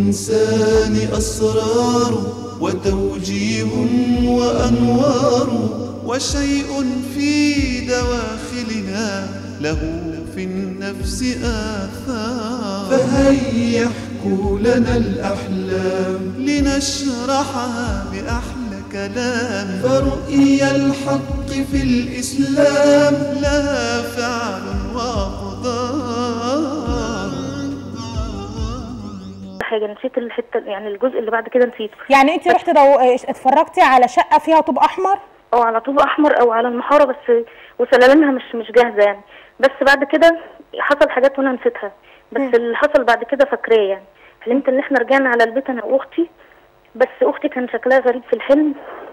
للإنسان أسرار وتوجيه وأنوار وشيء في دواخلنا له في النفس آثار فهيا احكوا لنا الأحلام لنشرحها بأحلى كلام فرؤيا الحق في الإسلام لها فعل وأقدار حاجه نسيت الحته يعني الجزء اللي بعد كده نسيته يعني انت رحت دو... اه، اتفرجتي على شقه فيها طوب احمر او على طوب احمر او على المحاره بس وسلالمها مش مش جاهزه يعني بس بعد كده حصل حاجات وانا نسيتها بس مم. اللي حصل بعد كده فاكراه يعني حلمت ان احنا رجعنا على البيت انا واختي بس اختي كان شكلها غريب في الحلم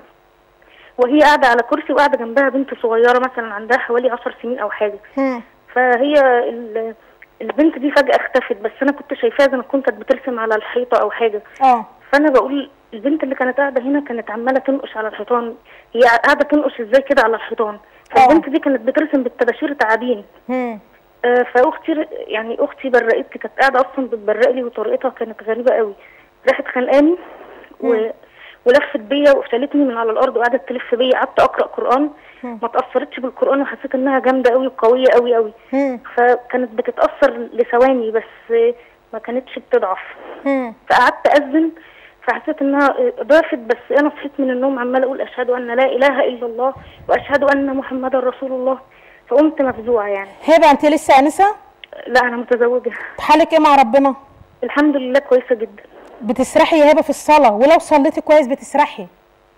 وهي قاعده على كرسي وقاعده جنبها بنت صغيره مثلا عندها حوالي عشر سنين او حاجه هم. فهي ال- البنت دي فجأة اختفت بس أنا كنت شايفاها زي ما كنت كانت بترسم على الحيطة أو حاجة اه فأنا بقول البنت اللي كانت قاعدة هنا كانت عمالة تنقش على الحيطان هي قاعدة تنقش ازاي كده على الحيطان فالبنت دي كانت بترسم بالطباشير تعابين هم. آه، فاختي يعني اختي برقت كانت قاعده اصلا بتبرق لي وطريقتها كانت غريبه قوي راحت خانقاني و... ولفت بيا وشالتني من على الارض وقعدت تلف بيا قعدت اقرا قران مم. ما تاثرتش بالقران وحسيت انها جامده قوي وقويه قوي قوي هم. فكانت بتتاثر لثواني بس آه، ما كانتش بتضعف هم. فقعدت اذن فحسيت انها آه، ضعفت بس انا صحيت من النوم عماله اقول اشهد ان لا اله الا الله واشهد ان محمدا رسول الله فقمت مفزوعه يعني هبه انت لسه انسه لا انا متزوجه حالك ايه مع ربنا الحمد لله كويسه جدا بتسرحي يا هبه في الصلاه ولو صليتي كويس بتسرحي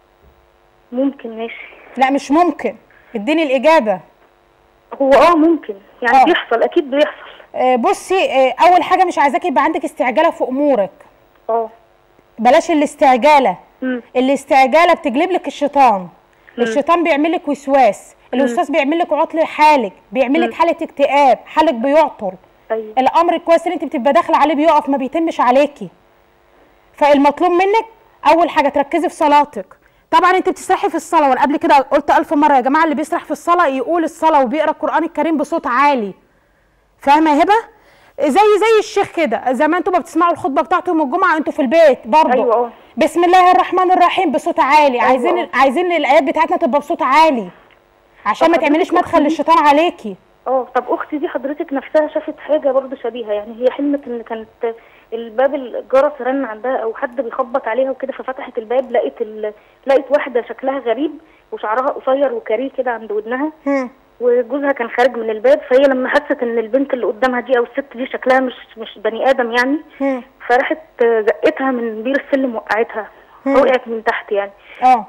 ممكن ماشي لا مش ممكن اديني الاجابه هو اه ممكن يعني آه. بيحصل اكيد بيحصل آه، بصي آه، اول حاجه مش عايزاكي يبقى عندك استعجاله في امورك اه بلاش الاستعجاله مم. الاستعجاله بتجلب لك الشيطان الشيطان بيعمل لك وسواس الوسواس بيعمل لك عطل حالك بيعمل لك حاله اكتئاب حالك بيعطل ايوه الامر الكويس اللي انت بتبقى داخله عليه بيقف ما بيتمش عليكي فالمطلوب منك اول حاجه تركزي في صلاتك طبعا انت بتسرحي في الصلاه وانا قبل كده قلت الف مره يا جماعه اللي بيسرح في الصلاه يقول الصلاه وبيقرا القران الكريم بصوت عالي فاهمه يا هبه زي زي الشيخ كده زي ما انتوا ما بتسمعوا الخطبه بتاعته يوم الجمعه انتوا في البيت برضه أيوة، اه. بسم الله الرحمن الرحيم بصوت عالي عايزين اه. عايزين الايات بتاعتنا تبقى بصوت عالي عشان طب ما تعمليش حضرتك مدخل أختي- للشيطان عليكي اه طب اختي دي حضرتك نفسها شافت حاجه برضه شبيهه يعني هي حلمت ان كانت الباب الجرس رن عندها او حد بيخبط عليها وكده ففتحت الباب لقيت ال... لقيت واحده شكلها غريب وشعرها قصير وكاريه كده عند ودنها هم. وجوزها كان خارج من الباب فهي لما حست ان البنت اللي قدامها دي او الست دي شكلها مش مش بني ادم يعني هم. فراحت زقتها من بير السلم وقعتها وقعت من تحت يعني اه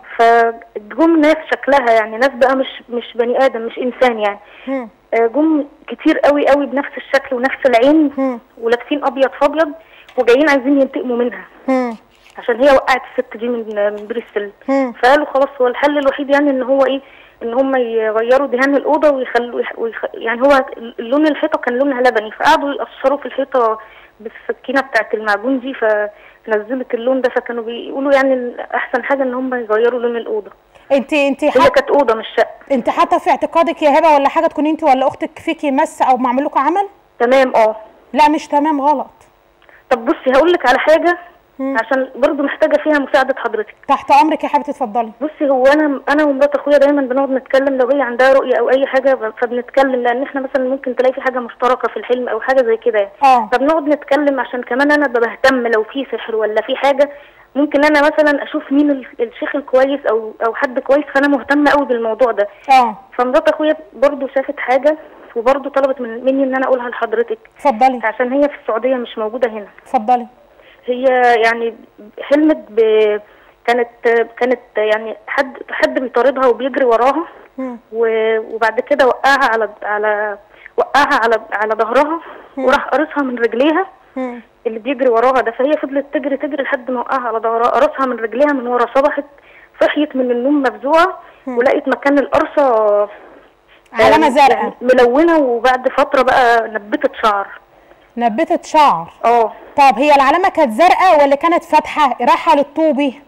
فجم ناس شكلها يعني ناس بقى مش مش بني ادم مش انسان يعني هم. آه، جم كتير قوي قوي بنفس الشكل ونفس العين هم. ولابسين ابيض في ابيض وجايين عايزين ينتقموا منها هم. عشان هي وقعت الست دي من من بير السلم هم. فقالوا خلاص هو الحل الوحيد يعني ان هو ايه ان هم يغيروا دهان الاوضه ويخلوا ويخ... يعني هو لون الحيطه كان لونها لبني فقعدوا يقشروا في الحيطه بالسكينه بتاعت المعجون دي فنزلت اللون ده فكانوا بيقولوا يعني إن احسن حاجه ان هم يغيروا لون الاوضه انت انت هي حاطه كانت اوضه مش شقه انت حاطه في اعتقادك يا هبه ولا حاجه تكون انت ولا اختك فيكي مس او معمول لكم عمل تمام اه لا مش تمام غلط طب بصي هقول لك على حاجه مم. عشان برضو محتاجه فيها مساعده حضرتك تحت امرك يا حبيبتي اتفضلي بصي هو انا انا ومرات اخويا دايما بنقعد نتكلم لو هي عندها رؤيه او اي حاجه فبنتكلم لان احنا مثلا ممكن تلاقي في حاجه مشتركه في الحلم او حاجه زي كده يعني اه فبنقعد نتكلم عشان كمان انا بهتم لو في سحر ولا في حاجه ممكن انا مثلا اشوف مين ال- الشيخ الكويس او او حد كويس فانا مهتمه قوي بالموضوع ده اه فمرات اخويا برضو شافت حاجه وبرضو طلبت من مني ان انا اقولها لحضرتك اتفضلي عشان هي في السعوديه مش موجوده هنا اتفضلي هي يعني حلمت ب كانت كانت يعني حد حد بيطاردها وبيجري وراها مم. و- وبعد كده وقعها على على وقعها على على ظهرها وراح قرصها من رجليها مم. اللي بيجري وراها ده فهي فضلت تجري تجري لحد ما وقعها على ظهرها قرصها من رجليها من ورا صبحت صحيت من النوم مفزوعه ولقيت مكان القرصه علامه آه، زرقاء يعني ملونه وبعد فتره بقى نبتت شعر نبتت شعر اه طب هي العلامه كانت زرقاء ولا كانت فاتحه رايحه للطوبي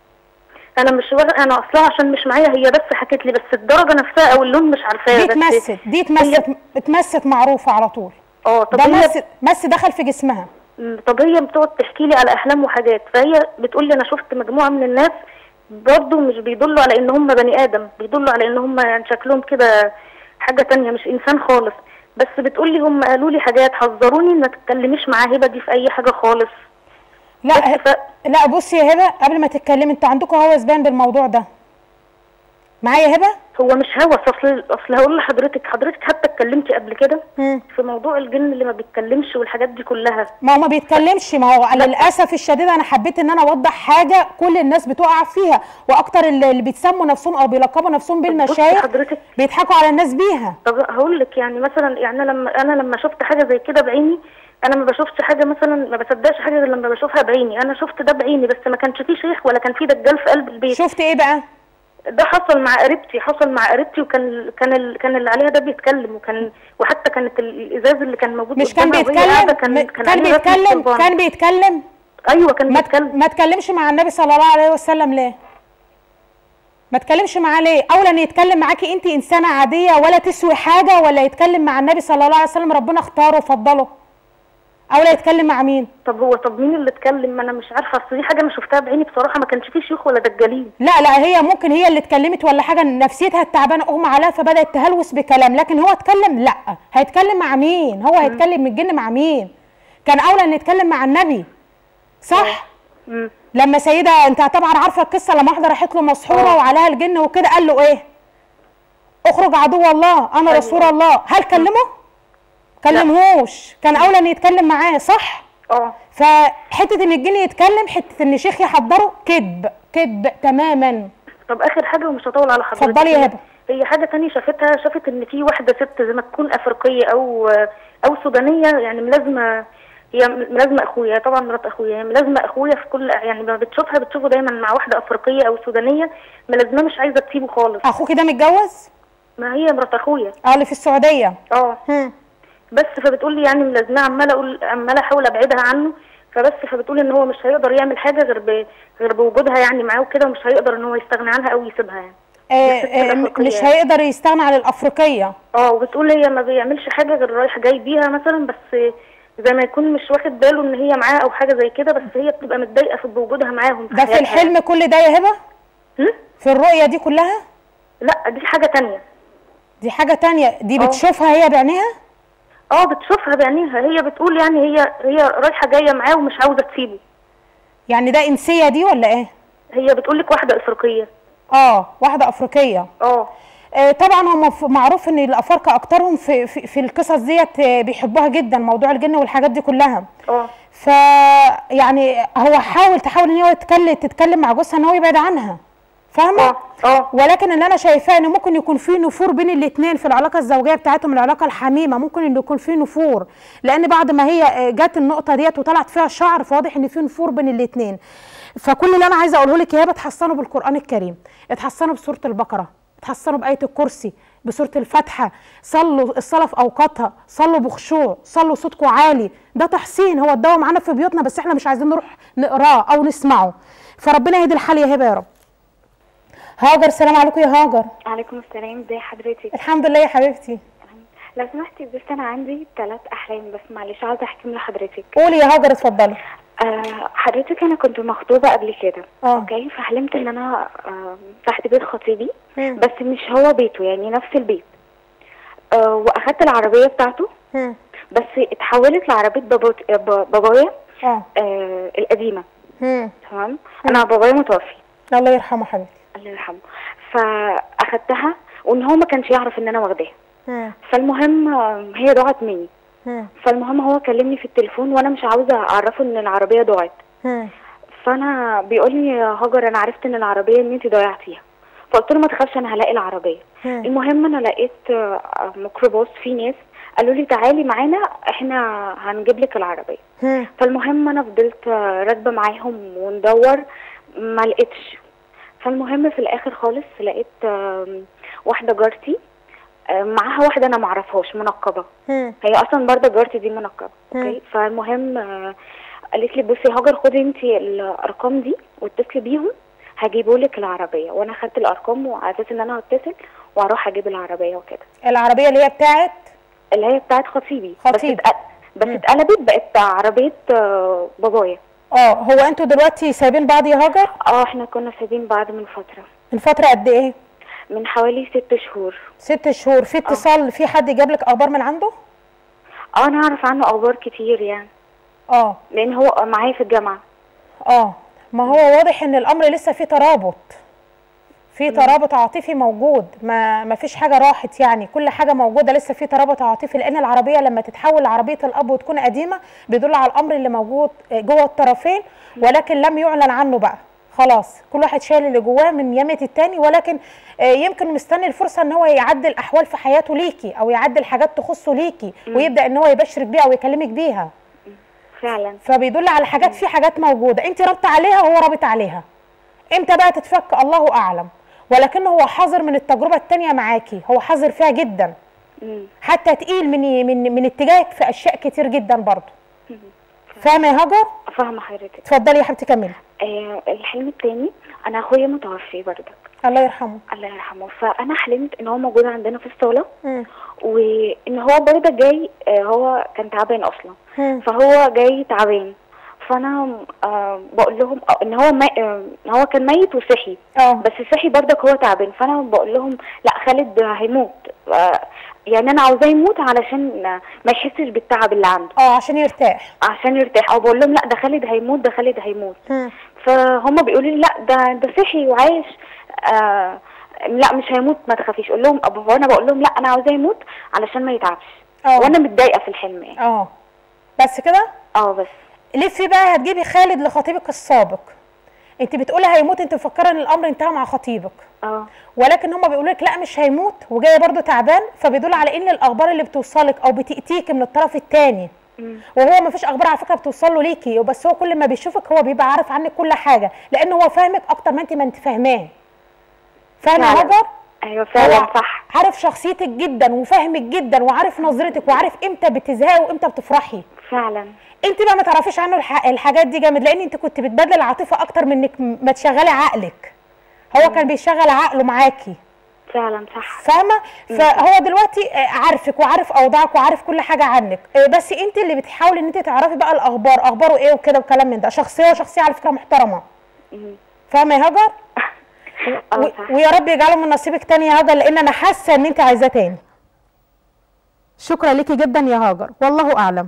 انا مش واخ- انا اصلا عشان مش معايا هي بس حكت لي بس الدرجه نفسها او اللون مش عارفاه دي بس اتمست دي اتمست اتمست معروفه على طول اه طب ده هي مس مس دخل في جسمها م، طب هي بتقعد تحكي لي على احلام وحاجات فهي بتقول لي انا شفت مجموعه من الناس برضه مش بيدلوا على ان هم بني ادم بيدلوا على ان هم يعني شكلهم كده حاجه تانية مش انسان خالص بس بتقول لي هم قالوا لي حاجات حذروني ما تتكلميش مع هبه دي في اي حاجه خالص لا بس ف... لا بصي يا هبه قبل ما تتكلمي انتوا عندكم هوس بان بالموضوع ده معايا يا هبه هو مش هوس اصل اصل هقول لحضرتك حضرتك حتى اتكلمتي قبل كده مم. في موضوع الجن اللي ما بيتكلمش والحاجات دي كلها ما هو ما بيتكلمش ما هو للاسف الشديد انا حبيت ان انا اوضح حاجه كل الناس بتقع فيها واكتر اللي اللي بيتسموا نفسهم او بيلقبوا نفسهم بصي بالمشايخ حضرتك بيضحكوا على الناس بيها طب هقول لك يعني مثلا يعني أنا لما انا لما شفت حاجه زي كده بعيني انا ما بشوفش حاجه مثلا ما بصدقش حاجه غير لما بشوفها بعيني انا شفت ده بعيني بس ما كانش فيه شيخ ولا كان فيه دجال في قلب البيت شفت ايه بقى ده حصل مع قريبتي حصل مع قريبتي وكان كان ال... كان اللي عليها ده بيتكلم وكان وحتى كانت ال- الازاز اللي كان موجود مش كان قدامها وهي بيتكلم قاعدة كان م- كان, كان عليه رسمة بيتكلم صلبان. كان بيتكلم ايوه كان ما بيتكلم ت- ما تكلمش مع النبي صلى الله عليه وسلم ليه ما تكلمش معاه ليه اولا ان يتكلم معاكي انت انسانه عاديه ولا تسوي حاجه ولا يتكلم مع النبي صلى الله عليه وسلم ربنا اختاره وفضله اولا يتكلم مع مين طب هو طب مين اللي اتكلم ما انا مش عارفه اصل دي حاجه انا شفتها بعيني بصراحه ما كانش فيه شيوخ ولا دجالين لا لا هي ممكن هي اللي اتكلمت ولا حاجه نفسيتها التعبانه اغمى عليها فبدات تهلوس بكلام لكن هو اتكلم لا هيتكلم مع مين هو هيتكلم من الجن مع مين كان اولى ان يتكلم مع النبي صح امم لما سيده انت طبعا عارفه القصه لما واحده راحت له مسحوره اه. وعليها الجن وكده قال له ايه اخرج عدو الله انا أيوة. رسول الله هل كلمه كلمهوش كان اولى ان يتكلم معاه صح اه فحته ان الجن يتكلم حته ان شيخ يحضره كذب كذب تماما طب اخر حاجه ومش هطول على حضرتك اتفضلي يا هي- هبة. هي حاجه تانية شافتها شافت ان في واحده ست زي ما تكون افريقيه او او سودانيه يعني ملازمه هي ملازمه اخويا طبعا مرات اخويا هي ملازمه اخويا في كل يعني لما بتشوفها بتشوفه دايما مع واحده افريقيه او سودانيه ملازمه مش عايزه تسيبه خالص اخوك ده متجوز ما هي مرات اخويا اه اللي في السعوديه اه هم. بس فبتقول لي يعني ملازمه عماله اقول عماله احاول ابعدها عنه فبس فبتقول ان هو مش هيقدر يعمل حاجه غير ب... غير بوجودها يعني معاه وكده ومش هيقدر ان هو يستغنى عنها او يسيبها يعني آه الست آه الأفريقية مش يعني. هيقدر يستغنى عن الافريقيه اه وبتقول هي ما بيعملش حاجه غير رايح جاي بيها مثلا بس زي ما يكون مش واخد باله ان هي معاه او حاجه زي كده بس هي بتبقى متضايقه في بوجودها معاهم ده في حياتها الحلم كل ده يا هبه هم؟ في الرؤيه دي كلها لا دي حاجه تانية دي حاجه تانية دي اه. بتشوفها هي بعينيها اه بتشوفها بعينيها هي بتقول يعني هي هي رايحه جايه معاه ومش عاوزه تسيبه يعني ده انسيه دي ولا ايه هي بتقول لك واحده افريقيه اه واحده افريقيه اه آه، طبعا هم ف- معروف ان الافارقه اكترهم في في, في القصص ديت آه، بيحبوها جدا موضوع الجن والحاجات دي كلها اه ف يعني هو حاول تحاول ان هو يتكلم تتكلم مع جوزها ان هو يبعد عنها فاهمه اه اه ولكن اللي انا شايفاه ان ممكن يكون في نفور بين الاثنين في العلاقه الزوجيه بتاعتهم العلاقه الحميمه ممكن ان يكون في نفور لان بعد ما هي آه، جت النقطه ديت وطلعت فيها شعر فواضح ان في نفور بين الاثنين فكل اللي انا عايزه اقوله لك يا بتحصنوا بالقران الكريم اتحصنوا بسوره البقره اتحصنوا بايه الكرسي بسوره الفاتحه صلوا الصلاه في اوقاتها صلوا بخشوع صلوا صوتكم عالي ده تحصين هو الدواء معانا في بيوتنا بس احنا مش عايزين نروح نقراه او نسمعه فربنا يهدي الحال يا هبه يا رب هاجر سلام عليكم يا هاجر عليكم السلام ازي حضرتك الحمد لله يا حبيبتي لو سمحتي بس انا عندي ثلاث احلام بس معلش عاوزه احكيهم لحضرتك قولي يا هاجر اتفضلي آه حضرتك انا كنت مخطوبه قبل كده اه. اوكي فحلمت ان انا آه تحت بيت خطيبي مم. بس مش هو بيته يعني نفس البيت آه واخدت العربيه بتاعته هم. بس اتحولت لعربيه بابوت- ب- بابايا اه آه القديمه هم. تمام انا بابايا متوفي الله يرحمه حبيبتي الله يرحمه فاخدتها وان هو ما كانش يعرف ان انا واخداها هم. فالمهم آه، هي ضاعت مني هم. فالمهم هو كلمني في التليفون وانا مش عاوزه اعرفه ان العربيه ضاعت هم. فانا بيقول لي يا هاجر انا عرفت ان العربيه ان انت ضيعتيها فقلت له ما تخافش انا هلاقي العربيه هم. المهم انا لقيت آه، ميكروباص فيه ناس قالوا لي تعالي معانا احنا هنجيب لك العربيه هم. فالمهم انا فضلت آه، راكبه معاهم وندور ما لقيتش فالمهم في الاخر خالص لقيت آم، واحده جارتي آه، معاها واحده انا معرفهاش منقبه هم. هي اصلا برضه جارتي دي منقبه مم. اوكي فالمهم آه، قالت لي بصي هاجر خدي انت الارقام دي واتصلي بيهم هجيبوا لك العربيه وانا خدت الارقام وعلى اساس ان انا هتصل واروح اجيب العربيه وكده العربيه اللي هي بتاعت اللي هي بتاعت خطيبي خطيب. بس اتق- بس اتقلبت بقت عربيه آه، بابايا اه هو انتوا دلوقتي سايبين بعض يا هاجر اه احنا كنا سايبين بعض من فتره من فتره قد ايه من حوالي ست شهور ست شهور في اتصال في حد جاب لك اخبار من عنده اه انا اعرف عنه اخبار كتير يعني اه لان هو معايا في الجامعه اه ما هو واضح ان الامر لسه فيه ترابط في ترابط عاطفي موجود ما ما فيش حاجه راحت يعني كل حاجه موجوده لسه في ترابط عاطفي لان العربيه لما تتحول لعربيه الاب وتكون قديمه بيدل على الامر اللي موجود جوه الطرفين ولكن لم يعلن عنه بقى خلاص كل واحد شايل اللي جواه من يمة التاني ولكن آه، يمكن مستني الفرصه ان هو يعدل احوال في حياته ليكي او يعدل حاجات تخصه ليكي ويبدا ان هو يبشرك بيها ويكلمك بيها فعلا فبيدل على حاجات في حاجات موجوده انت رابطه عليها وهو رابط عليها امتى بقى تتفك الله اعلم ولكنه هو حذر من التجربه التانية معاكي هو حذر فيها جدا مم. حتى تقيل من من من اتجاهك في اشياء كتير جدا برضه فاهمه يا هاجر فاهمه حضرتك اتفضلي يا حبيبتي كملي آه الحلم التاني انا اخويا متوفي برضك الله يرحمه الله يرحمه فانا حلمت ان هو موجود عندنا في الصاله مم. وان هو برضه جاي آه هو كان تعبان اصلا مم. فهو جاي تعبان فانا آه بقول لهم آه ان هو مي... آه إن هو كان ميت وصحي اه بس صحي برضك هو تعبان فانا بقول لهم لا خالد هيموت آه يعني انا عاوزاه يموت علشان آه، ما يحسش بالتعب اللي عنده اه عشان يرتاح عشان يرتاح او بقول لهم لا ده خالد هيموت ده خالد هيموت مم. فهم بيقولوا لي لا ده ده صحي وعايش آه لا مش هيموت ما تخافيش اقول لهم أب- وانا بقول لهم لا انا عاوزاه يموت علشان ما يتعبش اه وانا متضايقه في الحلم يعني اه بس كده اه بس لفي بقى هتجيبي خالد لخطيبك السابق انت بتقولي هيموت انت مفكره ان الامر انتهى مع خطيبك اه ولكن هما بيقولوا لك لا مش هيموت وجاي برضه تعبان فبيدل على ان الاخبار اللي بتوصلك او بتاتيك من الطرف الثاني مم. وهو ما فيش اخبار على فكره بتوصل له ليكي بس هو كل ما بيشوفك هو بيبقى عارف عنك كل حاجه لان هو فاهمك اكتر ما انت ما انت فاهماه فاهمه يا فعلا. هاجر ايوه فعلا هو صح عارف شخصيتك جدا وفاهمك جدا وعارف نظرتك وعارف امتى بتزهقي وامتى بتفرحي فعلا انت بقى ما تعرفيش عنه الح... الحاجات دي جامد لان انت كنت بتبادل العاطفه اكتر من انك م- ما تشغلي عقلك هو كان بيشغل عقله معاكي فعلا صح فاهمه فهو دلوقتي آه، عارفك وعارف اوضاعك وعارف كل حاجه عنك آه، بس انت اللي بتحاولي ان انت تعرفي بقى الاخبار اخباره ايه وكده وكلام من ده شخصيه وشخصيه على فكره محترمه مم. فاهمه يا هاجر اه و- صح ويا رب يجعله من نصيبك تاني يا هاجر لان انا حاسه ان انت عايزاه تاني شكرا ليكي جدا يا هاجر والله اعلم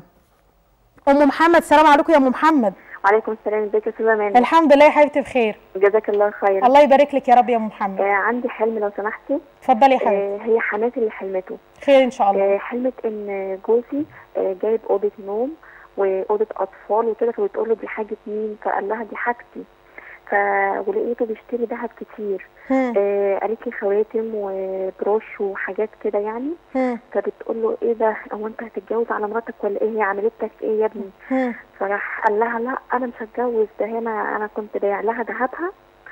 ام محمد سلام عليكم يا ام محمد وعليكم السلام ازيك يا استاذه مان الحمد لله يا حبيبتي بخير جزاك الله خير الله يبارك لك يا رب يا ام محمد آه عندي حلم لو سمحتي اتفضلي يا حبيبتي آه هي حماتي اللي حلمته خير ان شاء الله آه حلمت ان جوزي آه جايب اوضه نوم واوضه اطفال وكده فبتقول له دي حاجه مين فقال لها دي حاجتي ف ولقيته بيشتري ذهب كتير هم، آه قالت لي خواتم وبروش وحاجات كده يعني هم، فبتقول له ايه ده هو انت هتتجوز على مراتك ولا ايه هي عملت لك ايه يا ابني هم. فراح قال لها لا انا مش هتجوز ده هنا انا كنت بايع لها ذهبها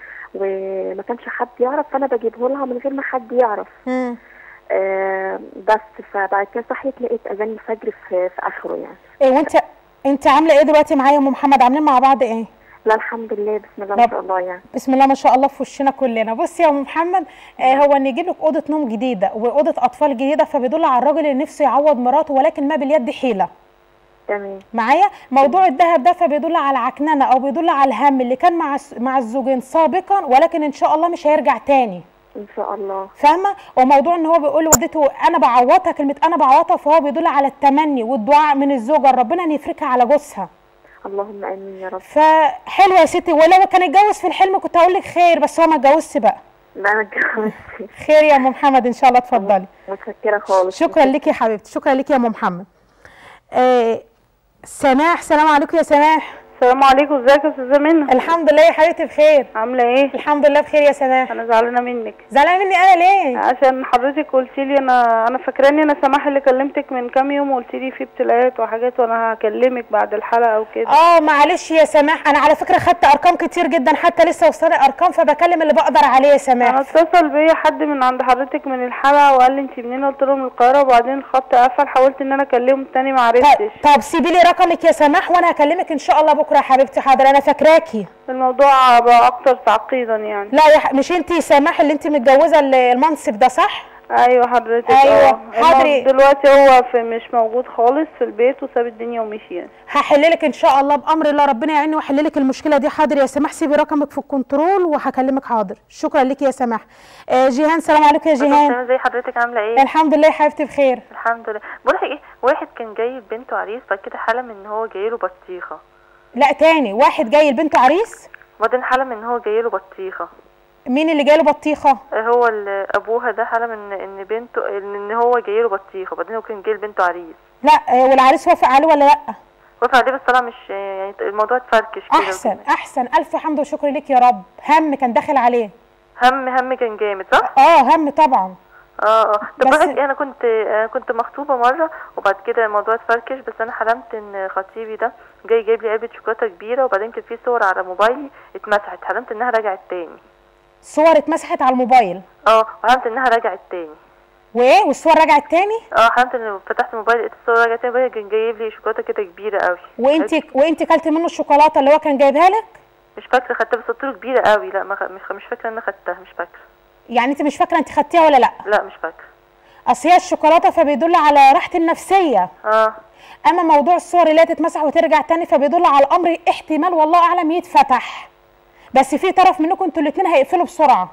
وما كانش حد يعرف فانا بجيبه لها من غير ما حد يعرف هم. آه بس فبعد كده صحيت لقيت اذان الفجر في, في اخره يعني ايه وانت انت عامله ايه دلوقتي معايا يا ام محمد عاملين مع بعض ايه لا الحمد لله بسم الله ما رب- شاء الله يعني بسم الله ما شاء الله في وشنا كلنا بصي يا ام محمد آه هو ان يجيب لك اوضه نوم جديده واوضه اطفال جديده فبيدل على الراجل اللي نفسه يعوض مراته ولكن ما باليد حيله تمام معايا موضوع الذهب ده فبيدل على عكننه او بيدل على الهم اللي كان مع الس- مع الزوجين سابقا ولكن ان شاء الله مش هيرجع تاني ان شاء الله فاهمه وموضوع ان هو بيقول لوالدته انا بعوضها كلمه انا بعوضها فهو بيدل على التمني والدعاء من الزوجه ربنا ان يفركها على جوزها اللهم امين يا رب فحلوه يا ستي ولو كان اتجوز في الحلم كنت هقول لك خير بس هو ما اتجوزش بقى لا انا اتجوزت خير يا ام محمد ان شاء الله اتفضلي متشكره خالص شكرا لك يا حبيبتي شكرا لك يا ام محمد آه سماح سلام عليكم يا سماح السلام عليكم ازيك يا استاذه منى الحمد لله يا حبيبتي بخير عامله ايه الحمد لله بخير يا سماح انا زعلانه منك زعلانه مني انا ليه عشان حضرتك قلت لي انا انا فاكراني انا سماح اللي كلمتك من كام يوم وقلت لي في ابتلاءات وحاجات وانا هكلمك بعد الحلقه وكده اه معلش يا سماح انا على فكره خدت ارقام كتير جدا حتى لسه وصلي ارقام فبكلم اللي بقدر عليه يا سماح انا اتصل بيا حد من عند حضرتك من الحلقه وقال لي انت منين قلت له من القاهره وبعدين الخط قفل حاولت ان انا اكلمه تاني ما طب, عرفتش طب سيبي لي رقمك يا سماح وانا هكلمك ان شاء الله بكره يا حبيبتي حاضر انا فاكراكي الموضوع بقى اكتر تعقيدا يعني لا يا ح... مش انت سماح اللي انت متجوزه ال- المنصب ده صح ايوه حضرتك أيوة، اه حاضري. إنه دلوقتي هو في مش موجود خالص في البيت وساب الدنيا ومشي يعني. هحللك ان شاء الله بامر الله ربنا يعيني واحللك المشكله دي حاضر يا سماح سيبي رقمك في الكنترول وهكلمك حاضر شكرا لك يا سماح آه جيهان سلام عليكم يا جيهان زي حضرتك عامله ايه الحمد لله يا حبيبتي بخير الحمد لله بقول لك ايه واحد كان جايب بنته عريس بعد كده حلم ان هو جايله بطيخه لا تاني واحد جاي لبنته عريس وبعدين حلم ان هو جايله بطيخه مين اللي جاله بطيخه هو ال- ابوها ده حلم ان ان بنته ان إن هو جايله بطيخه وبعدين هو كان جاي لبنته عريس لا آه والعريس وافق عليه ولا لا وافق عليه بس طلع مش يعني الموضوع اتفركش كده احسن احسن الف حمد وشكر لك يا رب هم كان داخل عليه هم هم كان جامد صح؟ اه هم طبعا اه اه طب بس- بقولك ايه انا كنت انا كنت مخطوبه مره وبعد كده الموضوع اتفركش بس انا حلمت ان خطيبي ده جاي جايب لي علبه شوكولاته كبيره وبعدين كان في صور على موبايلي اتمسحت حلمت انها رجعت تاني صور اتمسحت على الموبايل اه وحلمت انها رجعت تاني وايه والصور رجعت تاني اه حلمت ان فتحت الموبايل لقيت الصور رجعت تاني كان جايب لي شوكولاته كده كبيره قوي وانت وانت كلتي منه الشوكولاته اللي هو كان جايبها لك مش فاكره خدتها بس قلت له كبيره قوي لا ما خ... مش مش فاكره ان انا خدتها مش فاكره يعني انت مش فاكره انت خدتيها ولا لا لا مش فاكره اصل هي الشوكولاته فبيدل على راحه النفسيه اه اما موضوع الصور اللي هي تتمسح وترجع تاني فبيدل على الامر احتمال والله اعلم يتفتح بس في طرف منكم انتوا الاثنين هيقفلوا بسرعه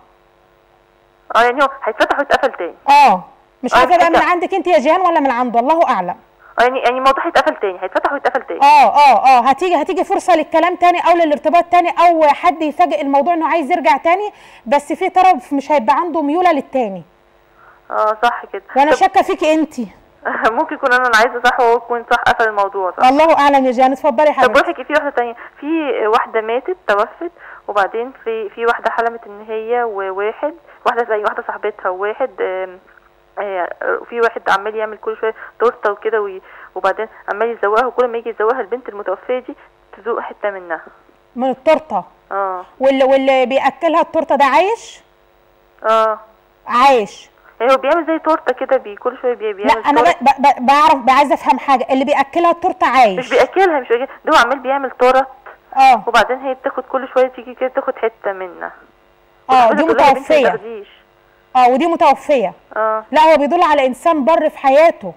اه يعني هو هيتفتح ويتقفل تاني اه مش آه، عارفه بقى من اتفتح. عندك انت يا جيهان ولا من عنده الله اعلم اه يعني يعني الموضوع هيتقفل تاني هيتفتح ويتقفل تاني اه اه اه هتيجي هتيجي فرصه للكلام تاني او للارتباط تاني او حد يفاجئ الموضوع انه عايز يرجع تاني بس في طرف مش هيبقى عنده ميوله للتاني اه صح كده وانا طب شاكه فيكي انت ممكن يكون انا اللي عايزه صح وهو يكون صح قفل الموضوع صح الله اعلم يا جيهان اتفضلي يا طب حبيبتي بقول لك في واحده تانية في واحده ماتت توفت وبعدين في في واحده حلمت ان هي وواحد واحده زي واحده صاحبتها وواحد آم، آه، في واحد عمال يعمل كل شويه تورته وكده وي- وبعدين عمال يزوقها وكل ما يجي يزوقها البنت المتوفيه دي تذوق حته منها من التورته اه واللي واللي بياكلها التورته ده عايش اه عايش يعني هو بيعمل زي تورته كده بي كل شويه بي- لا بيعمل انا تورت. ب- ب- بعرف ب- عايزه افهم حاجه اللي بياكلها التورته مش عايش بياكلها مش بياكلها ده هو عمال بيعمل تورت اه وبعدين هي بتاخد كل شويه تيجي كده تاخد حته منها اه وتقول دي لها يا بنتي ما متوفيه تاخديش. اه ودي متوفيه اه لا هو بيدل على انسان بر في حياته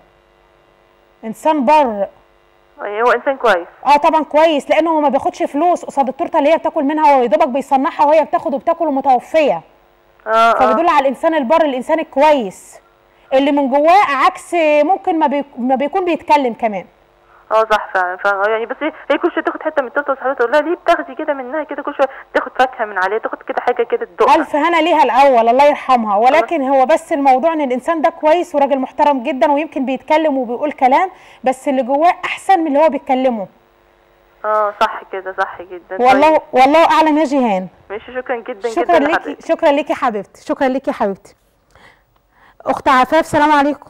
انسان بر هو انسان كويس اه طبعا كويس لانه هو ما بياخدش فلوس قصاد التورته اللي هي بتاكل منها هو يا دوبك بيصنعها وهي بتاخد وبتاكل ومتوفيه اه اه فبيدل على الانسان البر الانسان الكويس اللي من جواه عكس ممكن ما, بيك ما بيكون بيتكلم كمان اه صح فعلا فعلا يعني بس هي هي كل شويه تاخد حته من التورته وصاحبتها تقول لها ليه بتاخدي كده منها كده كل شويه تاخد فاكهه من عليها تاخد كده حاجه كده تدوقها الف هنا ليها الاول الله يرحمها ولكن هو بس الموضوع ان الانسان ده كويس وراجل محترم جدا ويمكن بيتكلم وبيقول كلام بس اللي جواه احسن من اللي هو بيتكلمه اه صح كده صح جدا والله طيب. والله اعلم يا جيهان ماشي شكرا جدا شكرا جدا ليكي لحضرتك شكرا ليكي يا حبيبتي شكرا ليكي يا حبيبتي اخت عفاف سلام عليكم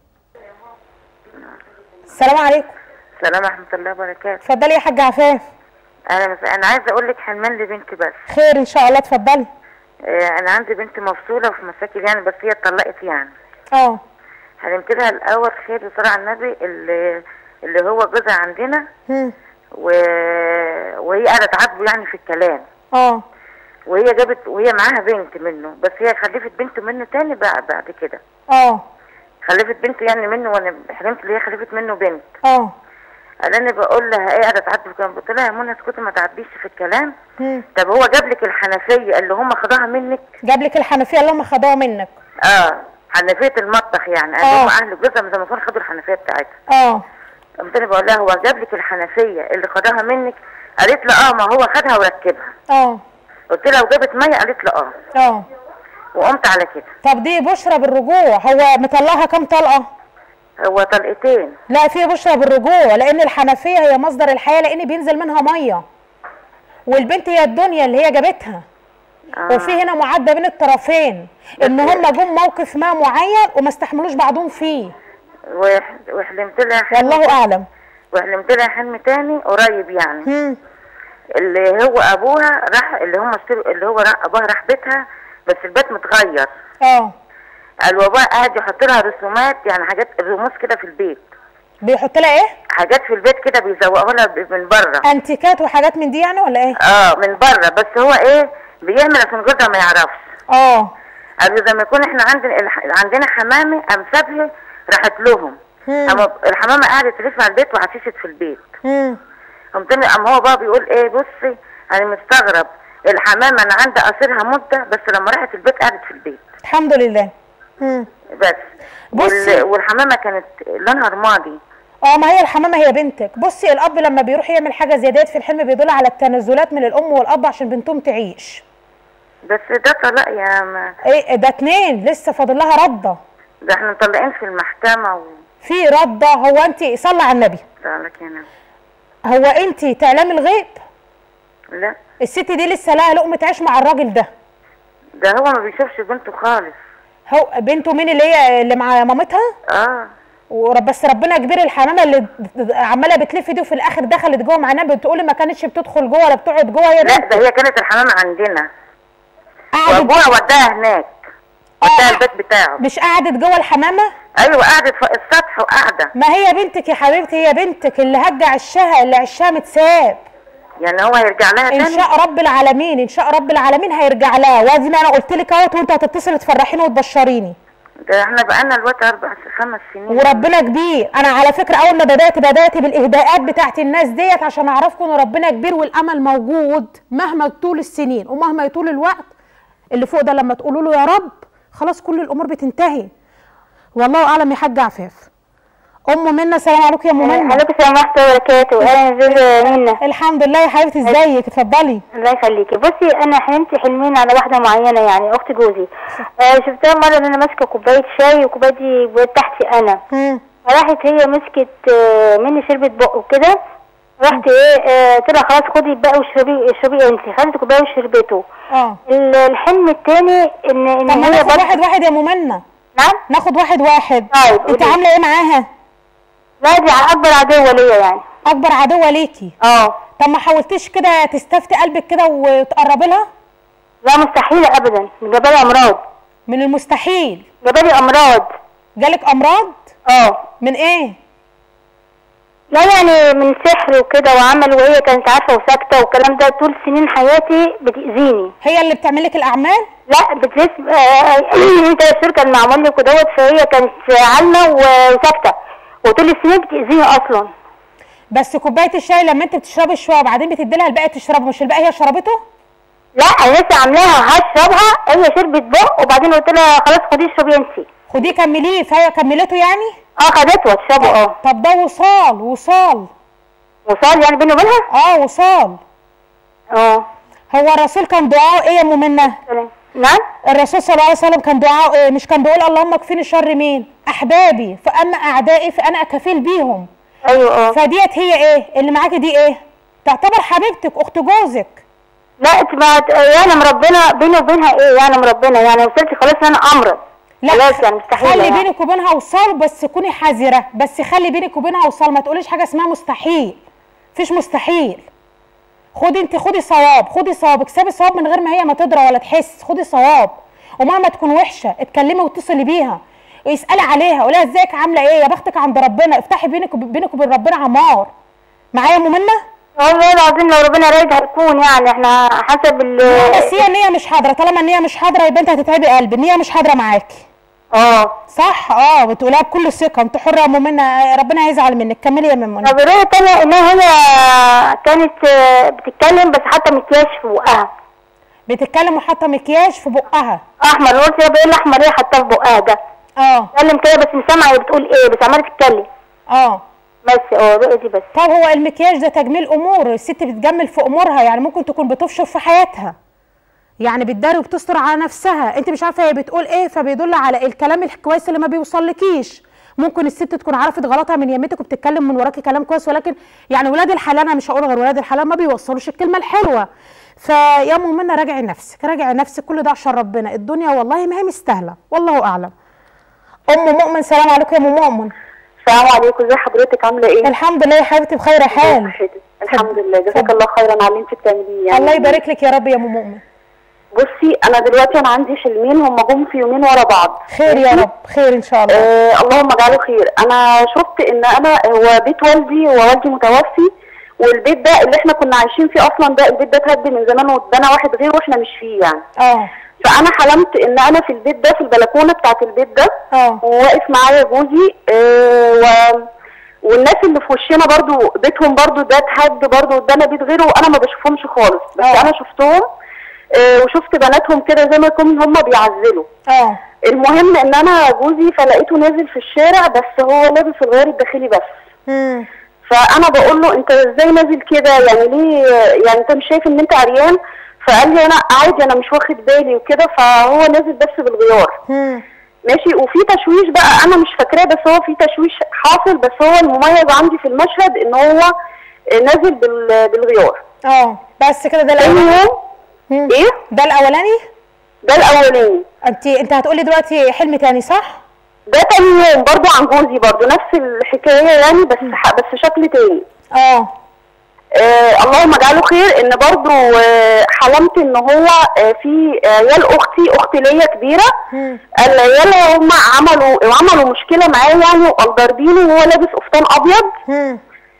السلام عليكم السلام ورحمة الله وبركاته اتفضلي يا حاجه عفاف أنا مس... أنا عايزة أقول لك حلمان لبنتي بس خير ان شاء الله اتفضلي آه، أنا عندي بنت مفصولة وفي مشاكل يعني بس هي اتطلقت يعني اه حلمت لها الأول خير بصراحة على النبي اللي, اللي هو جوزها عندنا هم. و... وهي قاعدة تعاتبه يعني في الكلام اه وهي جابت وهي معاها بنت منه بس هي خلفت بنت منه تاني بعد بعد كده اه خلفت بنت يعني منه وانا حلمت اللي هي خلفت منه بنت اه قال انا بقول لها ايه قاعده تعاتب في الكلام قلت لها يا منى اسكتي ما تعبيش في الكلام هم. طب هو جاب لك الحنفيه اللي هم خدوها منك جاب لك الحنفيه اللي هم خدوها منك اه حنفيه المطبخ يعني قال آه. هم اهل جوزها زي ما كانوا خدوا الحنفيه بتاعتها اه قمت انا بقول لها هو جاب لك الحنفيه اللي خدوها منك قالت لي اه ما هو خدها وركبها اه قلت لها وجابت ميه قالت لي اه اه وقمت على كده طب دي بشرى بالرجوع هو مطلعها كام طلقه هو طلقتين لا في بشرى بالرجوع لان الحنفيه هي مصدر الحياه لان بينزل منها ميه والبنت هي الدنيا اللي هي جابتها آه. وفي هنا معادة بين الطرفين ان هم جم موقف ما معين وما استحملوش بعضهم فيه وح- وحلمت لها حلم والله اعلم وحلمت لها حلم تاني قريب يعني هم. اللي هو ابوها راح اللي هم اشتروا اللي هو راح ابوها راح بيتها بس البيت متغير اه قال وابوها قاعد يحط لها رسومات يعني حاجات رموز كده في البيت بيحط لها ايه حاجات في البيت كده بيزوقوا لها ب- من بره انتيكات وحاجات من دي يعني ولا ايه اه من بره بس هو ايه بيعمل عشان جوزها ما يعرفش اه قالوا زي ما يكون احنا عندنا الح- عندنا حمامه قام سابها راحت لهم مم. اما الحمامه قعدت تلف على البيت وعفشت في البيت مم. قمت انا قام هو بقى بيقول ايه بصي انا مستغرب الحمامه انا عندي قصيرها مده بس لما راحت البيت قعدت في البيت الحمد لله مم. بس بصي. وال... والحمامه كانت لونها رمادي اه ما هي الحمامه هي بنتك بصي الاب لما بيروح يعمل حاجه زي ديت في الحلم بيدل على التنازلات من الام والاب عشان بنتهم تعيش بس ده طلاق يا ما ايه ده اتنين لسه فاضل لها رده ده احنا مطلقين في المحكمه و في رده هو انت صلى على النبي طلاق انا هو انت تعلمي الغيب لا الست دي لسه لها لقمه عيش مع الراجل ده ده هو ما بيشوفش بنته خالص هو بنته مين اللي هي اللي مع مامتها اه ورب بس ربنا كبير الحمامه اللي د- عماله بتلف دي وفي الاخر دخلت جوه معناها بتقولي ما كانتش بتدخل جوه ولا بتقعد جوه هي لا بنت ده هي كانت الحمامه عندنا قعدت وابوها وداها هناك وداها آه. البيت بتاعه مش قعدت جوه الحمامه ايوه قعدت فوق السطح وقاعده ما هي بنتك يا حبيبتي هي بنتك اللي هجع عشها اللي عشها متساب يعني هو هيرجع لها ان تاني شاء رب العالمين ان شاء رب العالمين هيرجع لها وادي ما انا قلت لك اهوت وانت هتتصلي تفرحيني وتبشريني ده احنا بقالنا دلوقتي اربع خمس سنين وربنا كبير انا على فكره اول ما بدات بدات بالاهداءات بتاعت الناس ديت عشان اعرفكم ان ربنا كبير والامل موجود مهما طول السنين ومهما يطول الوقت اللي فوق ده لما تقولوا له يا رب خلاص كل الامور بتنتهي والله اعلم يا حاجه عفاف ام منى السلام عليكم يا ام منى عليكم السلام ورحمة الله وبركاته أهلا زوج منى الحمد لله يا حبيبتي ازيك اتفضلي الله يخليكي بصي أنا حلمت حلمين على واحدة معينة يعني أخت جوزي آه شفتها مرة إن أنا ماسكة كوباية شاي والكوباية دي بقت تحتي أنا مم. فراحت هي مسكت آه مني شربت بق وكده رحت ايه آه قلت لها خلاص خدي بقى واشربي اشربي انت خدت كوبايه وشربته اه ال- الحلم التاني ان ان طب ما هي ناخد برضه واحد واحد يا ام منى نعم ناخد واحد واحد طيب، انت قولي. عامله ايه معاها لا دي اكبر عدوه ليا يعني اكبر عدوه ليكي اه طب ما حاولتيش كده تستفتي قلبك كده وتقربي لها لا مستحيل ابدا جابالي امراض من المستحيل جابالي امراض جالك امراض اه من ايه لا يعني من سحر وكده وعمل وهي كانت عارفه وساكته والكلام ده طول سنين حياتي بتاذيني هي اللي بتعمل لك الاعمال لا بتلف آه انت السور كان معمول لي كدهوت فهي كانت عالمه وساكته وطول السنين بتاذيني اصلا بس كوبايه الشاي لما انت بتشربي شويه وبعدين بتدي لها الباقي تشربه مش الباقي هي شربته لا انا لسه عاملاها هشربها هي شربت بق وبعدين قلت لها خلاص خدي اشربي انت خديه كمليه فهي كملته يعني اه خدته وتشربه اه طب ده وصال وصال وصال يعني بيني وبينها اه وصال اه هو الرسول كان دعاء ايه يا ام منى سلام. نعم الرسول صلى الله عليه وسلم كان دعاء ايه مش كان بيقول اللهم اكفيني شر مين احبابي فاما اعدائي فانا كفيل بيهم ايوه اه فديت هي ايه اللي معاكي دي ايه تعتبر حبيبتك اخت جوزك لا انت ما يعني مربنا بيني وبينها ايه يعني مربنا يعني وصلت خلاص ان انا امرض خلاص يعني مستحيل خلي يعني. بينك وبينها وصال بس كوني حذره بس خلي بينك وبينها وصال ما تقوليش حاجه اسمها مستحيل مفيش مستحيل خدي انت خدي صواب خدي صواب اكسبي صواب من غير ما هي ما تدرى ولا تحس خدي صواب ومهما تكون وحشه اتكلمي واتصلي بيها واسالي عليها قولي لها ازيك عامله ايه يا بختك عند ربنا افتحي بينك وب- بينك وبين ربنا عمار معايا يا ام منى والله العظيم لو ربنا رايد هيكون يعني احنا حسب ال بس هي النيه مش حاضره طالما النيه مش حاضره يبقى انت هتتعبي قلب النيه مش حاضره معاكي اه صح اه بتقولها بكل ثقه انت حره يا ام منى ربنا هيزعل منك كملي يا ام منى طب الرؤية التانية ان هي كانت آه، بتتكلم بس حتى مكياج في بقها بتتكلم وحاطه مكياج في بقها احمر قلت يا ايه الاحمر ايه حاطاه في بقها ده اه بتتكلم كده بس مش سامعه هي بتقول ايه بس عماله تتكلم اه بس اه الرؤية دي بس طب هو المكياج ده تجميل امور الست بتجمل في امورها يعني ممكن تكون بتفشل في حياتها يعني بتداري وبتستر على نفسها انت مش عارفه هي بتقول ايه فبيدل على الكلام الكويس اللي ما بيوصلكيش ممكن الست تكون عرفت غلطها من يمتك وبتتكلم من وراكي كلام كويس ولكن يعني ولاد الحلال انا مش هقول غير ولاد الحلال ما بيوصلوش الكلمه الحلوه فيا ام منى راجعي نفسك راجعي نفسك كل ده عشان ربنا الدنيا والله ما هي مستاهله والله اعلم ام مؤمن سلام عليكم يا ام مؤمن السلام عليكم ازي حضرتك عامله ايه الحمد لله يا حبيبتي بخير حال الحمد لله جزاك الله خيرا على اللي انت بتعمليه يعني الله يبارك لك يا رب يا ام مؤمن بصي انا دلوقتي انا عندي حلمين هم جم في يومين ورا بعض خير يا رب خير ان شاء الله آه اللهم اجعله خير انا شفت ان انا هو بيت والدي هو والدي متوفي والبيت ده اللي احنا كنا عايشين فيه اصلا ده البيت ده اتهد من زمان واتبنى واحد غيره واحنا مش فيه يعني اه فانا حلمت ان انا في البيت ده في البلكونه بتاعت البيت ده اه وواقف معايا جوزي آه و والناس اللي في وشنا برضو بيتهم برضو ده اتهد برضو قدام بيت غيره وانا ما بشوفهمش خالص بس آه. انا شفتهم آه وشفت بناتهم كده زي ما يكون هم بيعزلوا اه المهم ان انا جوزي فلقيته نازل في الشارع بس هو لابس الغيار الداخلي بس مم. فانا بقول له انت ازاي نازل كده يعني ليه يعني انت مش شايف ان انت عريان فقال لي انا عادي انا مش واخد بالي وكده فهو نازل بس بالغيار مم. ماشي وفي تشويش بقى انا مش فاكراه بس هو في تشويش حاصل بس هو المميز عندي في المشهد ان هو نازل بال- بالغيار اه بس كده ده تاني الاولاني يوم مم. ايه ده الاولاني ده الاولاني انت انت هتقولي دلوقتي حلم تاني صح ده تاني يوم برضو عن جوزي برضو نفس الحكايه يعني بس ح- بس شكل تاني اه آه اللهم اجعله خير ان برضو آه حلمت ان هو آه في عيال اختي اختي ليا كبيره مم. العيال هم عملوا عملوا مشكله معاه يعني وقال ضاربينه وهو لابس قفطان ابيض مم.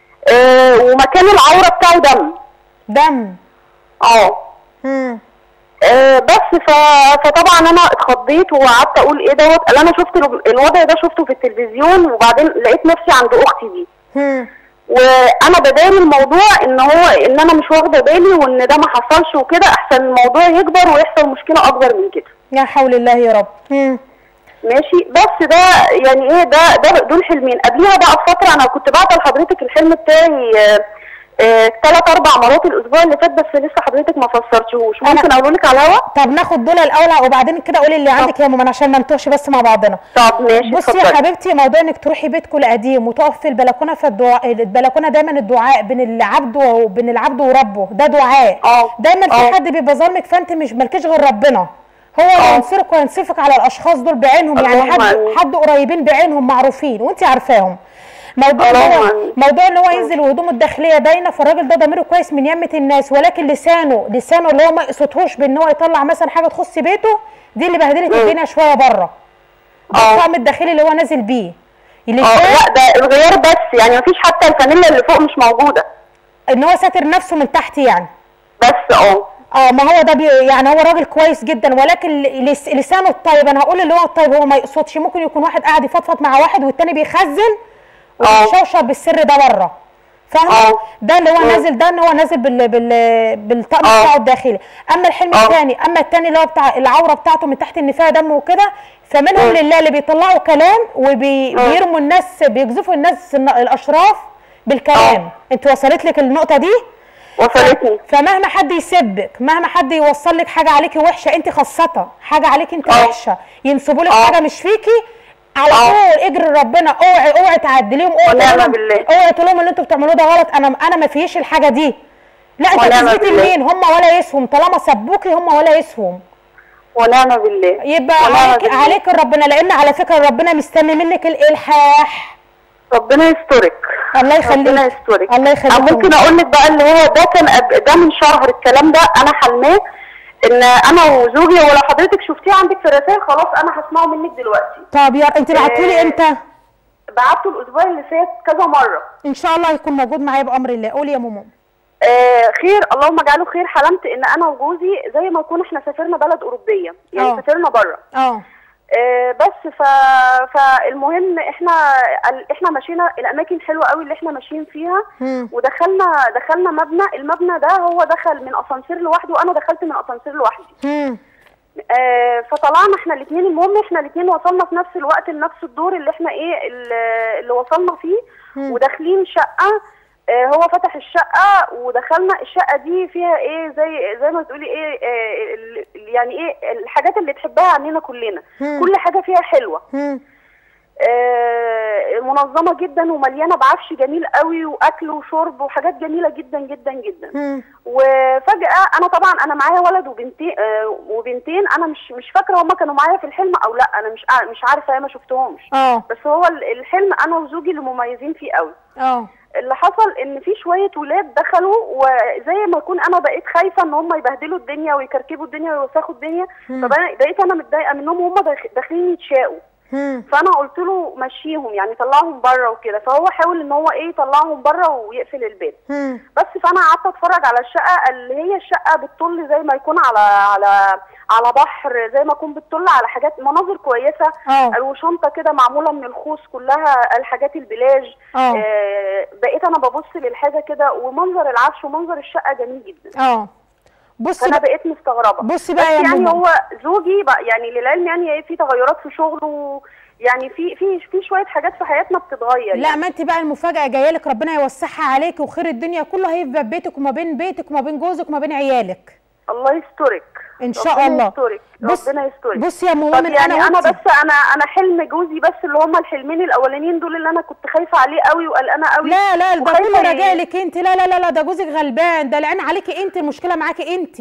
آه ومكان العوره بتاعه دم دم اه مم. آه، بس ف... فطبعا انا اتخضيت وقعدت اقول ايه دوت قال انا شفت ال- الوضع ده شفته في التلفزيون وبعدين لقيت نفسي عند اختي دي مم. وانا بداري الموضوع ان هو ان انا مش واخده بالي وان ده ما حصلش وكده احسن الموضوع يكبر ويحصل مشكله اكبر من كده يا حول الله يا رب مم. ماشي بس ده يعني ايه ده ده دول حلمين قبليها بقى بفتره انا كنت بعت لحضرتك الحلم بتاعي ثلاث اربع مرات الاسبوع اللي فات بس لسه حضرتك ما فسرتهوش ممكن اقوله لك على الهوا طب ناخد دول الاول وبعدين كده قولي اللي عندك يا ماما عشان ما نتوهش بس مع بعضنا طب ماشي بصي يا اتفضلي. حبيبتي موضوع انك تروحي بيتكم القديم وتقف في البلكونه فالدعاء البلكونه دايما الدعاء بين العبد وبين العبد وربه ده دعاء اه دايما في اه. حد بيبقى ظالمك فانت مش مالكيش غير ربنا هو اه. ينصرك وينصفك على الاشخاص دول بعينهم يعني اللهم حد آمين. حد قريبين بعينهم معروفين وانت عارفاهم موضوع ان اللهم هو آمين. موضوع ان هو ينزل وهدومه الداخليه باينه فالراجل ده ضميره كويس من يمه الناس ولكن لسانه لسانه اللي هو ما يقصدهوش بان هو يطلع مثلا حاجه تخص بيته دي اللي بهدلت الدنيا شويه بره ده اه. الطقم الداخلي اللي هو نازل بيه اه اللسان لا ده الغيار بس يعني مفيش حتى الفانيلا اللي فوق مش موجوده ان هو ساتر نفسه من تحت يعني بس اه اه ما هو ده بي يعني هو راجل كويس جدا ولكن لس لسانه الطيب انا هقول اللي هو الطيب هو ما يقصدش ممكن يكون واحد قاعد يفضفض مع واحد والتاني بيخزن وبيشوشر بالسر ده بره فاهمه اه. ده اللي هو اه. نازل ده ان هو نازل بال بال بالطقم اه. بتاعه الداخلي اما الحلم اه. الثاني اما الثاني اللي هو بتاع العوره بتاعته من تحت ان فيها دم وكده فمنهم اه. لله اللي بيطلعوا كلام وبيرموا الناس بيقذفوا الناس الن- الاشراف بالكلام اه. انت وصلت لك النقطه دي وصلتني فمهما حد يسبك مهما حد يوصل لك حاجه عليكي وحشه انت خاصه حاجه عليكي انت اه. وحشه ينسبوا لك اه. حاجه مش فيكي على اه. طول اجري ربنا اوعي اوعي تعدليهم اوعي ونعم تقول لهم بالله. اوعي تقول لهم اللي انتوا بتعملوه ده غلط انا انا ما فيش الحاجه دي لا انت ونعم تثبتي بالله. لمين هم ولا يسهم طالما سبوكي هم ولا يسهم ونعم بالله يبقى ونعم عليك بالله. عليك ربنا لان على فكره ربنا مستني منك الالحاح ربنا يسترك الله يخليك ربنا يسترك الله يخليك أنا ممكن اقول لك بقى اللي هو ده كان أب- ده من شهر الكلام ده انا حلماه ان انا وزوجي ولو حضرتك شفتيه عندك في الرسائل خلاص انا هسمعه منك دلوقتي طب يا انت بعتولي آه. امتى بعته الاسبوع اللي فات كذا مره ان شاء الله يكون موجود معايا بامر الله قولي يا ماما آه خير اللهم اجعله خير حلمت ان انا وجوزي زي ما نكون احنا سافرنا بلد اوروبيه يعني اه. سافرنا بره اه آه بس ف... فالمهم احنا ال- احنا مشينا الاماكن حلوه قوي اللي احنا ماشيين فيها مم. ودخلنا دخلنا مبنى المبنى ده هو دخل من اسانسير لوحده وانا دخلت من اسانسير لوحدي مم. آه فطلعنا احنا الاثنين المهم احنا الاثنين وصلنا في نفس الوقت لنفس الدور اللي احنا ايه اللي اللي وصلنا فيه مم. وداخلين شقه آه هو فتح الشقه ودخلنا الشقه دي فيها ايه زي زي ما تقولي ايه آه ال- يعني ايه الحاجات اللي تحبها عننا كلنا مم. كل حاجه فيها حلوه مم. آه، منظمه جدا ومليانه بعفش جميل قوي واكل وشرب وحاجات جميله جدا جدا جدا مم. وفجاه انا طبعا انا معايا ولد وبنتين آه، وبنتين انا مش مش فاكره هما كانوا معايا في الحلم او لا انا مش ع- مش عارفه ما شفتهمش اه بس هو ال- الحلم انا وزوجي اللي مميزين فيه قوي اه اللي حصل ان في شويه ولاد دخلوا وزي ما اكون انا بقيت خايفه ان هم يبهدلوا الدنيا ويكركبوا الدنيا ويوسخوا الدنيا فبقيت انا متضايقه منهم وهم داخ- داخلين يتشاقوا مم. فانا قلت له مشيهم يعني طلعهم بره وكده فهو حاول ان هو ايه يطلعهم بره ويقفل الباب مم. بس فانا قعدت اتفرج على الشقه اللي هي الشقه بتطل زي ما يكون على على على بحر زي ما اكون بتطل على حاجات مناظر كويسه اه وشنطه كده معموله من الخوص كلها الحاجات البلاج اه آه بقيت انا ببص للحاجه كده ومنظر العفش ومنظر الشقه جميل جدا اه بصي فانا بقى بقيت مستغربه بصي بس بقى يا يعني ماما. هو زوجي بقى يعني للعلم يعني إيه في تغيرات في شغله يعني في في في شويه حاجات في حياتنا بتتغير لا يعني. ما انت بقى المفاجاه جايه لك ربنا يوسعها عليك وخير الدنيا كله هيبقى في بيتك وما بين بيتك وما بين جوزك وما بين عيالك الله يسترك ان شاء ربنا الله يسترك بص ربنا يسترك بص يا طب مؤمن يعني انا انا وانتي- بس انا انا حلم جوزي بس اللي هما الحلمين الاولانيين دول اللي انا كنت خايفه عليه قوي وقلقانه قوي لا لا ده وخايفة كله ي- راجع لك انت لا لا لا لا ده جوزك غلبان ده العين عليكي انت المشكله معاكي انت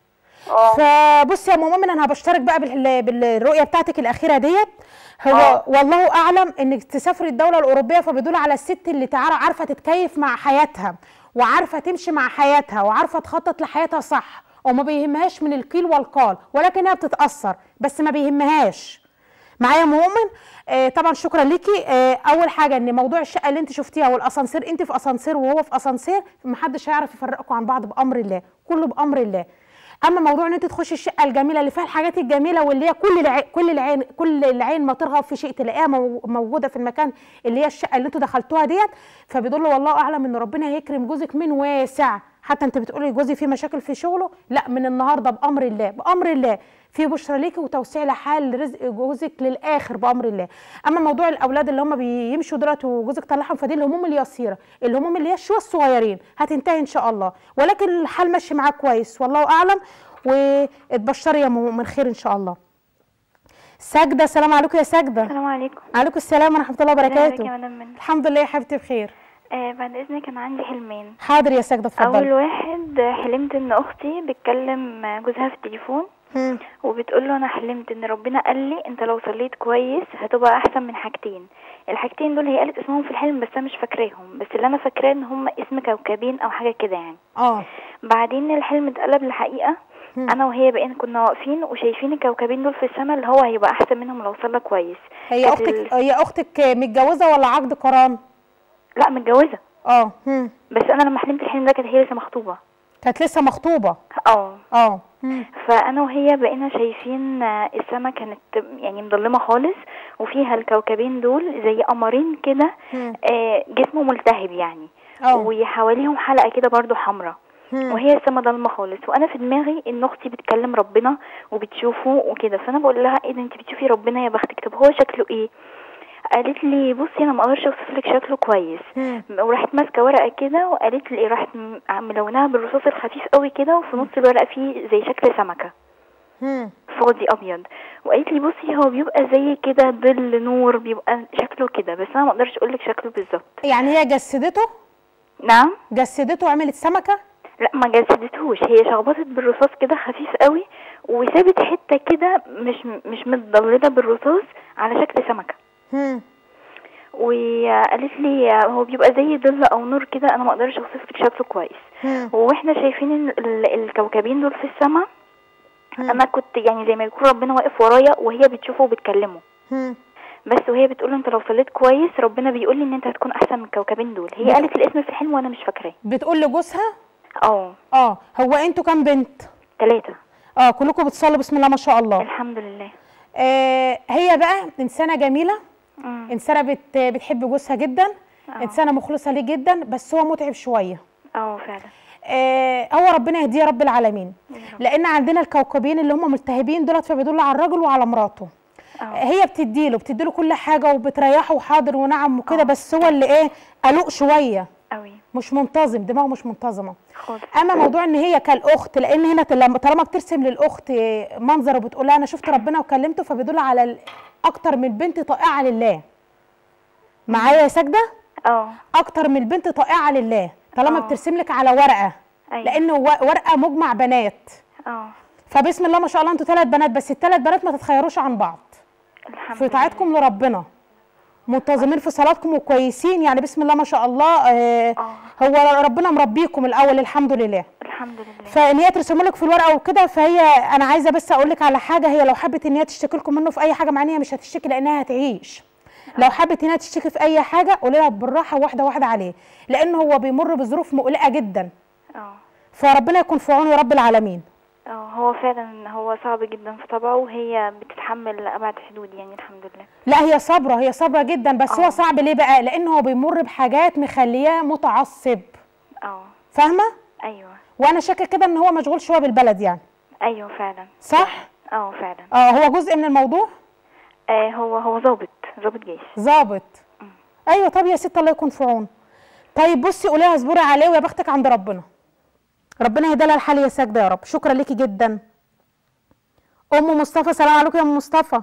اه فبصي يا ام مؤمن انا هبشرك بقى بال- بالرؤيه بتاعتك الاخيره ديت هو آه. والله اعلم انك تسافري الدوله الاوروبيه فبيدل على الست اللي تعرف عارفه تتكيف مع حياتها وعارفه تمشي مع حياتها وعارفه تخطط لحياتها صح وما بيهمهاش من القيل والقال ولكنها بتتاثر بس ما بيهمهاش معايا يا ام مؤمن آه طبعا شكرا ليكي آه اول حاجه ان موضوع الشقه اللي انت شفتيها والاسانسير انت في اسانسير وهو في اسانسير محدش هيعرف يفرقكم عن بعض بامر الله كله بامر الله اما موضوع ان انت تخشي الشقه الجميله اللي فيها الحاجات الجميله واللي هي كل العين كل العين كل العين ما ترغب في شيء تلاقيها مو- موجوده في المكان اللي هي الشقه اللي انتوا دخلتوها ديت فبيدل والله اعلم ان ربنا هيكرم جوزك من واسع حتى انت بتقولي جوزي فيه مشاكل في شغله لا من النهارده بامر الله بامر الله في بشرى ليكي وتوسيع لحال رزق جوزك للاخر بامر الله اما موضوع الاولاد اللي هم بيمشوا دلوقتي وجوزك طلعهم فدي الهموم اليسيره الهموم اللي هي الشويه الصغيرين هتنتهي ان شاء الله ولكن الحال ماشي معاك كويس والله اعلم واتبشري يا مو- من خير ان شاء الله ساجده السلام عليكم يا ساجده السلام عليكم عليكم السلام ورحمه الله ازيك يا وبركاته مدام منى الحمد لله يا حبيبتي بخير آه بعد اذنك انا عندي حلمين حاضر يا ساجده اول اتفضلي واحد آه، حلمت ان اختي بتكلم آه، جوزها في التليفون مم. وبتقول له انا حلمت ان ربنا قال لي انت لو صليت كويس هتبقى احسن من حاجتين الحاجتين دول هي قالت اسمهم في الحلم بس انا مش فاكراهم بس اللي انا فاكراه ان هم اسم كوكبين او حاجه كده يعني اه بعدين الحلم اتقلب لحقيقه مم. انا وهي بقينا كنا واقفين وشايفين الكوكبين دول في السماء اللي هو هيبقى احسن منهم لو صلى كويس هي كانت اختك ال- هي اختك متجوزه ولا عقد قران لا متجوزه اه مم. بس انا لما حلمت الحلم ده كانت هي لسه مخطوبه كانت لسه مخطوبه اه اه مم. فانا وهي بقينا شايفين آه، السما كانت يعني مظلمه خالص وفيها الكوكبين دول زي قمرين كده مم. آه، جسمه ملتهب يعني اه وحواليهم حلقه كده برضو حمراء مم. وهي السما ضلمه خالص وانا في دماغي ان اختي بتكلم ربنا وبتشوفه وكده فانا بقول لها ايه ده انت بتشوفي ربنا يا بختك طب هو شكله ايه قالت لي بصي انا ما اقدرش اوصف لك شكله كويس مم. وراحت ماسكه ورقه كده وقالت لي راحت م- ملوناها بالرصاص الخفيف قوي كده وفي نص الورقه فيه زي شكل سمكه مم. فاضي ابيض وقالت لي بصي هو بيبقى زي كده ظل نور بيبقى شكله كده بس انا ما اقدرش اقول لك شكله بالظبط يعني هي جسدته نعم جسدته وعملت سمكه لا ما جسدتهوش هي شخبطت بالرصاص كده خفيف قوي وسابت حته كده مش مش متضلله بالرصاص على شكل سمكه مم. وقالت لي هو بيبقى زي ظل او نور كده انا ما اقدرش اوصف لك شكله كويس مم. واحنا شايفين إن ال- الكوكبين دول في السماء مم. انا كنت يعني زي ما يكون ربنا واقف ورايا وهي بتشوفه وبتكلمه مم. بس وهي بتقول له انت لو صليت كويس ربنا بيقول لي ان انت هتكون احسن من الكوكبين دول هي قالت الاسم في الحلم وانا مش فاكراه بتقول لجوزها اه اه هو انتوا كام بنت ثلاثة اه كلكم بتصلوا بسم الله ما شاء الله الحمد لله آه هي بقى انسانه جميله مم. انسانه بت بتحب جوزها جدا اه انسانه مخلصه ليه جدا بس هو متعب شويه اه فعلا آه هو ربنا يهديه رب العالمين لان عندنا الكوكبين اللي هم ملتهبين دولت فبيدل على الرجل وعلى مراته اه هي بتديله بتديله كل حاجه وبتريحه وحاضر ونعم وكده آه. بس هو اللي ايه قلق شويه قوي مش منتظم دماغه مش منتظمه خالص اما موضوع ان هي كالاخت لان هنا لما طالما بترسم للاخت منظر وبتقول لها انا شفت ربنا وكلمته فبيدل على ال- اكتر من بنت طائعه لله معايا يا ساجده اه اكتر من بنت طائعه لله طالما آه. بترسم لك على ورقه ايوه لانه و- ورقه مجمع بنات اه فبسم الله ما شاء الله انتوا ثلاث بنات بس الثلاث بنات ما تتخيروش عن بعض الحمد في طاعتكم لربنا منتظمين في صلاتكم وكويسين يعني بسم الله ما شاء الله آه اه هو ربنا مربيكم الاول الحمد لله الحمد لله فان هي ترسم لك في الورقه وكده فهي انا عايزه بس اقول لك على حاجه هي لو حبت ان هي تشتكي لكم منه في اي حاجه مع ان هي مش هتشتكي لانها هتعيش لو حبت ان هي تشتكي في اي حاجه قولي لها بالراحه واحده واحده عليه لان هو بيمر بظروف مقلقه جدا اه فربنا يكون في عونه يا رب العالمين اه هو فعلا هو صعب جدا في طبعه وهي بتتحمل لأبعد حدود يعني الحمد لله لا هي صابره هي صابره جدا بس آه. هو صعب ليه بقى لان هو بيمر بحاجات مخلياه متعصب اه فاهمه ايوه وانا شاكه كده ان هو مشغول شويه بالبلد يعني ايوه فعلا صح اه فعلا اه هو جزء من الموضوع آه هو هو ظابط ظابط جيش ظابط ايوه طب يا ست الله يكون في عونه طيب بصي قولي لها اصبري عليه ويا بختك عند ربنا ربنا يهدى لها الحال يا ساجده يا رب شكرا ليكي جدا ام مصطفى سلام عليكم يا ام مصطفى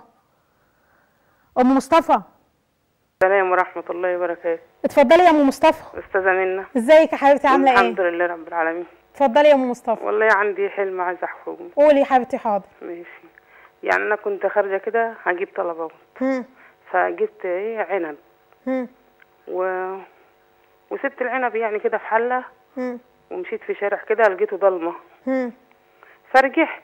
ام مصطفى السلام ورحمة الله وبركاته اتفضلي يا ام مصطفى أستاذة منى ازيك يا حبيبتي عامله الحمد ايه لله رب العالمين اتفضلي يا ام مصطفى والله عندي حلم عايزة أحكيه قولي يا حبيبتي حاضر ماشي يعني أنا كنت خارجة كده هجيب طلبات هم فجبت إيه عنب هم و... وسبت العنب يعني كده في حلة هم ومشيت في شارع كده لقيته ضلمة هم فرجعت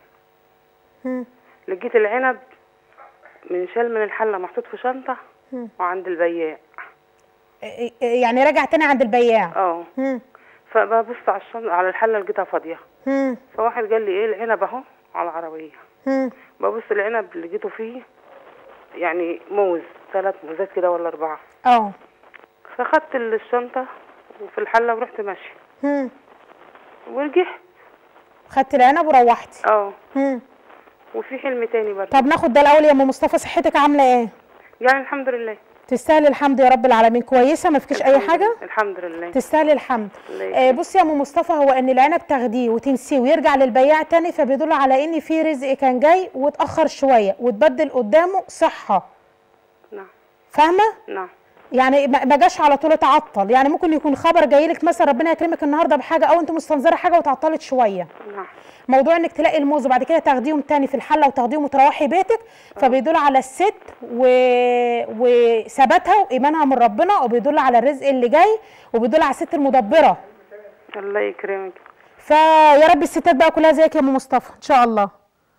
هم لقيت العنب منشال من الحلة محطوط في شنطة هم. وعند البياع إيه- إيه يعني رجع تاني عند البياع اه هم فببص على الشنطة على الحلة لقيتها فاضية هم فواحد قال لي ايه العنب اهو على العربية هم ببص العنب لقيته فيه يعني موز ثلاث موزات كده ولا أربعة اه فخدت الشنطة وفي الحلة ورحت ماشية هم ورجعت خدت العنب وروحتي اه هم وفي حلم تاني برضه طب ناخد ده الاول يا ام مصطفى صحتك عامله ايه يعني الحمد لله تستاهلي الحمد يا رب العالمين كويسه ما فيكيش اي الحمد حاجه لله. الحمد لله تستاهلي الحمد الله آه يكرمك. بصي يا ام مصطفى هو ان العنب تاخديه وتنسيه ويرجع للبياع تاني فبيدل على ان في رزق كان جاي واتاخر شويه وتبدل قدامه صحه نعم فاهمه نعم يعني ما ما جاش على طول اتعطل يعني ممكن يكون خبر جاي لك مثلا ربنا يكرمك النهارده بحاجه او انت مستنظره حاجه وتعطلت شويه نعم موضوع انك تلاقي الموز وبعد كده تاخديهم تاني في الحله وتاخديهم وتروحي بيتك فبيدل على الست و... وثباتها وايمانها من ربنا وبيدل على الرزق اللي جاي وبيدل على الست المدبره الله يكرمك فيا رب الستات بقى كلها زيك يا ام مصطفى ان شاء الله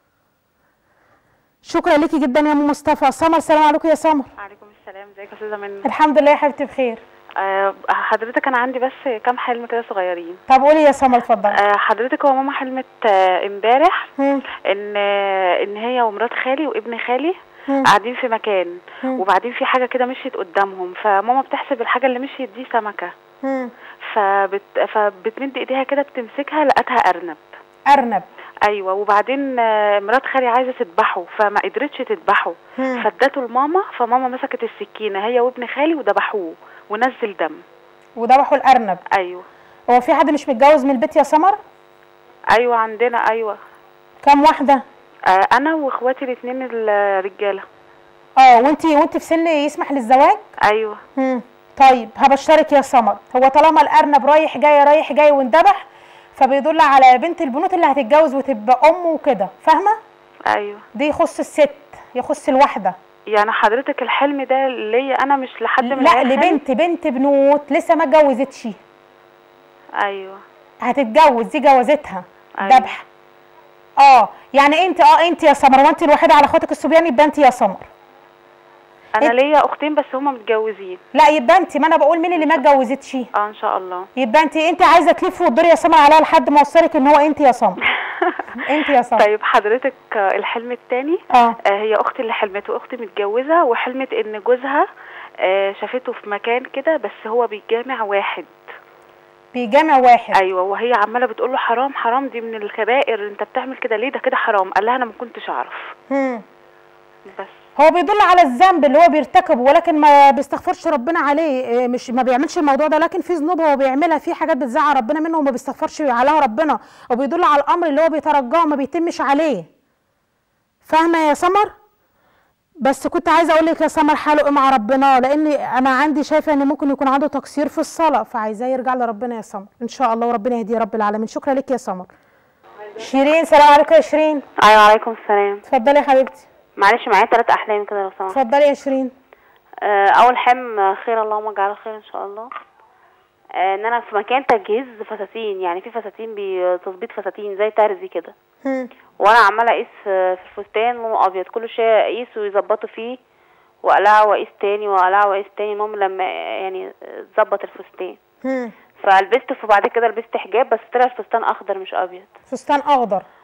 شكرا ليكي جدا يا ام مصطفى سمر سلام عليكم يا سمر عليكم السلام ازيك يا استاذه منى الحمد لله يا حبيبتي بخير آه حضرتك انا عندي بس كام حلم كده صغيرين طب قولي يا سمر اتفضلي آه حضرتك هو ماما حلمت آه امبارح مم. ان آه ان هي ومرات خالي وابن خالي مم. قاعدين في مكان مم. وبعدين في حاجه كده مشيت قدامهم فماما بتحسب الحاجه اللي مشيت دي سمكه مم. فبت فبتمد ايديها كده بتمسكها لقتها ارنب ارنب ايوه وبعدين آه، مرات خالي عايزه تذبحه فما قدرتش تذبحه مم. فادته لماما فماما مسكت السكينه هي وابن خالي وذبحوه ونزل دم وذبحوا الارنب ايوه هو في حد مش متجوز من البيت يا سمر ايوه عندنا ايوه كام واحده آه انا واخواتي الاثنين الرجاله اه وانتي وانتي في سن يسمح للزواج ايوه مم. طيب هبشرك يا سمر هو طالما الارنب رايح جاي رايح جاي واندبح فبيدل على بنت البنوت اللي هتتجوز وتبقى ام وكده فاهمه ايوه دي يخص الست يخص الواحده يعني حضرتك الحلم ده ليا انا مش لحد من لا العيال خالي؟ لبنت بنت بنوت لسه ما اتجوزتش ايوه هتتجوز دي جوازتها أيوة. ذبح اه يعني انت اه انت يا سمر وانت الوحيده على اخواتك الصبيان يبقى انت يا سمر انا ليا اختين بس هما متجوزين لا يبقى انت ما انا بقول مين اللي ما اتجوزتش اه ان شاء الله يبقى انت انت عايزه تلفي وتدوري يا سمر عليها لحد ما اوصلك ان هو انت يا سمر انت يا سمر طيب حضرتك آه، الحلم التاني اه هي اختي اللي حلمت واختي متجوزه وحلمت ان جوزها آه، شافته في مكان كده بس هو بيجامع واحد بيجامع واحد ايوه وهي عماله بتقول له حرام حرام دي من الكبائر انت بتعمل كده ليه ده كده حرام قال لها انا ما كنتش اعرف مم. بس هو بيدل على الذنب اللي هو بيرتكبه ولكن ما بيستغفرش ربنا عليه إيه، مش ما بيعملش الموضوع ده لكن في ذنوب هو بيعملها في حاجات بتزعل ربنا منه وما بيستغفرش عليها ربنا وبيدل على الامر اللي هو بيترجاه وما بيتمش عليه فاهمه يا سمر بس كنت عايزه اقول لك يا سمر حاله ايه مع ربنا لان انا عندي شايفه ان ممكن يكون عنده تقصير في الصلاه فعايزاه يرجع لربنا يا سمر ان شاء الله وربنا يهديه رب العالمين شكرا لك يا سمر شيرين سلام عليكم يا شيرين ايوه عليكم السلام اتفضلي يا حبيبتي معلش معايا ثلاث احلام كده لو سمحت اتفضلي يا شيرين آه، اول حلم آه، خير اللهم اجعله خير ان شاء الله آه، ان انا في مكان تجهيز فساتين يعني في فساتين بتظبيط فساتين زي ترزي كده هم. وانا عماله اقيس في في الفستان لونه ابيض كل شويه اقيس ويظبطوا فيه واقلعه واقيس تاني واقلعه واقيس تاني المهم لما يعني ظبط الفستان هم. فلبست فبعد كده لبست حجاب بس طلع الفستان اخضر مش ابيض فستان اخضر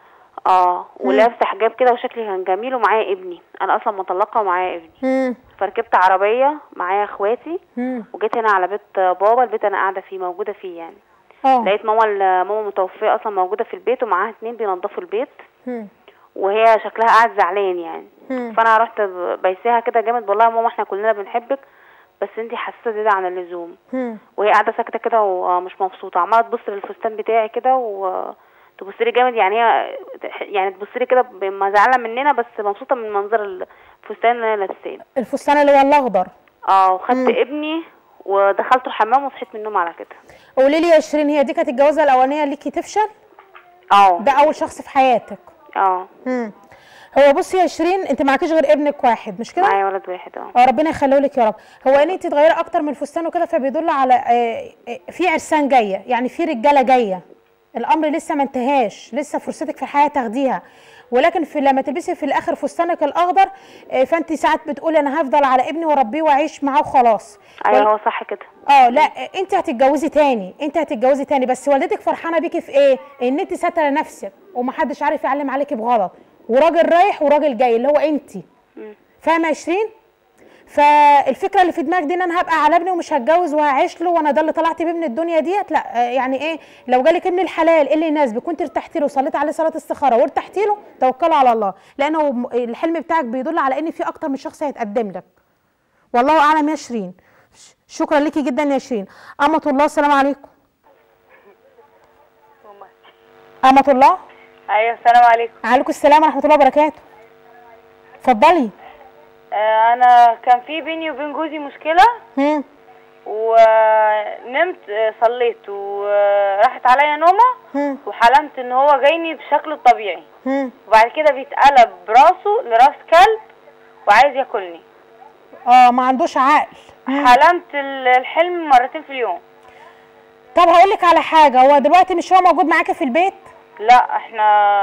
اه ولابسه حجاب كده وشكلي كان جميل ومعايا ابني انا اصلا مطلقه ومعايا ابني مم. فركبت عربيه معايا اخواتي مم. وجيت هنا على بيت بابا البيت انا قاعده فيه موجوده فيه يعني اه لقيت ماما ال- ماما متوفيه اصلا موجوده في البيت ومعاها اتنين بينضفوا البيت مم. وهي شكلها قاعد زعلان يعني مم. فانا رحت ب- بايساها كده جامد بقول لها يا ماما احنا كلنا بنحبك بس انتي حساسه زياده عن اللزوم مم. وهي قاعده ساكته كده ومش مبسوطه عماله تبص للفستان بتاعي كده وتبص لي جامد يعني هي يعني تبص لي كده بما زعلانه مننا بس مبسوطه من منظر الفستان اللي انا لابساه الفستان اللي هو الاخضر اه وخدت ابني ودخلته الحمام وصحيت من النوم على كده قولي لي يا شيرين هي دي كانت الجوازه الاولانيه ليكي تفشل اه ده اول شخص في حياتك اه مم. هو بصي يا شيرين انت معكيش غير ابنك واحد مش كده معايا ولد واحد اه اه ربنا يخليه لك يا رب هو ان انت تغيري اكتر من الفستان وكده فبيدل على آه، آه، في عرسان جايه يعني في رجاله جايه الامر لسه ما انتهاش لسه فرصتك في الحياه تاخديها ولكن في لما تلبسي في الاخر فستانك الاخضر آه، فانت ساعات بتقولي انا هفضل على ابني واربيه واعيش معاه وخلاص ايوه وال- هو صح كده اه لا آه، انت هتتجوزي تاني انت هتتجوزي تاني بس والدتك فرحانه بيكي في ايه ان انت ساتره نفسك ومحدش عارف يعلم عليكي بغلط وراجل رايح وراجل جاي اللي هو انت فاهمه يا شيرين فالفكره اللي في دماغك دي ان انا هبقى على ابني ومش هتجوز وهعيش له وانا ده اللي طلعت بيه من الدنيا ديت لا آه، يعني ايه لو جالك ابن الحلال اللي يناسبك كنت ارتحتي له وصليت عليه صلاه استخاره وارتحتي له توكلوا على الله لانه م- الحلم بتاعك بيدل على ان في اكتر من شخص هيتقدم لك والله اعلم يا شيرين ش- شكرا ليكي جدا يا شيرين امة الله السلام عليكم امة الله ايوه السلام عليكم عليكم السلام ورحمه الله وبركاته اتفضلي آه انا كان في بيني وبين جوزي مشكله هم ونمت آه، صليت وراحت عليا نومه هم وحلمت ان هو جايني بشكله الطبيعي هم وبعد كده بيتقلب براسه لراس كلب وعايز ياكلني اه ما عندوش عقل حلمت ال- الحلم مرتين في اليوم طب هقول لك على حاجه هو دلوقتي مش هو موجود معاكي في البيت لا احنا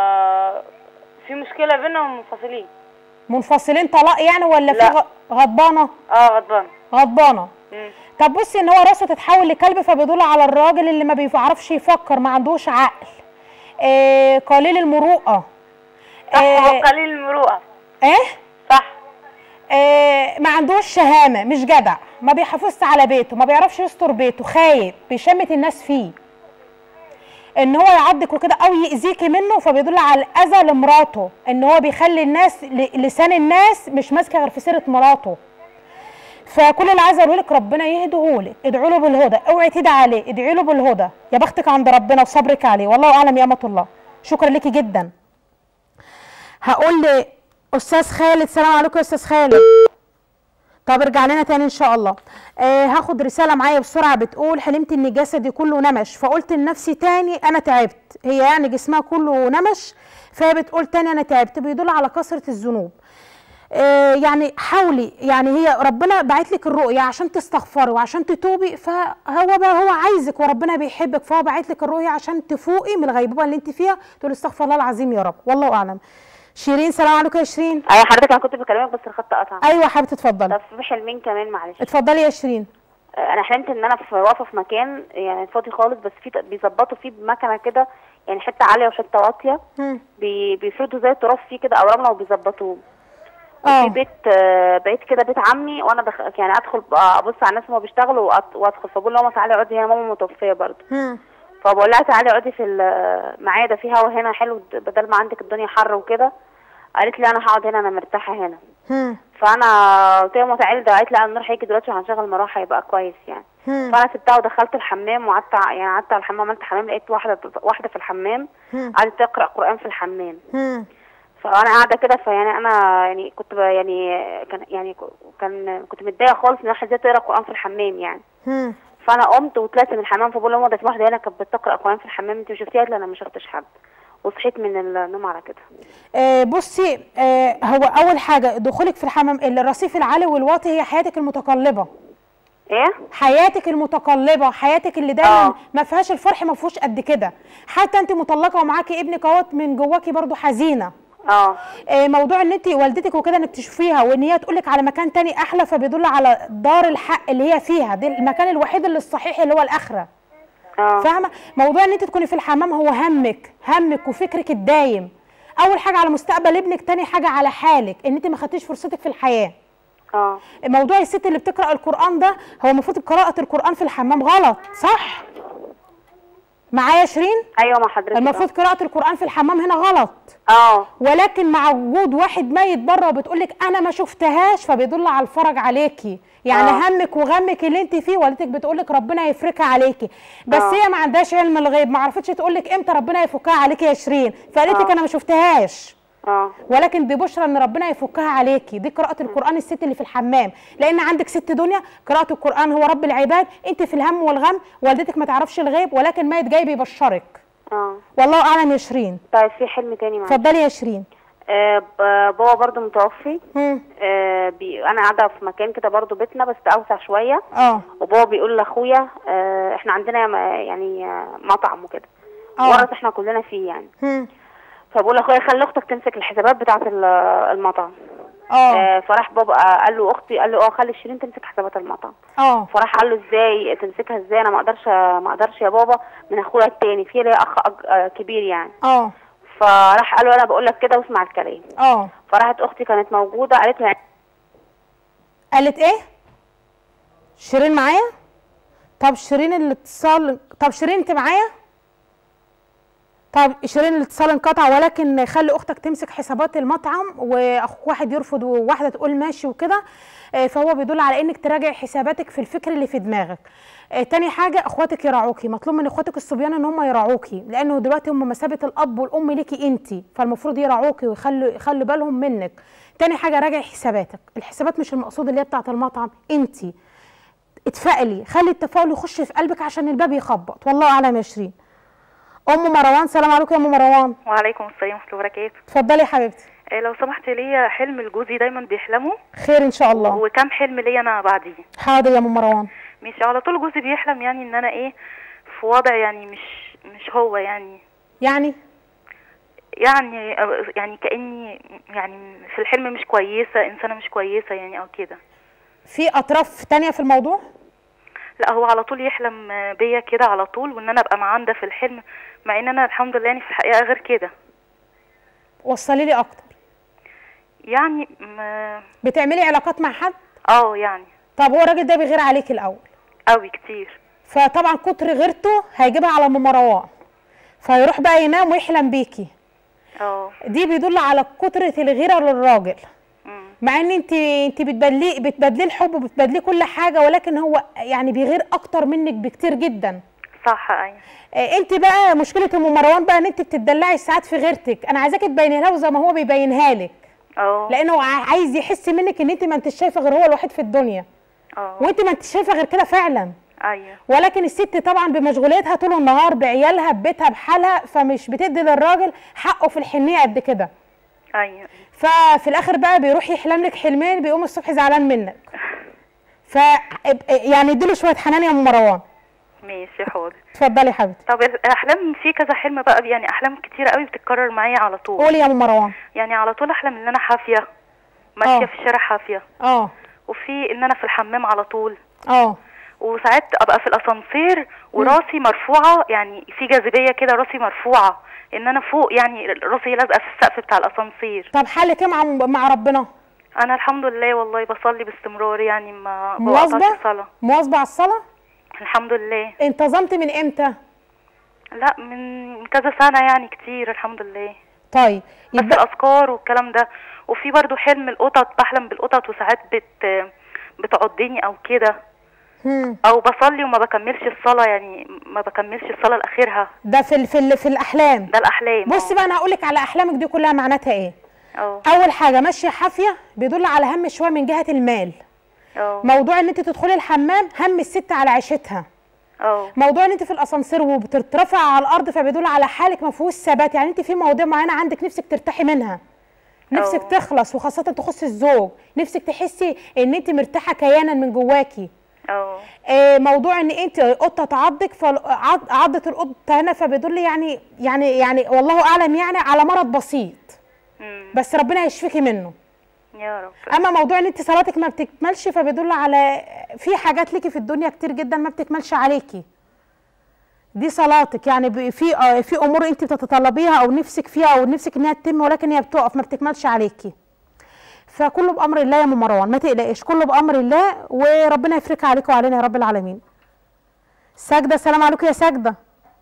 في مشكله بينا ومنفصلين منفصلين طلاق يعني ولا في لا. غ- غضبانه اه غضبان غضبانه مم. طب بصي ان هو راسه تتحول لكلب فبيدل على الراجل اللي ما بيعرفش يفكر ما عندوش عقل آه قليل المروءه صح هو قليل المروءه ايه صح آه ما عندوش شهامه مش جدع ما بيحافظش على بيته ما بيعرفش يستر بيته خايب بيشمت الناس فيه ان هو يعضك وكده او يأذيكي منه فبيدل على الاذى لمراته ان هو بيخلي الناس ل- لسان الناس مش ماسكه غير في سيره مراته فكل اللي عايزه اقوله لك ربنا يهديهولك ادعوا له بالهدى اوعي تدعي عليه ادعي له بالهدى يا بختك عند ربنا وصبرك عليه والله اعلم يا امه الله شكرا ليكي جدا هقول لي استاذ خالد سلام عليكم يا استاذ خالد طب ارجع لنا تاني ان شاء الله آه هاخد رساله معايا بسرعه بتقول حلمت ان جسدي كله نمش فقلت لنفسي تاني انا تعبت هي يعني جسمها كله نمش فهي بتقول تاني انا تعبت بيدل على كثره الذنوب آه يعني حاولي يعني هي ربنا باعت لك الرؤيه عشان تستغفري وعشان تتوبي فهو بقى هو عايزك وربنا بيحبك فهو باعت لك الرؤيه عشان تفوقي من الغيبوبه اللي انت فيها تقولي استغفر الله العظيم يا رب والله اعلم شيرين سلام عليكم يا شيرين ايوه حضرتك انا كنت بكلمك بس الخط قطع ايوه حبيبتي اتفضلي طب في حلمين كمان معلش اتفضلي يا شيرين آه، انا حلمت ان انا في واقفه في مكان يعني فاضي خالص بس في بيظبطوا فيه بمكنه كده يعني حته عاليه وحته واطيه مم. بي بيفردوا زي التراب فيه كده او رمله وبيظبطوه اه في بيت آه، بقيت كده بيت عمي وانا دخ... يعني ادخل بقى ابص على الناس وهما بيشتغلوا وأت- وادخل فبقول لهم تعالي اقعدي هنا ماما متوفيه برضه مم. فبقول لها تعالي اقعدي في المعايا ده في هوا هنا حلو بدل ما عندك الدنيا حر وكده قالت لي انا هقعد هنا انا مرتاحه هنا مم. فانا قلت لها ماما تعالي ده قالت لي لا النور هيجي دلوقتي وهنشغل مروحه هيبقى كويس يعني مم. فانا سبتها ودخلت الحمام وقعدت ع- يعني قعدت على الحمام عملت حمام لقيت واحده واحده في الحمام مم. قعدت تقرا قران في الحمام مم. فانا قاعده كده فيعني انا يعني كنت ب- يعني كان يعني ك- كان كنت متضايقه خالص ان واحده ازاي تقرا قران في الحمام يعني مم. فانا قمت وطلعت من الحمام فبقول لهم ده في واحده هنا كانت بتقرا قران في الحمام انت مش شفتيها قالت لي انا ما شفتش حد وصحيت من النوم على كده آه بصي آه هو اول حاجه دخولك في الحمام الرصيف العالي والواطي هي حياتك المتقلبه ايه حياتك المتقلبه حياتك اللي دايما ما فيهاش الفرح ما فيهوش قد كده حتى انت مطلقه ومعاكي ابنك اهوت من جواكي برضو حزينه اه آه، موضوع ان انت والدتك وكده انك تشوفيها وان هي تقول لك على مكان تاني احلى فبيدل على دار الحق اللي هي فيها دي المكان الوحيد اللي الصحيح اللي هو الاخره اه فاهمه موضوع ان انت تكوني في الحمام هو همك همك وفكرك الدايم اول حاجه على مستقبل ابنك تاني حاجه على حالك ان انت ما خدتيش فرصتك في الحياه اه موضوع الست اللي بتقرا القران ده هو المفروض قراءه القران في الحمام غلط صح معايا شيرين ايوه مع حضرتك المفروض قراءه القران في الحمام هنا غلط اه ولكن مع وجود واحد ميت بره وبتقول لك انا ما شفتهاش فبيدل على الفرج عليكي يعني آه. همك وغمك اللي انت فيه والدتك بتقول لك ربنا يفركها عليكي بس آه. هي ما عندهاش علم الغيب ما عرفتش تقول لك امتى ربنا يفكها عليكي يا شيرين فقالت لك آه. انا ما شفتهاش اه ولكن دي بشرى ان ربنا يفكها عليكي دي قراءه القران الست اللي في الحمام لان عندك ست دنيا قراءه القران هو رب العباد انت في الهم والغم والدتك ما تعرفش الغيب ولكن ميت جاي بيبشرك اه والله اعلم يا شيرين طيب في حلم تاني معايا اتفضلي يا شيرين آه ب- بابا برضو متوفي آه بي انا قاعده في مكان كده برضو بيتنا بس اوسع شويه اه وبابا بيقول لاخويا آه احنا عندنا م- يعني آه، مطعم وكده آه. ورث احنا كلنا فيه يعني هم. فبقول لاخويا خلي اختك تمسك الحسابات بتاعه ال- المطعم اه آه فراح بابا آه، قال له اختي قال له اه خلي شيرين تمسك حسابات المطعم اه فراح قال له ازاي تمسكها ازاي انا ما اقدرش ما اقدرش يا بابا من اخويا التاني في ليا اخ أج- آه، كبير يعني اه فراح قال له انا بقول لك كده واسمع الكلام اه فراحت اختي كانت موجوده قالت له قالت ايه شيرين معايا طب شيرين الاتصال طب شيرين انت معايا طب شيرين الاتصال انقطع ولكن خلي اختك تمسك حسابات المطعم واخوك واحد يرفض وواحده تقول ماشي وكده آه، فهو بيدل على انك تراجع حساباتك في الفكر اللي في دماغك آه، تاني حاجه اخواتك يراعوكي مطلوب من اخواتك الصبيان ان هم يراعوكي لانه دلوقتي هم مثابه الاب والام ليكي انت فالمفروض يراعوكي ويخلوا يخلوا بالهم منك تاني حاجه راجعي حساباتك الحسابات مش المقصود اللي هي بتاعه المطعم انت اتفائلي خلي التفاؤل يخش في قلبك عشان الباب يخبط والله اعلم يا شيرين ام مروان سلام عليكم يا ام مروان وعليكم السلام ورحمه الله وبركاته اتفضلي يا حبيبتي آه، لو سمحت ليا حلم لجوزي دايما بيحلمه خير ان شاء الله وكم حلم ليا انا بعديه حاضر يا ام مروان مش على طول جوزي بيحلم يعني ان انا ايه في وضع يعني مش مش هو يعني يعني يعني أو- يعني كاني يعني في الحلم مش كويسه انسانه مش كويسه يعني او كده في اطراف تانية في الموضوع لا هو على طول يحلم آه، بيا كده على طول وان انا ابقى معاه ده في الحلم مع ان انا الحمد لله يعني في الحقيقه غير كده وصلي لي اكتر يعني ما- بتعملي علاقات مع حد اه يعني طب هو الراجل ده بيغير عليكي الاول قوي كتير فطبعا كتر غيرته هيجيبها على ام مروان فيروح بقى ينام ويحلم بيكي اه دي بيدل على كترة الغيرة للراجل مع ان انت انت بتبدلي بتبدلي الحب وبتبدلي كل حاجه ولكن هو يعني بيغير اكتر منك بكتير جدا صح ايوه آه، انت بقى مشكله ام مروان بقى ان انت بتدلعي ساعات في غيرتك انا عايزاكي تبينيها له زي ما هو بيبينها لك اه لانه ع- عايز يحس منك ان انت ما انتش شايفه غير هو الوحيد في الدنيا اه وانت ما انتش شايفه غير كده فعلا ايوه ولكن الست طبعا بمشغوليتها طول النهار بعيالها ببيتها بحالها فمش بتدي للراجل حقه في الحنيه قد كده ايوه ففي الاخر بقى بيروح يحلم لك حلمين بيقوم الصبح زعلان منك ف يعني اديله شويه حنان يا ام مروان ماشي حاضر اتفضلي يا حبيبتي طب الاحلام في كذا حلم بقى يعني احلام كتيره قوي بتتكرر معايا على طول قولي يا ام مروان يعني على طول احلم ان انا حافيه ماشيه آه. في الشارع حافيه اه وفي ان انا في الحمام على طول اه وساعات ابقى في الاسانسير وراسي مرفوعه يعني في جاذبيه كده راسي مرفوعه ان انا فوق يعني راسي لازقه في السقف بتاع الاسانسير طب حالك ايه مع مع ربنا انا الحمد لله والله بصلي باستمرار يعني ما مواظبه بقطعش الصلاه مواظبه على الصلاه الحمد لله انتظمت من امتى لا من كذا سنه يعني كتير الحمد لله طيب بس الاذكار والكلام ده وفي برضو حلم القطط بحلم بالقطط وساعات بت بتعضني او كده هم. او بصلي وما بكملش الصلاه يعني ما بكملش الصلاه لاخرها ده في ال في ال في الاحلام ده الاحلام بصي بقى انا هقول لك على احلامك دي كلها معناتها ايه اه اول حاجه ماشيه حافيه بيدل على هم شويه من جهه المال اه موضوع ان انت تدخلي الحمام هم الست على عيشتها اه موضوع ان انت في الاسانسير وبترتفع على الارض فبيدل على حالك ما فيهوش ثبات يعني انت في مواضيع معينه عندك نفسك ترتاحي منها نفسك أوه. تخلص وخاصه تخص الزوج نفسك تحسي ان انت مرتاحه كيانا من جواكي اه آه، موضوع ان انت قطه تعضك فعضت القطه هنا فبيدل يعني يعني يعني والله اعلم يعني على مرض بسيط بس ربنا يشفيكي منه يا رب اما موضوع ان انت صلاتك ما بتكملش فبيدل على في حاجات ليكي في الدنيا كتير جدا ما بتكملش عليكي دي صلاتك يعني ب- في آه، في امور انت بتتطلبيها او نفسك فيها او نفسك انها تتم ولكن هي بتقف ما بتكملش عليكي فكله بامر الله يا ام مروان ما تقلقيش كله بامر الله وربنا يفرجها عليكم وعلينا يا رب العالمين ساجده السلام عليكم يا ساجده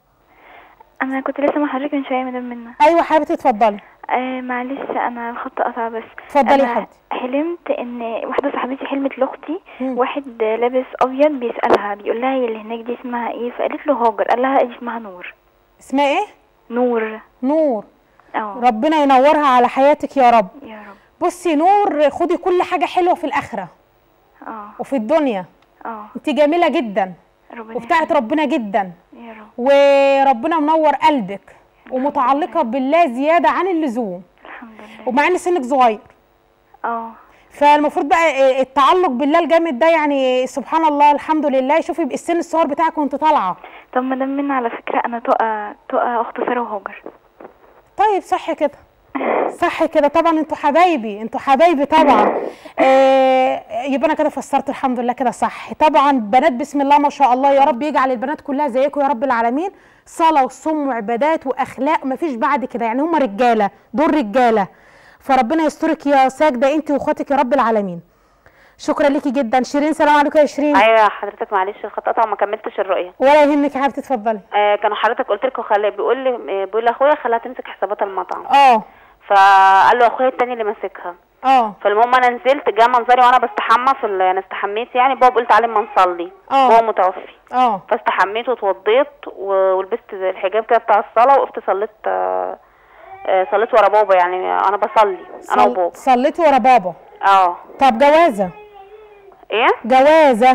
انا كنت لسه مع حضرتك من شويه مدام منى ايوه حبيبتي اتفضلي آه معلش انا الخط قطع بس اتفضلي يا أنا حبيبتي. حلمت ان واحده صاحبتي حلمت لاختي واحد لابس ابيض بيسالها بيقول لها هي اللي هناك دي اسمها ايه فقالت له هاجر قال لها دي اسمها نور اسمها ايه نور نور اه ربنا ينورها على حياتك يا رب يا رب بصي نور خدي كل حاجه حلوه في الاخره اه وفي الدنيا اه انت جميله جدا ربنا وبتاعت ربنا جدا يا رب وربنا منور قلبك ومتعلقه بالله زياده عن اللزوم الحمد لله ومع ان سنك صغير اه فالمفروض بقى التعلق بالله الجامد ده يعني سبحان الله الحمد لله شوفي السن الصغير بتاعك وانت طالعه طب مدام منى على فكره انا تقى تقى اخت ساره وهاجر طيب صح كده صح كده طبعا انتوا حبايبي انتوا حبايبي طبعا آه يبقى انا كده فسرت الحمد لله كده صح طبعا بنات بسم الله ما شاء الله يا رب يجعل البنات كلها زيكم يا رب العالمين صلاه وصوم وعبادات واخلاق مفيش بعد كده يعني هم رجاله دول رجاله فربنا يسترك يا ساجده انت واخواتك يا رب العالمين شكرا ليكي جدا شيرين سلام عليكم يا شيرين ايوه حضرتك معلش الخط قطع وما كملتش الرؤيه ولا يهمك يا حبيبتي اتفضلي آه كانوا حضرتك قلت لكم خلي بيقول لي آه، بيقول لاخويا خليها تمسك حسابات المطعم اه فقال له اخويا التاني اللي ماسكها اه فالمهم انا نزلت جه منظري وانا بستحمى في ال- انا استحميت يعني بابا قلت عليه ما نصلي اه. هو متوفي اه فاستحميت واتوضيت و- ولبست الحجاب كده بتاع الصلاه وقفت صليت آه، آه، صليت ورا بابا يعني انا بصلي انا صل- وبابا صليتي ورا بابا اه طب جوازه ايه جوازه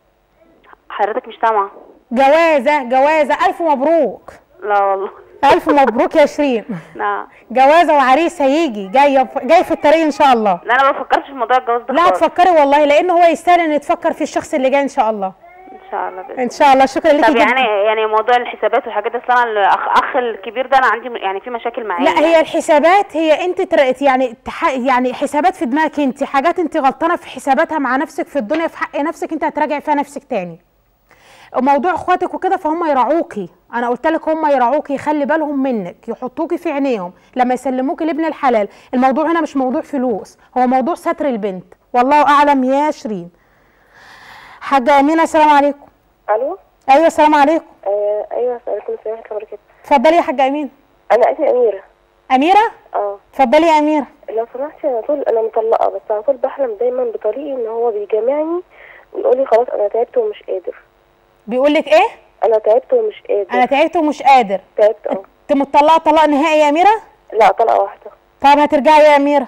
حضرتك مش سامعه جوازه جوازه الف مبروك لا والله الف مبروك يا شيرين لا جوازه وعريس هيجي جاي جاي في الطريق ان شاء الله لا انا ما بفكرش في موضوع الجواز ده لا خالص. تفكري والله لان هو يستاهل ان تفكر في الشخص اللي جاي ان شاء الله ان شاء الله بإذن ان شاء الله شكرا ليكي طب جدا يعني يعني موضوع الحسابات والحاجات دي أصل انا الاخ اخ الكبير ده انا عندي م- يعني في مشاكل معاه لا هي الحسابات هي انت تر... يعني تح... يعني حسابات في دماغك انت حاجات انت غلطانه في حساباتها مع نفسك في الدنيا في حق نفسك انت هتراجعي فيها نفسك تاني موضوع اخواتك وكده فهم يراعوكي انا قلت لك هم يراعوكي يخلي بالهم منك يحطوكي في عينيهم لما يسلموكي لابن الحلال الموضوع هنا مش موضوع فلوس هو موضوع ستر البنت والله اعلم يا شيرين حاجه امينه السلام عليكم الو ايوه السلام عليكم آه ايوه عليكم السلام ورحمه الله وبركاته اتفضلي يا حاجه امينه انا اسمي اميره اميره اه اتفضلي يا اميره لو سمحتي على طول انا مطلقه بس على طول بحلم دايما بطريقي ان هو بيجامعني ويقول لي خلاص انا تعبت ومش قادر بيقول لك ايه انا تعبت ومش قادر انا تعبت ومش قادر تعبت اه انت مطلقه طلاق نهائي يا اميره لا طلقه واحده طب هترجعي يا اميره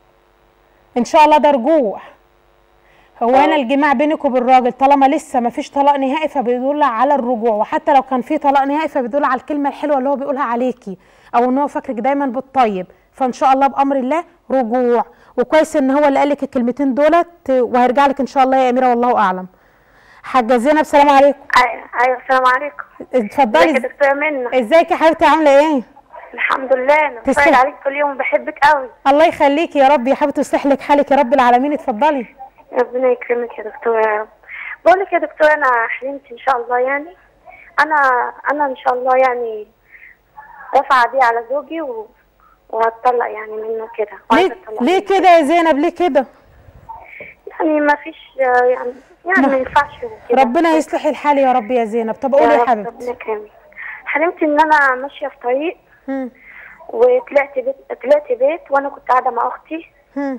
ان شاء الله ده رجوع هو هنا الجماع بينك وبين الراجل طالما لسه ما فيش طلاق نهائي فبيدل على الرجوع وحتى لو كان في طلاق نهائي فبيدل على الكلمه الحلوه اللي هو بيقولها عليكي او ان هو فاكرك دايما بالطيب فان شاء الله بامر الله رجوع وكويس ان هو اللي قال لك الكلمتين دولت وهيرجع لك ان شاء الله يا اميره والله اعلم حاجه زينب سلام عليكم ايوه السلام عليكم اتفضلي ازيك يا دكتوره منى ازيك يا حبيبتي عامله ايه الحمد لله انا تسلم. بتفرج عليك كل يوم بحبك قوي الله يخليكي يا رب يا حبيبتي ويصلح لك حالك يا رب العالمين اتفضلي ربنا يكرمك يا دكتوره يا رب بقول لك يا دكتوره انا حلمت ان شاء الله يعني انا انا ان شاء الله يعني رافعه دي على زوجي و... وهتطلق يعني منه كده ليه ليه كده يا زينب ليه كده يعني ما فيش يعني يعني ما ينفعش كده. ربنا يصلح الحال يا رب يا زينب طب قولي يا رب حبيبتي ربنا يكرمك حلمت ان انا ماشيه في طريق هم. وطلعت بيت طلعت بيت وانا كنت قاعده مع اختي هم.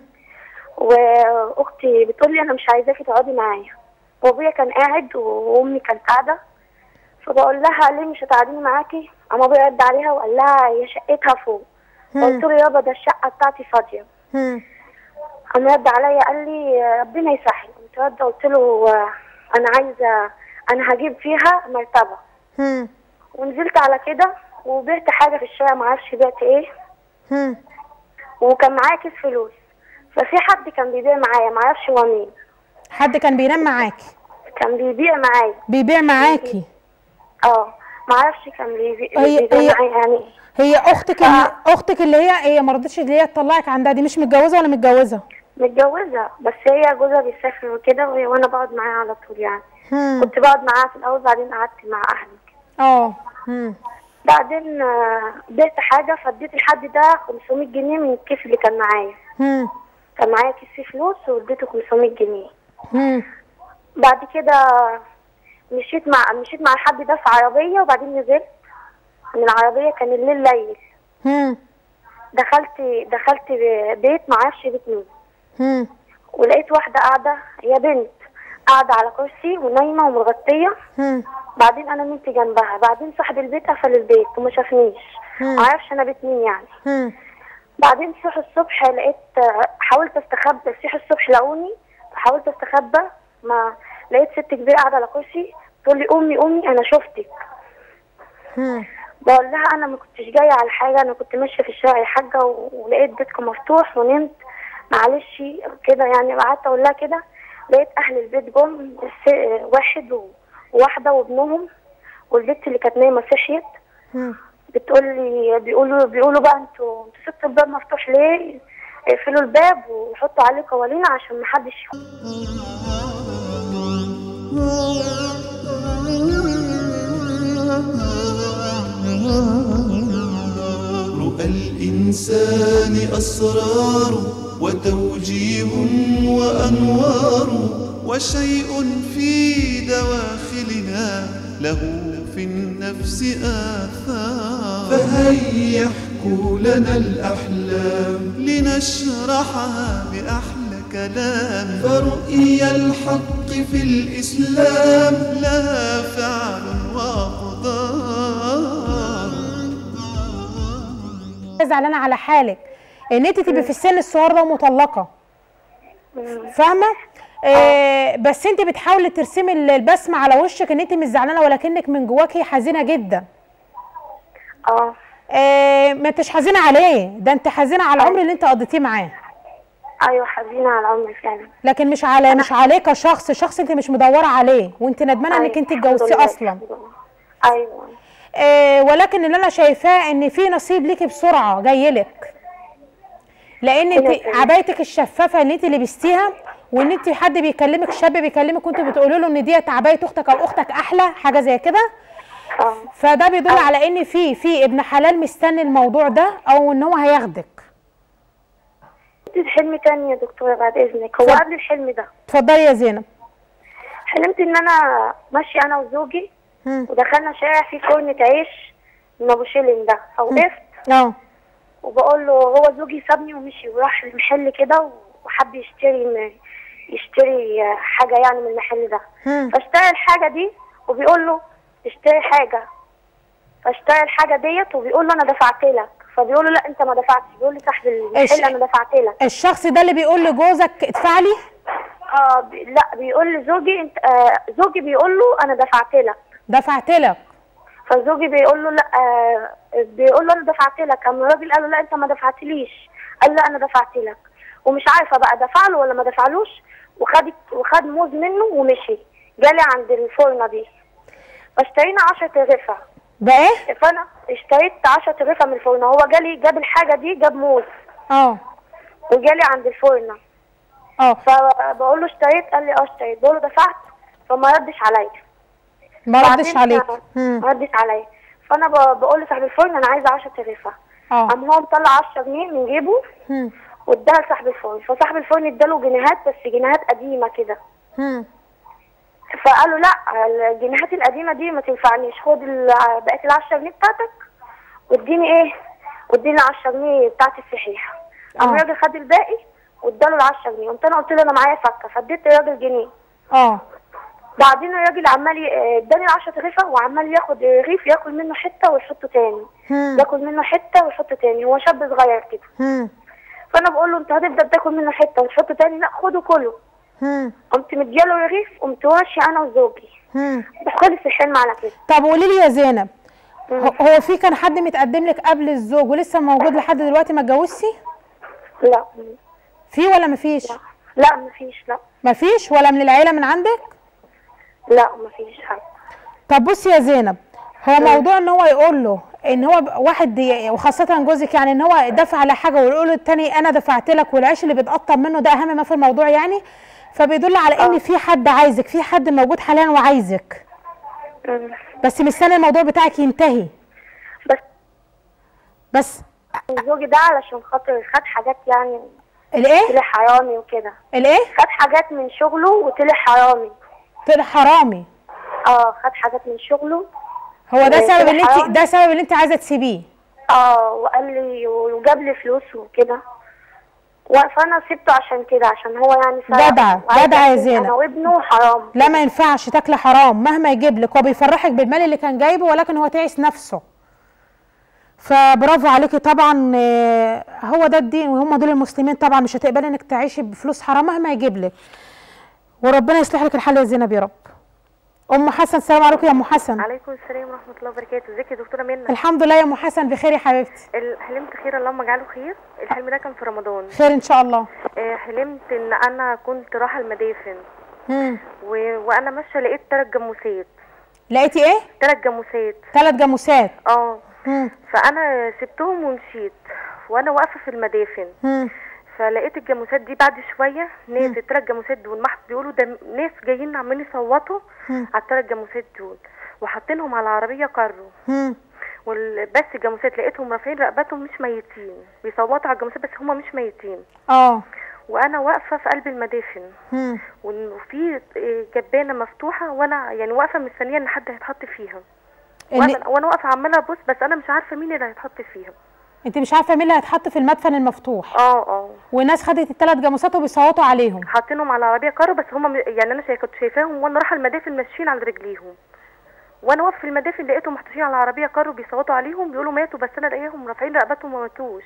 واختي بتقول لي انا مش عايزاكي تقعدي معايا وابويا كان قاعد وامي كانت قاعده فبقول لها ليه مش هتقعديني معاكي قام ابويا رد عليها وقال لها هي شقتها فوق هم. قلت له يابا ده الشقه بتاعتي فاضيه هم. قام رد عليا قال لي ربنا يسهل قمت رد قلت له انا عايزه انا هجيب فيها مرتبه هم. ونزلت على كده وبعت حاجه في الشارع معرفش بعت ايه هم. وكان معايا كيس فلوس ففي حد كان بيبيع معايا معرفش هو مين حد كان بينام معاكي كان بيبيع معايا بيبيع معاكي اه معرفش كان بيبيع, هي بيبيع هي معايا يعني هي اختك اللي اختك اللي هي هي ما رضتش اللي هي تطلعك عندها دي مش متجوزه ولا متجوزه متجوزة بس هي جوزها بيسافر وكده وهي- وانا بقعد معاها على طول يعني هم. كنت بقعد معاها في الاول بعدين قعدت مع اهلي اه مم. بعدين آه، بعت حاجه فاديت الحد ده 500 جنيه من الكيس اللي كان معايا مم. كان معايا كيس فيه فلوس واديته 500 جنيه مم. بعد كده مشيت مع مشيت مع الحد ده في عربيه وبعدين نزلت من العربيه كان الليل ليل مم. دخلت دخلت بيت معرفش بيت مين مم. ولقيت واحده قاعده هي بنت قاعده على كرسي ونايمه ومغطيه مم. بعدين انا نمت جنبها بعدين صاحب البيت قفل البيت وما شافنيش مم. معرفش انا بيت مين يعني مم. بعدين صحوا الصبح لقيت حاولت استخبى صحوا الصبح لقوني حاولت استخبى ما لقيت ست كبيره قاعده على كرسي تقول لي امي امي انا شفتك مم. بقول لها انا ما كنتش جايه على حاجه انا كنت ماشيه في الشارع يا حاجه و- ولقيت بيتكم مفتوح ونمت معلش كده يعني قعدت اقول لها كده لقيت اهل البيت جم س- واحد و- وواحده وابنهم والبنت اللي كانت نايمه صحيت مم. بتقول لي بيقولوا بيقولوا بقى انتوا انتوا سبتوا الباب مفتوح ليه؟ اقفلوا الباب وحطوا عليه قوالين عشان محدش رؤى الإنسان أسرار وتوجيه وأنوار وشيء في دواخلنا له في النفس آثار فهيا احكوا لنا الأحلام لنشرحها بأحلى كلام فرؤيا الحق في الإسلام لها فعل وأقدار زعلانه على حالك ان انت تبقي في السن الصغير ده ومطلقه فاهمه آه بس انت بتحاولي ترسمي ال- البسمه على وشك ان انت مش زعلانه ولكنك من جواكي حزينه جدا اه آه ما انتش حزينه عليه ده انت حزينه على العمر اللي انت قضيتيه معاه ايوه حزينه على عمري فعلا لكن مش على مش عليه كشخص شخص انت مش مدوره عليه وانت ندمانه انك انت الحمد اتجوزتيه لله، اصلا ايوه آه ولكن اللي انا شايفاه ان في نصيب ليكي بسرعه جاي لك لان انت ربنا عبايتك الشفافه اللي انت لبستيها وان انت حد بيكلمك شاب بيكلمك وانت بتقولي له ان ديت عبايه اختك او اختك احلى حاجه زي كده فده بيدل على ان في في ابن حلال مستني الموضوع ده او ان هو هياخدك حلم تاني يا دكتوره بعد اذنك هو قبل الحلم ده اتفضلي يا زينب حلمت ان انا ماشيه انا وزوجي ودخلنا شارع فيه فرنة عيش من ابو شيلين ده فوقفت اه وبقول له هو زوجي سابني ومشي وراح المحل كده وحب يشتري م- يشتري حاجه يعني من المحل ده فاشترى الحاجه دي وبيقول له اشتري حاجه فاشترى الحاجه ديت وبيقول له انا دفعت لك فبيقول له لا انت ما دفعتش بيقول لي صاحب إيش؟ المحل انا دفعت لك الشخص ده اللي بيقول لجوزك ادفع لي اه بي- لا بيقول لزوجي انت آه زوجي بيقول له انا دفعت لك دفعت لك فزوجي بيقول له لا آه بيقول له انا دفعت لك قام الراجل قال له لا انت ما دفعتليش قال لا انا دفعت لك ومش عارفه بقى دفع له ولا ما دفعلوش وخد وخد موز منه ومشي جالي عند الفرنه دي فاشترينا 10 رغيفه بقى فانا اشتريت 10 رغيفه من الفرنه هو جالي جاب الحاجه دي جاب موز اه وجالي عند الفرنه اه فبقول له اشتريت قال لي اه اشتريت بقول له دفعت فما ردش عليا ما ردش بعدين عليك ما ردش عليا فانا ب- بقول لصاحب الفرن انا عايزه 10 رغيفه اه قام هو مطلع 10 جنيه من جيبه هم. واداها لصاحب الفرن فصاحب الفرن اداله جنيهات بس جنيهات قديمه كده هم. فقالوا لا الجنيهات القديمه دي ما تنفعنيش خد ال- بقيه ال 10 جنيه بتاعتك واديني ايه واديني 10 جنيه بتاعتي الصحيحه قام آه. الراجل خد الباقي واداله ال 10 جنيه قمت انا قلت له انا معايا فكه فاديت الراجل جنيه اه بعدين الراجل عمال ي- آه، اداني ال 10 رغيفه وعمال ياخد رغيف ياكل منه حته ويحطه تاني هم. ياكل منه حته ويحطه تاني هو شاب صغير كده هم. فانا بقول له انت هتبدا تاكل منه حته وتحطه تاني لا خده كله هم. قمت مدياله رغيف قمت ماشيه انا وزوجي هم. خلص الحلم على كده طب قولي لي يا زينب هو هو في كان حد متقدم لك قبل الزوج ولسه موجود لحد دلوقتي ما اتجوزتي لا في ولا مفيش لا مفيش لا مفيش ولا من العيله من عندك لا مفيش حاجه طب بصي يا زينب هو موضوع ان هو يقول له ان هو ب- واحد ي- وخاصه جوزك يعني ان هو دفع على حاجه ويقول له التاني انا دفعت لك والعيش اللي بيتقطم منه ده اهم ما في الموضوع يعني فبيدل على ان في حد عايزك في حد موجود حاليا وعايزك بس مستني الموضوع بتاعك ينتهي بس بس زوجي ده علشان خاطر خد حاجات يعني الايه طلع حرامي وكده الايه خد حاجات من شغله وطلع حرامي طلع حرامي اه خد حاجات من شغله هو ده وطلع سبب ان انت حرامي. ده سبب ان انت عايزه تسيبيه اه وقال لي وجاب لي فلوس وكده و- فانا سبته عشان كده عشان هو يعني سرق جدع وعايز جدع يا أكون زينب انا وابنه حرام لا ما ينفعش تاكلي حرام مهما يجيب لك هو بيفرحك بالمال اللي كان جايبه ولكن هو تعيس نفسه فبرافو عليكي طبعا آه، هو ده الدين وهم دول المسلمين طبعا مش هتقبلي انك تعيشي بفلوس حرام مهما يجيب لك وربنا يصلح لك الحال يا زينب يا رب ام حسن السلام عليكم يا ام حسن عليكم السلام ورحمة الله وبركاته ازيك يا دكتورة منى الحمد لله يا ام حسن بخير يا حبيبتي ال- حلمت خير اللهم اجعله خير الحلم ده كان في رمضان خير ان شاء الله آه، حلمت ان انا كنت رايحة المدافن مم. و... وانا ماشية لقيت تلات جاموسات لقيتي ايه تلات جاموسات ثلاث جاموسات اه مم. فانا سبتهم ومشيت وانا واقفة في المدافن مم. فلقيت الجاموسات دي بعد شوية ناس التلات جاموسات دول محط بيقولوا ده ناس جايين عمالين يصوتوا مم. على التلات جاموسات دول وحاطينهم على عربية كارو مم. وال- بس الجاموسات لقيتهم رافعين رقبتهم مش ميتين بيصوتوا على الجاموسات بس هم مش ميتين اه وانا واقفه في قلب المدافن مم. وإن- وفي إيه جبانه مفتوحه وانا يعني واقفه مستنيه ان حد هيتحط فيها إن- وانا وانا واقفه عماله ابص بس انا مش عارفه مين اللي هيتحط فيها انت مش عارفه مين اللي هيتحط في المدفن المفتوح اه اه والناس خدت الثلاث جاموسات وبيصوتوا عليهم حاطينهم على عربيه كارو بس هم يعني انا شايفه كنت شايفاهم وانا رايحه المدافن ماشيين على رجليهم وانا واقفه في المدافن لقيتهم محطوطين على عربيه كارو بيصوتوا عليهم بيقولوا ماتوا بس انا لاقيهم رافعين رقبتهم وما ماتوش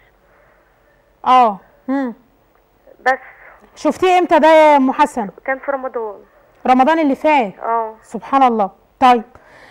اه مم. بس شفتيه امتى ده يا ام حسن كان في رمضان رمضان اللي فات اه سبحان الله طيب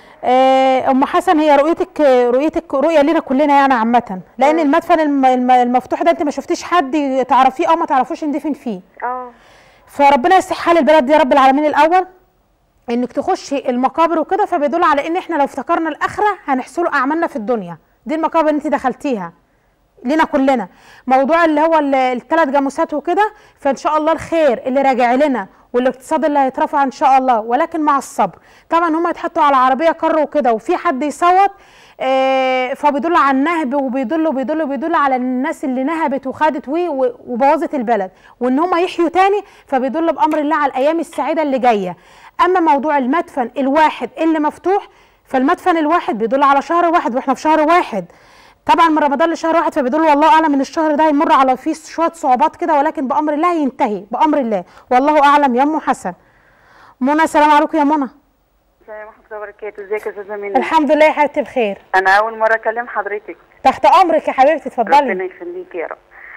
آه، ام حسن هي رؤيتك رؤيتك رؤيه لنا كلنا يعني عامه لان المدفن الم- الم- المفتوح ده انت ما شفتيش حد تعرفيه او ما تعرفوش ندفن فيه اه فربنا يصلح حال البلد دي يا رب العالمين الاول انك تخشي المقابر وكده فبيدل على ان احنا لو افتكرنا الاخره هنحصل اعمالنا في الدنيا دي المقابر اللي انت دخلتيها لنا كلنا موضوع اللي هو الثلاث جاموسات وكده فان شاء الله الخير اللي راجع لنا والاقتصاد اللي هيترفع ان شاء الله ولكن مع الصبر طبعا هم يتحطوا على عربيه كر وكده وفي حد يصوت آه، فبيدل على النهب وبيدل وبيدل وبيدل على الناس اللي نهبت وخدت وي و- وبوظت البلد وان هم يحيوا تاني فبيدل بامر الله على الايام السعيده اللي جايه اما موضوع المدفن الواحد اللي مفتوح فالمدفن الواحد بيدل على شهر واحد واحنا في شهر واحد طبعا من رمضان لشهر واحد فبيدل والله اعلم ان الشهر ده هيمر على فيه شويه صعوبات كده ولكن بامر الله ينتهي بامر الله والله اعلم يا ام حسن منى السلام عليكم يا منى السلام ورحمة الله وبركاته ازيك يا استاذة منى الحمد لله يا حبيبتي بخير انا اول مرة اكلم حضرتك تحت امرك يا حبيبتي ربنا اتفضلي يخليك يا رب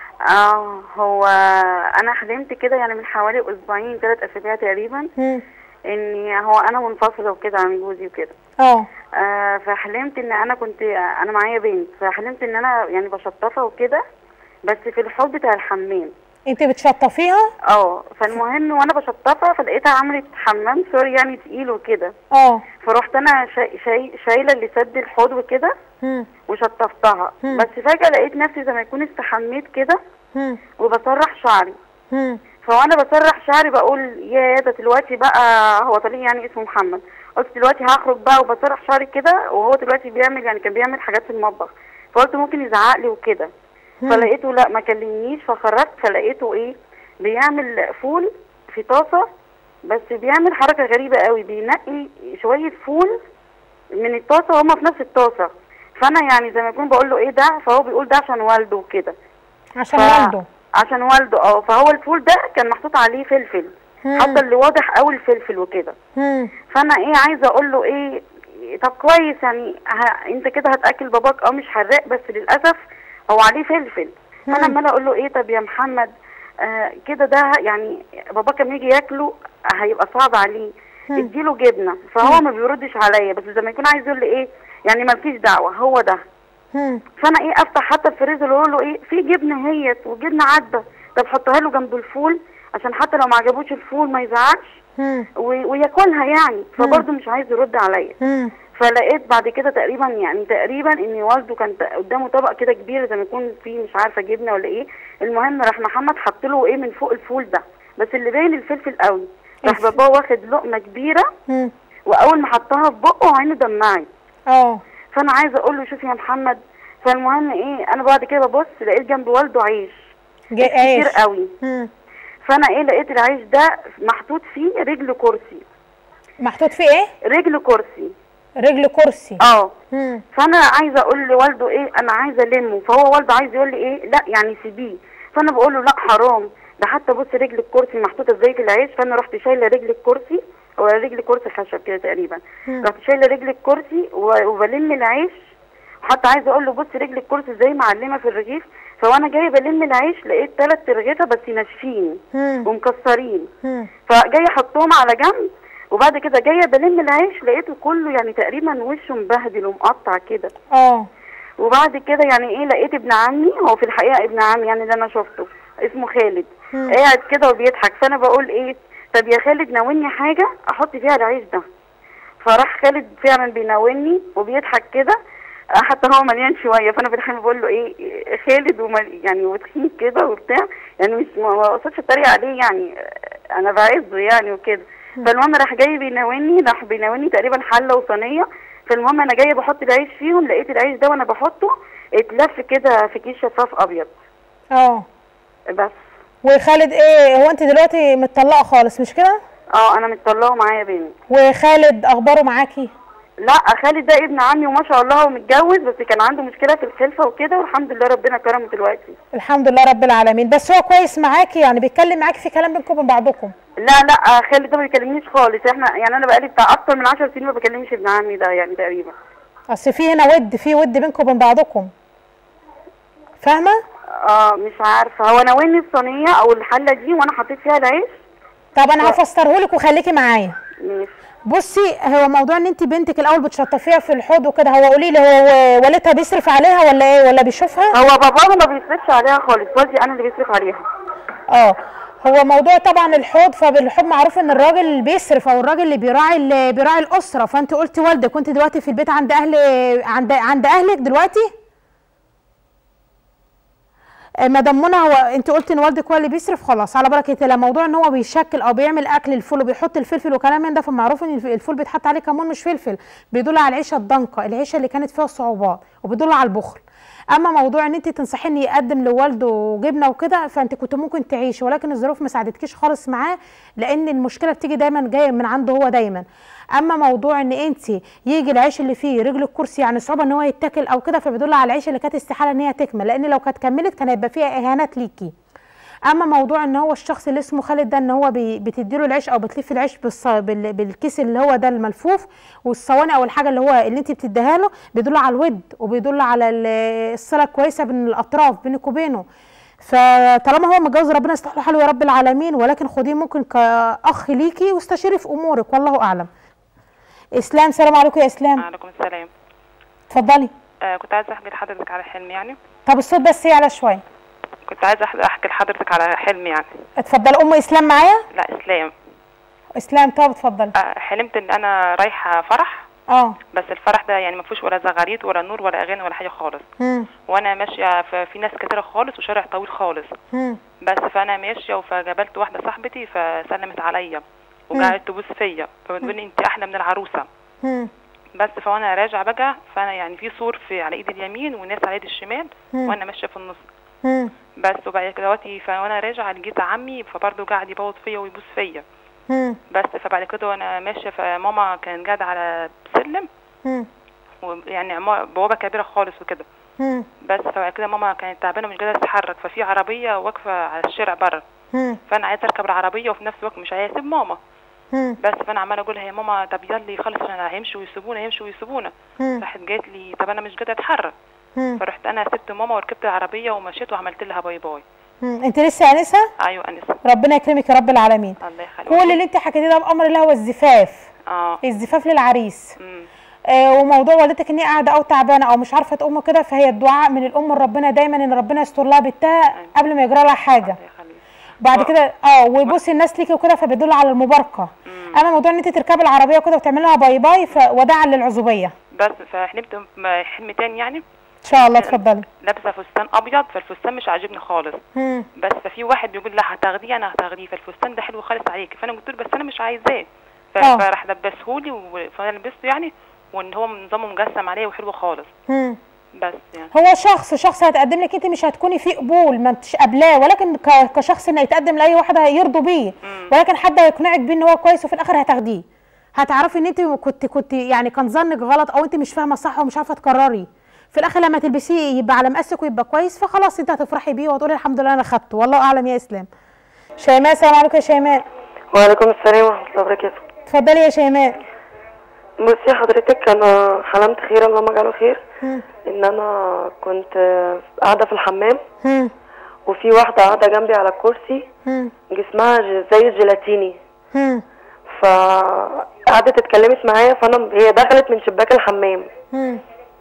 اه هو انا حلمت كده يعني من حوالي اسبوعين ثلاث اسابيع تقريبا ان هو انا منفصلة وكده عن جوزي وكده اه آه فحلمت ان انا كنت انا معايا بنت فحلمت ان انا يعني بشطفها وكده بس في الحوض بتاع الحمام انت بتشطفيها اه فالمهم وانا بشطفها فلقيتها عملت حمام سوري يعني تقيل وكده اه فرحت انا شاي شاي شايله اللي سد الحوض وكده مم. وشطفتها مم. بس فجأة لقيت نفسي زي ما يكون استحميت كده مم. وبسرح شعري مم. فوانا بسرح شعري بقول يا ده دلوقتي بقى هو طليق يعني اسمه محمد قلت دلوقتي هخرج بقى وبسرح شعري كده وهو دلوقتي بيعمل يعني كان بيعمل حاجات في المطبخ فقلت ممكن يزعق لي وكده مم. فلقيته لا ما كلمنيش فخرجت فلقيته ايه بيعمل فول في طاسه بس بيعمل حركه غريبه قوي بينقي شويه فول من الطاسه وهما في نفس الطاسه فانا يعني زي ما يكون بقول له ايه ده فهو بيقول ده عشان والده وكده عشان ف- والده عشان والده اه فهو الفول ده كان محطوط عليه فلفل مم. حتى اللي واضح قوي الفلفل وكده مم. فانا ايه عايزه اقول له ايه طب كويس يعني ه... انت كده هتاكل باباك اه مش حراق بس للاسف هو عليه فلفل فانا عماله اقول له ايه طب يا محمد آه كده ده يعني باباك لما يجي ياكله هيبقى صعب عليه اديله جبنه فهو ما بيردش عليا بس زي ما يكون عايز يقول لي ايه يعني مالكيش دعوه هو ده مم. فانا ايه افتح حتى الفريزر واقول له ايه في جبنه هيت وجبنه عدبه طب حطها له جنب الفول عشان حتى لو ما عجبوش الفول ما يزعقش مم. و- وياكلها يعني فبرضه مش عايز يرد عليا مم. فلقيت بعد كده تقريبا يعني تقريبا ان والده كان ت- قدامه طبق كده كبير زي ما يكون فيه مش عارفه جبنه ولا ايه المهم راح محمد حط له ايه من فوق الفول ده بس اللي باين الفلفل قوي راح الفل- باباه واخد لقمه كبيره مم. واول ما حطها في بقه عينه دمعت اه فانا عايزه اقول له شوف يا محمد فالمهم ايه انا بعد كده ببص لقيت جنب والده عيش جاي كتير عيش. قوي مم. فانا ايه لقيت العيش ده محطوط فيه رجل كرسي محطوط فيه ايه رجل كرسي رجل كرسي اه مم. فانا عايزه اقول لوالده ايه انا عايزه المه فهو والده عايز يقول لي ايه لا يعني سيبيه فانا بقول له لا حرام ده حتى بص رجل الكرسي محطوطه ازاي في العيش فانا رحت شايله رجل الكرسي هو رجل كرسي خشب كده تقريبا مم. رحت شايله رجل الكرسي و- وبلم العيش حتى عايزه اقول له بص رجل الكرسي ازاي معلمه في الرغيف فوانا جايه بلم العيش لقيت ثلاث رغيفه بس ناشفين مم. ومكسرين مم. فجايه احطهم على جنب وبعد كده جايه بلم العيش لقيته كله يعني تقريبا وشه مبهدل ومقطع كده اه وبعد كده يعني ايه لقيت ابن عمي هو في الحقيقه ابن عمي يعني اللي انا شفته اسمه خالد مم. قاعد كده وبيضحك فانا بقول ايه طب يا خالد ناولني حاجه احط فيها العيش ده فراح خالد فعلا بيناولني وبيضحك كده آه، حتى هو مليان شويه فانا في الحقيقه بقول له ايه إيه، خالد ومل... يعني وتخين كده وبتاع يعني مش ما ما اقصدش اتريق عليه يعني آه، انا بعزه يعني وكده فالمهم راح جاي بيناولني راح بيناولني تقريبا حله وصينيه فالمهم انا جايه بحط العيش فيهم لقيت العيش ده وانا بحطه اتلف كده في كيس شفاف ابيض اه بس وخالد ايه هو انت دلوقتي متطلقه خالص مش كده اه انا متطلقه معايا بنت وخالد اخباره معاكي لا خالد ده ابن عمي وما شاء الله هو متجوز بس كان عنده مشكله في الخلفه وكده والحمد لله ربنا كرمه دلوقتي الحمد لله رب العالمين بس هو كويس معاكي يعني بيتكلم معاكي في كلام بينكم وبين بعضكم لا لا خالد ده ما بيكلمنيش خالص احنا يعني انا بقالي بتاع اكتر من 10 سنين ما بكلمش ابن عمي ده يعني تقريبا اصل في هنا ود في ود بينكم وبين بعضكم فاهمه اه مش عارفه هو ناولني الصينيه او الحله دي وانا حطيت فيها العيش طب انا هفسرهولك وخليكي معايا ماشي بصي هو موضوع ان انت بنتك الاول بتشطفيها في الحوض وكده هو قولي لي هو والدها بيصرف عليها ولا ايه ولا بيشوفها هو باباها ما بيصرفش عليها خالص والدي انا اللي بيصرف عليها اه هو موضوع طبعا الحوض فبالحوض معروف ان الراجل اللي بيصرف او الراجل اللي بيراعي اللي بيراعي الاسره فانت قلتي والدك وانت دلوقتي في البيت عند اهل عند عند اهلك دلوقتي آه، مدام منى هو انت قلت ان والدك هو اللي بيصرف خلاص على بركه الله موضوع ان هو بيشكل او بيعمل اكل الفول وبيحط الفلفل وكلام من ده فمعروف ان الف- الفول بيتحط عليه كمون مش فلفل بيدل على العيشه الضنكه العيشه اللي كانت فيها صعوبات وبيدل على البخل اما موضوع ان انت تنصحيه ان يقدم لوالده جبنه وكده فانت كنت ممكن تعيشي ولكن الظروف ما ساعدتكيش خالص معاه لان المشكله بتيجي دايما جايه من عنده هو دايما اما موضوع ان انت يجي العيش اللي فيه رجل الكرسي يعني صعوبه ان هو يتاكل او كده فبيدل على العيش اللي كانت استحاله ان هي تكمل لان لو كانت كملت كان هيبقى فيها اهانات ليكي اما موضوع ان هو الشخص اللي اسمه خالد ده ان هو بي بتديله العيش او بتلف العيش بالص... بال... بالكيس اللي هو ده الملفوف والصواني او الحاجه اللي هو اللي انت بتديها له بيدل على الود وبيدل على ال- الصله الكويسه بين الاطراف بينك وبينه فطالما هو متجوز ربنا يصلح له حاله يا رب العالمين ولكن خديه ممكن كاخ ليكي واستشيري في امورك والله اعلم اسلام سلام عليكم يا اسلام وعليكم السلام اتفضلي آه كنت عايزه احكي لحضرتك على حلم يعني طب الصوت بس يعلى شويه كنت عايزه أح- احكي لحضرتك على حلم يعني اتفضلي ام اسلام معايا لا اسلام اسلام طب اتفضلي آه حلمت ان انا رايحه فرح اه بس الفرح ده يعني ما فيهوش ولا زغاريت ولا نور ولا اغاني ولا حاجه خالص مم. وانا ماشيه في, في ناس كتيره خالص وشارع طويل خالص مم. بس فانا ماشيه فقابلت واحده صاحبتي فسلمت عليا وقعدت تبوس فيا فبتقول لي انت احلى من العروسه مم. بس فانا راجعه بقى فانا يعني في سور في على ايدي اليمين وناس على ايدي الشمال مم. وانا ماشيه في النص مم. بس وبعد كده دلوقتي فانا راجعه لقيت عمي فبرضه قاعد يبوظ فيا ويبوس فيا مم. بس فبعد كده وانا ماشيه فماما كانت قاعده على سلم مم. ويعني عما- بوابه كبيره خالص وكده مم. بس فبعد كده ماما كانت تعبانه ومش قادره تتحرك ففي عربيه واقفه على الشارع بره مم. فانا عايزه اركب العربيه وفي نفس الوقت مش عايزه اسيب ماما مم. بس فانا عماله اقول لها يا ماما طب يلا خلص عشان هيمشوا ويسيبونا هيمشوا ويسيبونا مم. راحت جات لي طب انا مش قادره اتحرك مم. فرحت انا سبت ماما وركبت العربيه ومشيت وعملت لها باي باي مم. انت لسه انسه ايوه انسه ربنا يكرمك يا رب العالمين الله يخليك كل اللي انت حكيتيه ده بامر الله هو الزفاف اه الزفاف للعريس مم. آه وموضوع والدتك ان هي قاعده او تعبانه او مش عارفه تقوم كده فهي الدعاء من الام لربنا دايما ان ربنا يستر لها بنتها قبل ما يجرى لها حاجه بعد كده اه ويبص الناس ليكي وكده فبيدل على المباركه اما موضوع ان انت تركبي العربيه وكده وتعملي لها باي باي فوداعا للعزوبيه بس فحلمت م- حلم تاني يعني ان شاء الله اتفضلي لابسه فستان ابيض فالفستان مش عاجبني خالص مم. بس ففي واحد بيقول لا هتاخديه انا هتاخديه فالفستان ده حلو خالص عليكي فانا قلت له بس انا مش عايزاه ف- آه. فراح لبسهولي و- فانا لبسته يعني وان هو نظامه مجسم عليه وحلو خالص مم. بس يعني هو شخص شخص هيتقدم لك انت مش هتكوني فيه قبول ما انتش قابلاه ولكن ك- كشخص انه يتقدم لاي واحده يرضوا بيه ولكن حد هيقنعك بيه ان هو كويس وفي الاخر هتاخديه هتعرفي ان انت كنت كنت يعني كان ظنك غلط او انت مش فاهمه صح ومش عارفه تكرري في الاخر لما تلبسيه يبقى على مقاسك ويبقى كويس فخلاص انت هتفرحي بيه وهتقولي الحمد لله انا خدته والله اعلم يا اسلام شيماء السلام عليكم يا شيماء وعليكم السلام ورحمة الله وبركاته اتفضلي يا شيماء بصي حضرتك أنا حلمت خير اللهم اجعله خير مم. إن أنا كنت آه، قاعدة في الحمام مم. وفي واحدة قاعدة جنبي على الكرسي مم. جسمها ج- زي الجيلاتيني مم. فقعدت اتكلمت معايا فأنا هي دخلت من شباك الحمام مم.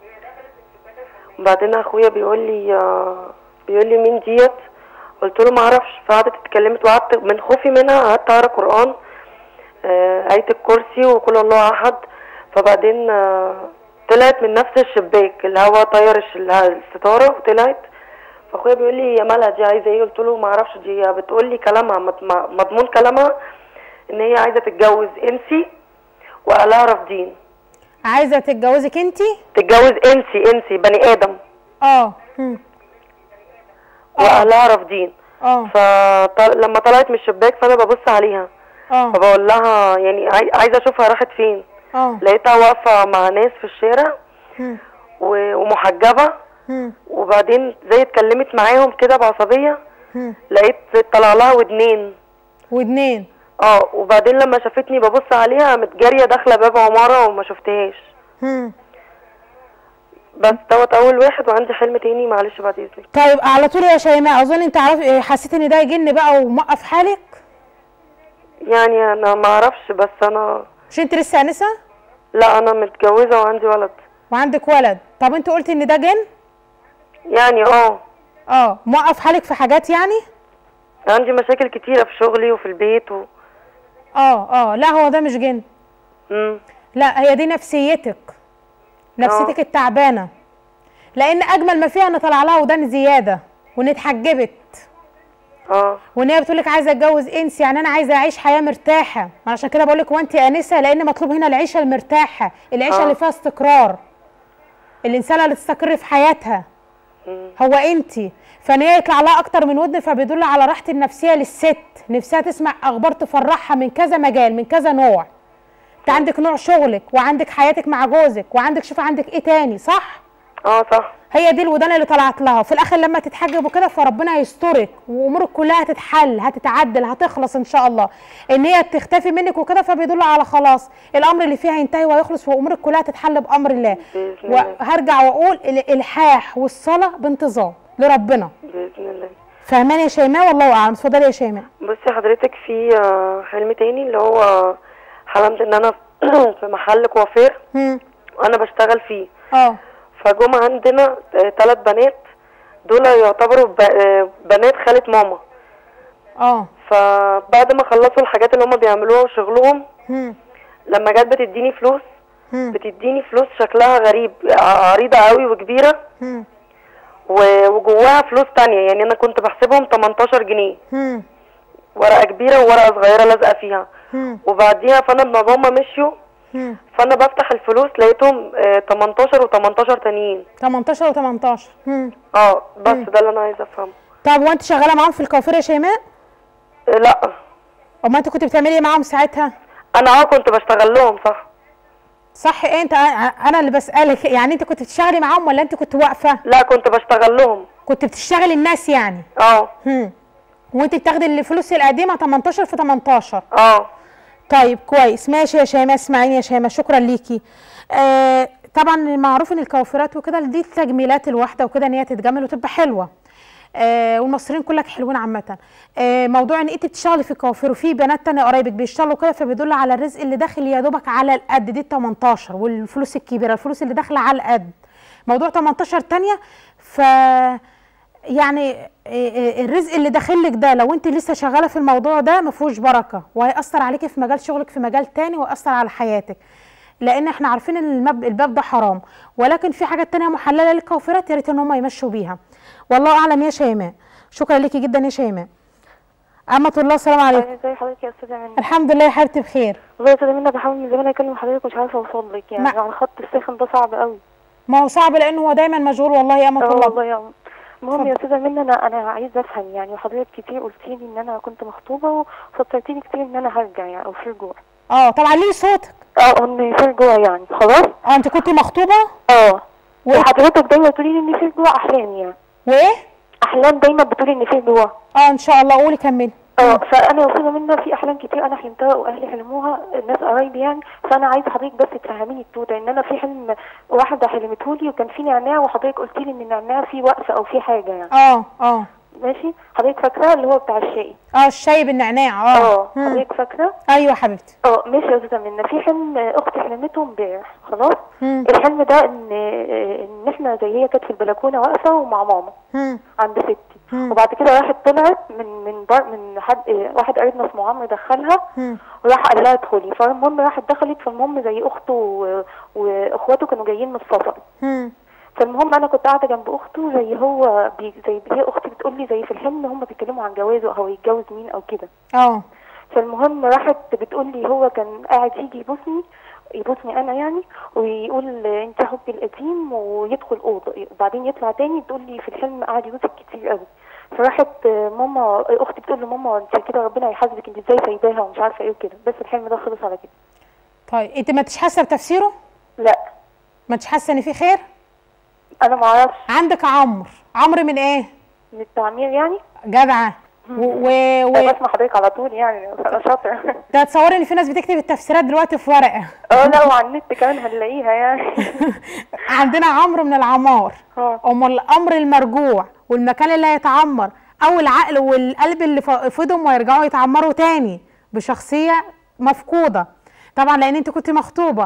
وبعدين أخويا بيقول لي آه، بيقول لي مين ديت قلت له ما اعرفش فقعدت اتكلمت وقعدت من خوفي منها قعدت اقرا قران آه، آية الكرسي وقل الله احد فبعدين آه، طلعت من نفس الشباك الهوا طير الش- الستاره وطلعت فاخويا بيقول لي يا مالها دي عايزه ايه قلت له ما اعرفش دي بتقول لي كلامها مض- م- مضمون كلامها ان هي عايزه تتجوز انسي واهلها رافضين عايزه تتجوزك انت تتجوز انسي انسي بني ادم اه مم. واهلها رافضين اه فلما طلعت من الشباك فانا ببص عليها اه فبقول لها يعني عاي- عايزه اشوفها راحت فين اه لقيتها واقفه مع ناس في الشارع مم. و- ومحجبه مم. وبعدين زي اتكلمت معاهم كده بعصبيه مم. لقيت طلع لها ودنين ودنين اه وبعدين لما شافتني ببص عليها قامت جاريه داخله باب عماره وما شفتهاش مم. بس دوت اول واحد وعندي حلم تاني معلش بعد اذنك طيب على طول يا شيماء اظن انت عارف إيه، حسيت ان ده جن بقى وموقف حالك يعني انا ما اعرفش بس انا مش انت لسه انسه لا انا متجوزه وعندي ولد وعندك ولد طب انت قلت ان ده جن يعني اه اه موقف حالك في حاجات يعني عندي مشاكل كتيره في شغلي وفي البيت و... اه اه لا هو ده مش جن مم. لا هي دي نفسيتك نفسيتك التعبانه لان اجمل ما فيها ان طلع لها ودان زياده وان اتحجبت اه وان هي بتقول لك عايزه اتجوز انس يعني انا عايزه اعيش حياه مرتاحه ما عشان كده بقول لك وانت انسه لان مطلوب هنا العيشه المرتاحه العيشه آه. اللي فيها استقرار الانسانه اللي تستقر في حياتها هو انت فان هي يطلع لها اكتر من ودن فبيدل على راحه النفسيه للست نفسها تسمع اخبار تفرحها من كذا مجال من كذا نوع انت عندك نوع شغلك وعندك حياتك مع جوزك وعندك شوف عندك ايه تاني صح اه صح هي دي الودان اللي طلعت لها وفي الاخر لما تتحجب وكده فربنا هيسترك وامورك كلها هتتحل هتتعدل هتخلص ان شاء الله ان هي تختفي منك وكده فبيدل على خلاص الامر اللي فيها هينتهي وهيخلص وامورك كلها هتتحل بامر الله بإذن الله. وهرجع واقول الالحاح والصلاه بانتظام لربنا باذن الله فاهماني يا شيماء والله اعلم اتفضلي يا شيماء بصي حضرتك في آه، حلم تاني اللي هو حلمت ان انا في محل كوافير مم. وانا بشتغل فيه اه فجم عندنا ثلاث بنات دول يعتبروا ب- آه، بنات خالة ماما اه فبعد ما خلصوا الحاجات اللي هم بيعملوها وشغلهم مم. لما جت بتديني فلوس مم. بتديني فلوس شكلها غريب ع- عريضة قوي وكبيرة مم. و- وجواها فلوس تانية يعني انا كنت بحسبهم 18 جنيه مم. ورقة كبيرة وورقة صغيرة لازقة فيها مم. وبعديها فانا لما هما مشيوا مم. فانا بفتح الفلوس لقيتهم آه، 18 و18 تانيين 18 و18 مم. اه بس ده اللي انا عايزه افهمه طب وانت شغاله معاهم في الكوافير يا شيماء آه، لا امال انت كنت بتعملي ايه معاهم ساعتها انا اه كنت بشتغل لهم صح صح ايه انت انا اللي بسالك يعني انت كنت بتشتغلي معاهم ولا انت كنت واقفه لا كنت بشتغل لهم كنت بتشتغلي الناس يعني اه هم وانت بتاخدي الفلوس القديمه 18 في 18 اه طيب كويس ماشي يا شيماء اسمعيني يا شيماء شكرا ليكي آه طبعا معروف ان الكوافيرات وكده دي التجميلات الواحده وكده ان هي تتجمل وتبقى حلوه آه والمصريين كلك حلوين عامه آه موضوع ان انت بتشتغلي في الكوافير وفي بنات تانية قرايبك بيشتغلوا كده فبيدل على الرزق اللي داخل يا دوبك على القد دي ال 18 والفلوس الكبيره الفلوس اللي داخله على القد موضوع 18 تانية ف يعني الرزق اللي داخلك ده لو انت لسه شغاله في الموضوع ده ما فيهوش بركه وهيأثر عليكي في مجال شغلك في مجال تاني ويأثر على حياتك لان احنا عارفين ان المب... الباب ده حرام ولكن في حاجات تانية محلله للكوافرات يا ريت ان هم يمشوا بيها والله اعلم يا شيماء شكرا ليكي جدا يا شيماء أمة الله السلام عليكم ازي حضرتك يا استاذه منى الحمد لله يا حبيبتي بخير والله يا استاذه منى بحاول من زمان اكلم حضرتك مش عارفه اوصل لك يعني ما- على الخط الساخن ده صعب قوي ما هو صعب لان هو دايما مشغول والله يا امه اه الله والله يا أم. المهم يا استاذه منى انا انا عايزه افهم يعني وحضرتك كتير قلتي لي ان انا كنت مخطوبه وفكرتيني كتير ان انا هرجع يعني او في رجوع اه طبعا ليه صوتك اه ان في رجوع يعني خلاص اه انت كنت مخطوبه اه وحضرتك دايما بتقولي لي ان في رجوع احلام يعني وايه احلام دايما بتقولي ان في رجوع اه ان شاء الله قولي كملي اه فانا يا استاذه منى في احلام كتير انا حلمتها واهلي حلموها الناس قرايبي يعني فانا عايزه حضرتك بس تفهميني التوته ان انا في حلم واحده حلمته لي وكان في نعناع وحضرتك قلت لي ان النعناع فيه وقفه او فيه حاجه يعني اه اه ماشي حضرتك فاكراه اللي هو بتاع الشاي اه الشاي بالنعناع اه اه مم. حضرتك فاكره ايوه حبيبتي اه ماشي يا استاذه منى في حلم اختي حلمته امبارح خلاص مم. الحلم ده ان ان احنا زي هي كانت في البلكونه واقفه ومع ماما مم. عند ستي وبعد كده راحت طلعت من من بر من حد واحد قريبنا اسمه عمرو دخلها مم. وراح قال لها ادخلي فالمهم راحت دخلت فالمهم زي اخته و- واخواته كانوا جايين من السفر مم. فالمهم انا كنت قاعده جنب اخته زي هو بي زي هي اختي بتقول لي زي في الحلم هم بيتكلموا عن جوازه او هيتجوز مين او كده اه فالمهم راحت بتقول لي هو كان قاعد يجي يبوسني يبوسني انا يعني ويقول انت حبي القديم ويدخل اوضه وبعدين يطلع تاني تقول لي في الحلم قعد يبوسك كتير قوي فراحت ماما اختي بتقول له ماما انت كده ربنا هيحاسبك انت ازاي سايباها ومش عارفه ايه وكده بس الحلم ده خلص على كده طيب انت ما انتش حاسه بتفسيره لا ما انتش حاسه ان في خير انا ما اعرفش عندك عمرو عمرو من ايه من التعمير يعني جدعه و, و... و... انا بسمع حضرتك على طول يعني انا شاطر ده تصوري ان في ناس بتكتب التفسيرات دلوقتي في ورقه اه لا وعلى النت كمان هنلاقيها يعني عندنا عمرو من العمار ام الامر المرجوع والمكان اللي هيتعمر او العقل والقلب اللي ف- فضهم ويرجعوا يتعمروا تاني بشخصيه مفقوده طبعا لان انت كنت مخطوبه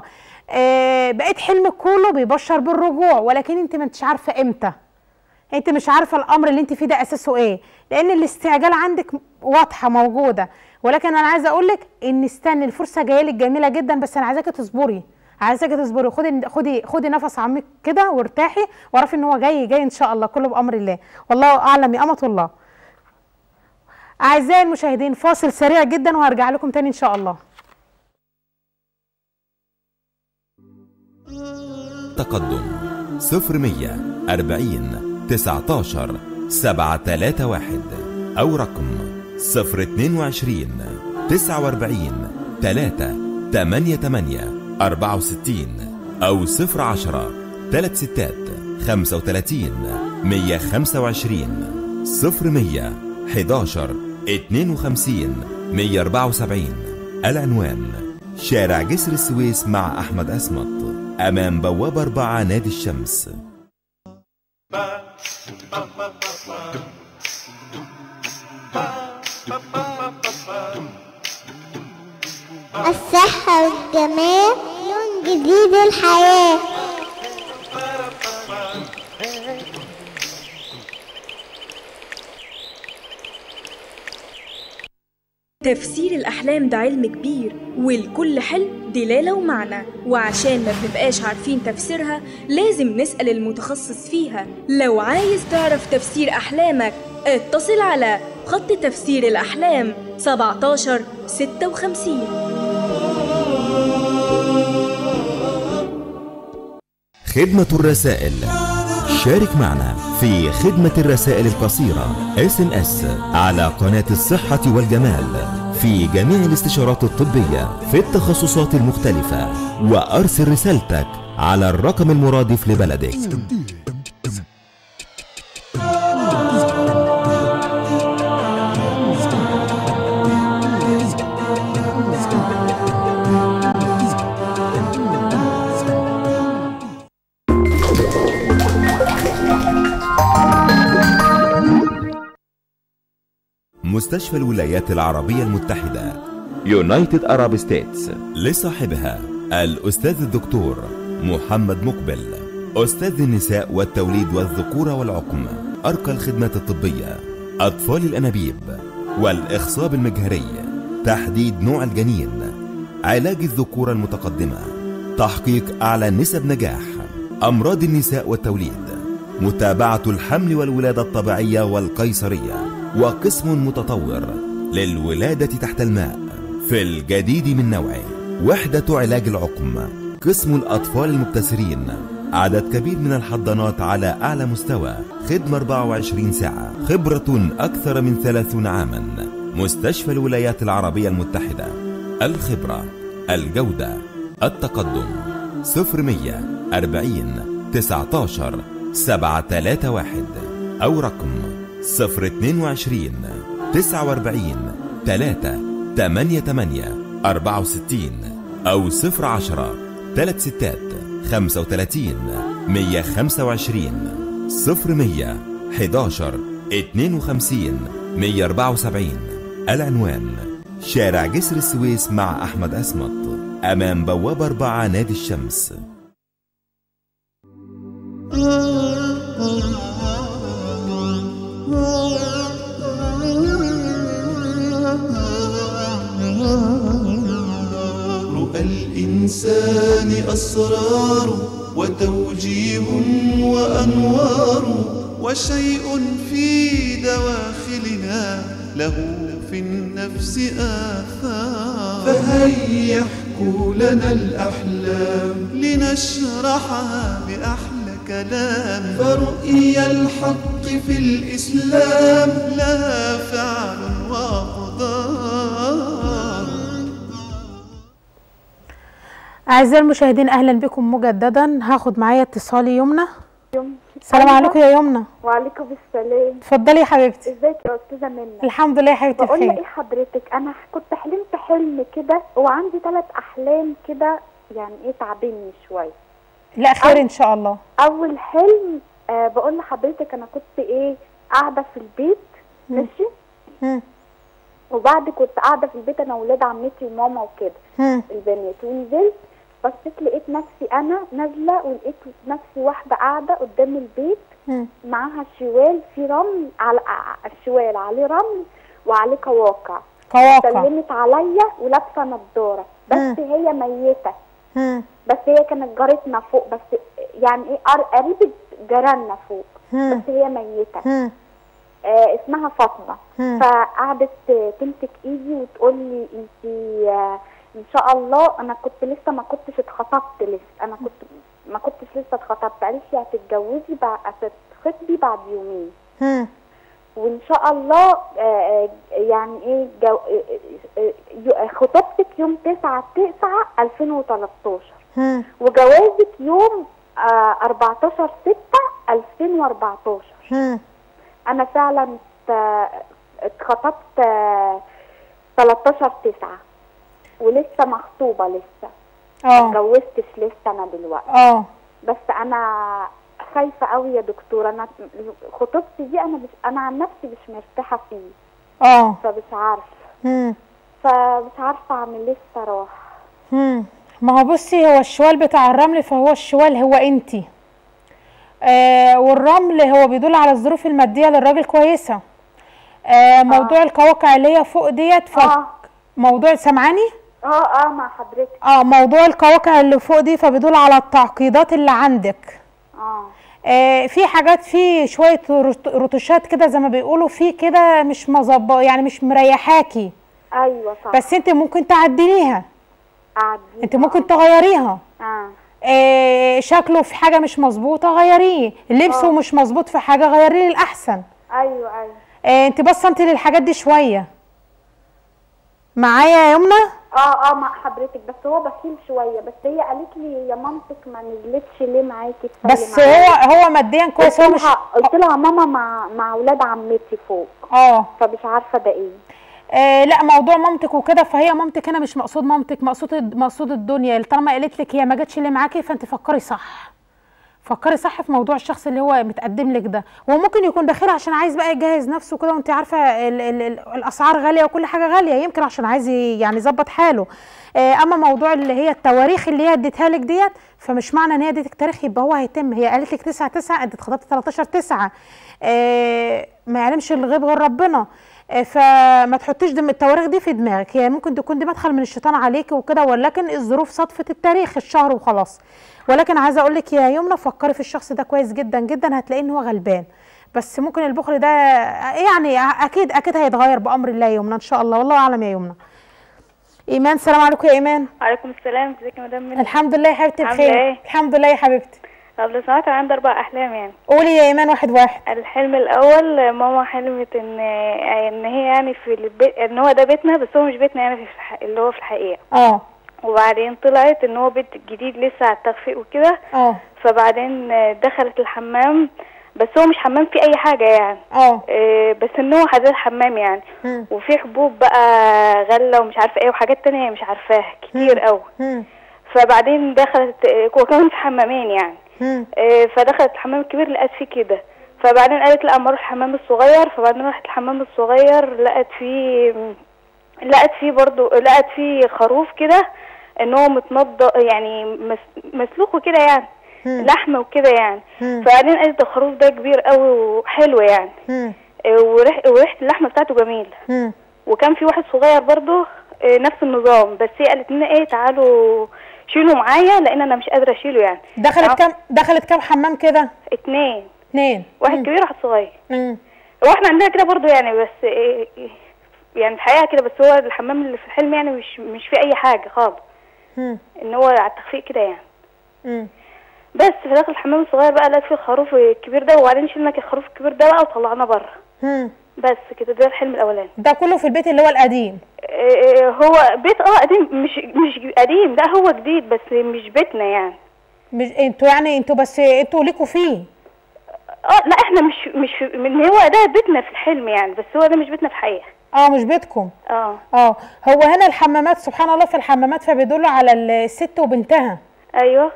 آه بقيت حلمك كله بيبشر بالرجوع ولكن انت ما انتش عارفه امتى انت مش عارفه الامر اللي انت فيه ده اساسه ايه لان الاستعجال عندك واضحه موجوده ولكن انا عايزه اقول لك ان استني الفرصه جايه لك جميله جدا بس انا عايزاكي تصبري عايزاكي تصبري خدي خدي خدي نفس عميق كده وارتاحي واعرفي ان هو جاي جاي ان شاء الله كله بامر الله والله اعلم يا امه الله اعزائي المشاهدين فاصل سريع جدا وهرجع لكم تاني ان شاء الله تقدم صفر مية أربعين تسعتاشر سبعة تلاتة واحد أو رقم صفر اتنين وعشرين تسعة وأربعين تلاتة تمانية تمانية أربعة وستين أو صفر عشرة تلات ستات خمسة وتلاتين مية خمسة وعشرين صفر مية حداشر اتنين وخمسين مية أربعة وسبعين العنوان شارع جسر السويس مع أحمد أسمط أمام بوابة أربعة نادي الشمس الصحة والجمال لون جديد الحياة تفسير الأحلام ده علم كبير ولكل حلم دلالة ومعنى وعشان ما بنبقاش عارفين تفسيرها لازم نسأل المتخصص فيها لو عايز تعرف تفسير أحلامك اتصل على خط تفسير الأحلام 17 56 خدمة الرسائل شارك معنا في خدمة الرسائل القصيرة اس ام اس على قناة الصحة والجمال في جميع الاستشارات الطبية في التخصصات المختلفة وأرسل رسالتك على الرقم المرادف لبلدك مستشفى الولايات العربية المتحدة يونايتد أراب ستيتس لصاحبها الأستاذ الدكتور محمد مقبل أستاذ النساء والتوليد والذكورة والعقم أرقى الخدمات الطبية أطفال الأنابيب والإخصاب المجهري تحديد نوع الجنين علاج الذكورة المتقدمة تحقيق أعلى نسب نجاح أمراض النساء والتوليد متابعة الحمل والولادة الطبيعية والقيصرية وقسم متطور للولادة تحت الماء في الجديد من نوعه وحدة علاج العقم قسم الأطفال المبتسرين عدد كبير من الحضانات على أعلى مستوى خدمة 24 ساعة خبرة أكثر من 30 عاما مستشفى الولايات العربية المتحدة الخبرة الجودة التقدم 0100 40 19 731 أو رقم 022 49 3 88 64 أو 010 3 ستات 35 125 0100 11 52 174 العنوان شارع جسر السويس مع أحمد أسمط أمام بوابة أربعة نادي الشمس رؤى الإنسان أسرار وتوجيه وأنوار وشيء في دواخلنا له في النفس آثار فهيا احكوا لنا الأحلام لنشرحها بأحلى كلام فرؤيا الحق في الإسلام لها فعل وأقدار أعزائي المشاهدين أهلا بكم مجددا هاخد معايا اتصال يمنى يوم السلام عليكم يا يمنى وعليكم السلام اتفضلي يا حبيبتي ازيك يا استاذه منى الحمد لله يا حبيبتي بقول بخير ايه حضرتك انا كنت حلمت حلم كده وعندي ثلاث احلام كده يعني ايه تعبني شويه لا خير ان شاء الله اول حلم آه بقول لحضرتك انا كنت ايه قاعده في البيت ماشي وبعد كنت قاعده في البيت انا وولاد عمتي وماما وكده مم. البنات ونزلت بصيت لقيت نفسي انا نازله ولقيت نفسي واحده قاعده قدام البيت مم. معاها شوال في رمل على ع- الشوال عليه رمل وعليه قواقع قواقع. سلمت عليا ولابسه نضاره بس مم. هي ميته مم. بس هي كانت جارتنا فوق بس يعني ايه قر- قريبه جيراننا فوق مم. بس هي ميته مم. آه اسمها فاطمه مم. فقعدت آه، تمسك ايدي وتقول لي انت آه ان شاء الله انا كنت لسه ما كنتش اتخطبت لسه انا كنت ما كنتش لسه اتخطبت قالت لي هتتجوزي بعد هتتخطبي بعد يومين مم. وان شاء الله آه، آه، يعني ايه جو... آه، آه، آه، خطوبتك يوم 9 9 2013 مم. وجوازك يوم آه، 14 6 2014 مم. انا فعلا ات- اتخطبت آه، 13 9 ولسه مخطوبه لسه ما اه اتجوزتش لسه انا دلوقتي اه بس انا خايفه قوي يا دكتوره انا خطوبتي دي انا مش انا عن نفسي مش مرتاحه فيه اه فمش عارفه مم. فمش عارفه اعمل ايه الصراحه مم. ما هو بصي هو الشوال بتاع الرمل فهو الشوال هو انتي آه والرمل هو بيدل على الظروف المادية للراجل كويسة آه موضوع القواقع اللي هي فوق ديت ف... موضوع سامعاني اه اه مع حضرتك اه موضوع القواقع اللي فوق دي فبيدل على التعقيدات اللي عندك اه آه في حاجات في شوية رت- رتوشات كده زي ما بيقولوا في كده مش مظبط يعني مش مريحاكي ايوه صح بس انت ممكن تعدليها قاعد انت ممكن تغيريها اه آه شكله في حاجه مش مظبوطه غيريه لبسه آه. مش مظبوط في حاجه غيريه للاحسن ايوه ايوه آه انت بصه انت للحاجات دي شويه معايا يا يمنى اه اه مع حضرتك بس هو بخيل شويه بس هي قالت لي يا مامتك ما نزلتش ليه معاكي تصلي بس معايا؟ هو هو ماديا كويس هو قلت مش لها قلت لها ماما مع مع اولاد عمتي فوق اه فمش عارفه ده ايه آه لا موضوع مامتك وكده فهي مامتك هنا مش مقصود مامتك مقصود مقصود الدنيا طالما قالت لك هي ما جاتش اللي معاكي فانت فكري صح فكري صح في موضوع الشخص اللي هو متقدم لك ده هو ممكن يكون داخل عشان عايز بقى يجهز نفسه كده وانت عارفه ال ال ال الاسعار غاليه وكل حاجه غاليه يمكن عشان عايز ي- يعني يظبط حاله آه اما موضوع اللي هي التواريخ اللي هي اديتها لك ديت فمش معنى ان هي اديتك تاريخ يبقى هو هيتم هي قالت لك 9 9 انت اتخطبت 13 9 آه ما يعلمش الغيب غير ربنا آه، فما تحطيش دم التواريخ دي في دماغك هي ممكن تكون دي مدخل من الشيطان عليكي وكده ولكن الظروف صدفت التاريخ الشهر وخلاص ولكن عايزه اقول لك يا يمنى فكري في الشخص ده كويس جدا جدا هتلاقيه ان هو غلبان بس ممكن البخل ده يعني اكيد اكيد هيتغير بامر الله يا يمنى ان شاء الله والله اعلم يا يمنى ايمان سلام عليكم يا ايمان وعليكم السلام ازيك يا مدام منى الحمد لله يا حبيبتي عاملة بخير ايه؟ الحمد لله يا حبيبتي طب لو سمحت انا عندي اربع احلام يعني قولي يا ايمان واحد واحد الحلم الاول ماما حلمت ان ان هي يعني في البيت ان هو ده بيتنا بس هو مش بيتنا يعني في الح... اللي هو في الحقيقه اه وبعدين طلعت ان هو بيت جديد لسه على التخفيق وكده اه فبعدين دخلت الحمام بس هو مش حمام فيه اي حاجه يعني اه إيه، بس ان هو حداد حمام يعني مم. وفي حبوب بقى غله ومش عارفه ايه وحاجات تانية مش عارفاها كتير قوي مم. فبعدين دخلت إيه، هو كمان في حمامين يعني مم. إيه، فدخلت الحمام الكبير لقت فيه كده فبعدين قالت لا اما اروح الحمام الصغير فبعدين راحت الحمام الصغير لقت فيه لقت فيه برضو لقت فيه خروف كده ان هو متنض يعني مس... مسلوخ كده يعني لحمه وكده يعني مم. فبعدين قالت الخروف ده كبير قوي وحلو يعني مم. إيه، وريح وريحه اللحمه بتاعته جميله مم. وكان في واحد صغير برضه إيه، نفس النظام بس هي قالت لنا ايه تعالوا شيلوا معايا لان انا مش قادره اشيله يعني دخلت كام دخلت كام حمام كده اتنين اتنين واحد مم. كبير وواحد صغير مم. هو احنا عندنا كده برضه يعني بس إيه إيه، يعني الحقيقه كده بس هو الحمام اللي في الحلم يعني مش مش فيه اي حاجه خالص مم. ان هو على التخفيق كده يعني مم. بس في داخل الحمام الصغير بقى لقيت فيه الخروف الكبير ده وبعدين شلنا الخروف الكبير ده بقى وطلعناه بره مم. بس كده ده الحلم الاولاني ده كله في البيت اللي هو القديم إيه، هو بيت اه قديم مش مش قديم ده هو جديد بس مش بيتنا يعني مش انتوا يعني انتوا بس انتوا ليكوا فيه اه لا احنا مش مش في- من هو ده بيتنا في الحلم يعني بس هو ده مش بيتنا في الحقيقه اه مش بيتكم اه اه هو هنا الحمامات سبحان الله في الحمامات فبيدل على الست وبنتها ايوه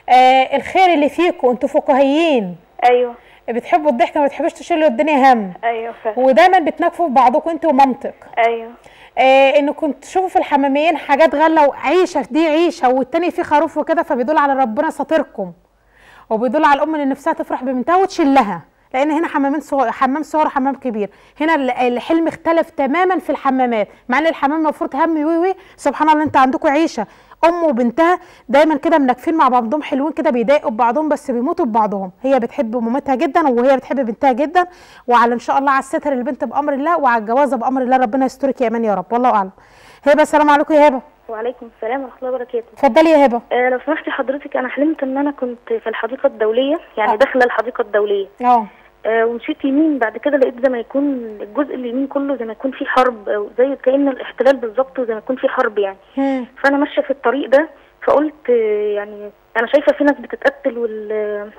آه الخير اللي فيكم انتوا فكاهيين ايوه بتحبوا الضحك ما بتحبوش تشيلوا الدنيا هم ايوه فعلا ودايما بتناكفوا في بعضكم انت ومامتك ايوه آه انكم تشوفوا في الحماميين حاجات غله وعيشه دي عيشه والتاني فيه خروف وكده فبيدل على ربنا ساتركم وبيدل على الام اللي نفسها تفرح ببنتها وتشلها لان هنا حمامين صغير حمام صغير وحمام كبير هنا ال- الحلم اختلف تماما في الحمامات مع ان الحمام المفروض هم وي وي سبحان الله انت عندكم عيشه ام وبنتها دايما كده منكفين مع بعضهم حلوين كده بيضايقوا ببعضهم بس بيموتوا ببعضهم هي بتحب مامتها جدا وهي بتحب بنتها جدا وعلى ان شاء الله على الستر البنت بامر الله وعلى الجوازه بامر الله ربنا يسترك يا امان يا رب والله اعلم هبه السلام عليكم يا هبه وعليكم السلام ورحمة الله وبركاته اتفضلي يا هبه آه لو سمحتي حضرتك أنا حلمت إن أنا كنت في الحديقة الدولية يعني داخلة الحديقة الدولية اه آه ومشيت يمين بعد كده لقيت زي ما يكون الجزء اليمين كله زي ما يكون فيه حرب أو زي كأن الاحتلال بالظبط وزي ما يكون فيه حرب يعني فأنا ماشية في الطريق ده فقلت آه يعني أنا شايفة في ناس بتتقتل وال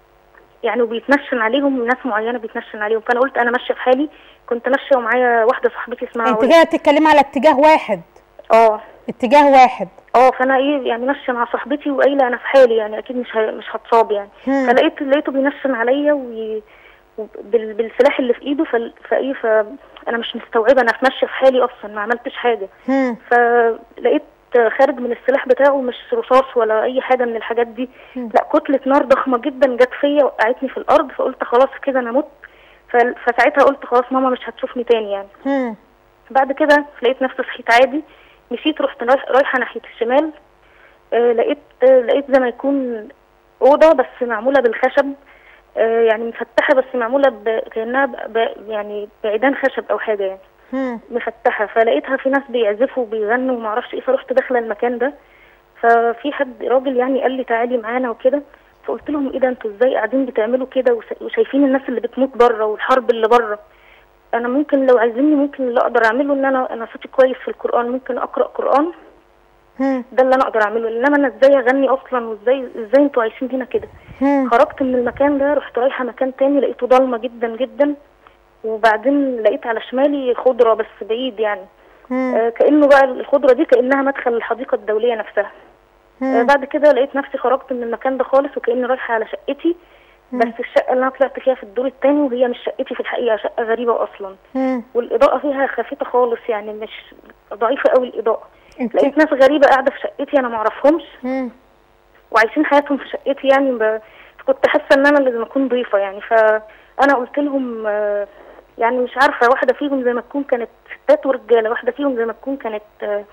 يعني وبيتنشن عليهم ناس معينة بيتنشن عليهم فأنا قلت أنا ماشية في حالي كنت ماشية ومعايا واحدة صاحبتي اسمها انت علا. كده بتتكلمي على اتجاه واحد اه اتجاه واحد اه فانا ايه يعني ماشيه مع صاحبتي وقايله انا في حالي يعني اكيد مش ه... مش هتصاب يعني مم. فلقيت لقيته بينشن عليا وي... وبال... بالسلاح اللي في ايده ف... فايه ف انا مش مستوعبه انا ماشيه في حالي اصلا ما عملتش حاجه مم. فلقيت خارج من السلاح بتاعه مش رصاص ولا اي حاجه من الحاجات دي لا كتله نار ضخمه جدا جت فيا وقعتني في الارض فقلت خلاص كده انا مت ف... فساعتها قلت خلاص ماما مش هتشوفني تاني يعني مم. بعد كده لقيت نفسي صحيت عادي مشيت رحت رايح- رايحه ناحيه الشمال آه لقيت آه لقيت زي ما يكون اوضه بس معموله بالخشب آه يعني مفتحه بس معموله ب... كانها ب... ب... يعني بعيدان خشب او حاجه يعني مم. مفتحه فلقيتها في ناس بيعزفوا وبيغنوا وما اعرفش ايه فرحت داخله المكان ده ففي حد راجل يعني قال لي تعالي معانا وكده فقلت لهم ايه ده انتوا ازاي قاعدين بتعملوا كده وس- وشايفين الناس اللي بتموت بره والحرب اللي بره انا ممكن لو عايزيني ممكن اللي اقدر اعمله ان انا انا صوتي كويس في القران ممكن اقرا قران ده اللي انا اقدر اعمله انما انا ازاي اغني اصلا وازاي ازاي انتوا عايشين هنا كده خرجت من المكان ده رحت رايحه مكان تاني لقيته ضلمه جدا جدا وبعدين لقيت على شمالي خضره بس بعيد يعني آه كانه بقى الخضره دي كانها مدخل الحديقه الدوليه نفسها آه بعد كده لقيت نفسي خرجت من المكان ده خالص وكاني رايحه على شقتي بس الشقه اللي انا طلعت فيها في الدور التاني وهي مش شقتي في الحقيقه شقه غريبه اصلا والاضاءه فيها خفيفه خالص يعني مش ضعيفه قوي الاضاءه لقيت ناس غريبه قاعده في شقتي انا ما اعرفهمش وعايشين حياتهم في شقتي يعني ب... كنت حاسه ان انا لازم اكون ضيفه يعني فانا قلت لهم آه، يعني مش عارفه واحده فيهم زي ما تكون كانت ستات ورجاله واحده فيهم زي ما تكون كانت آه،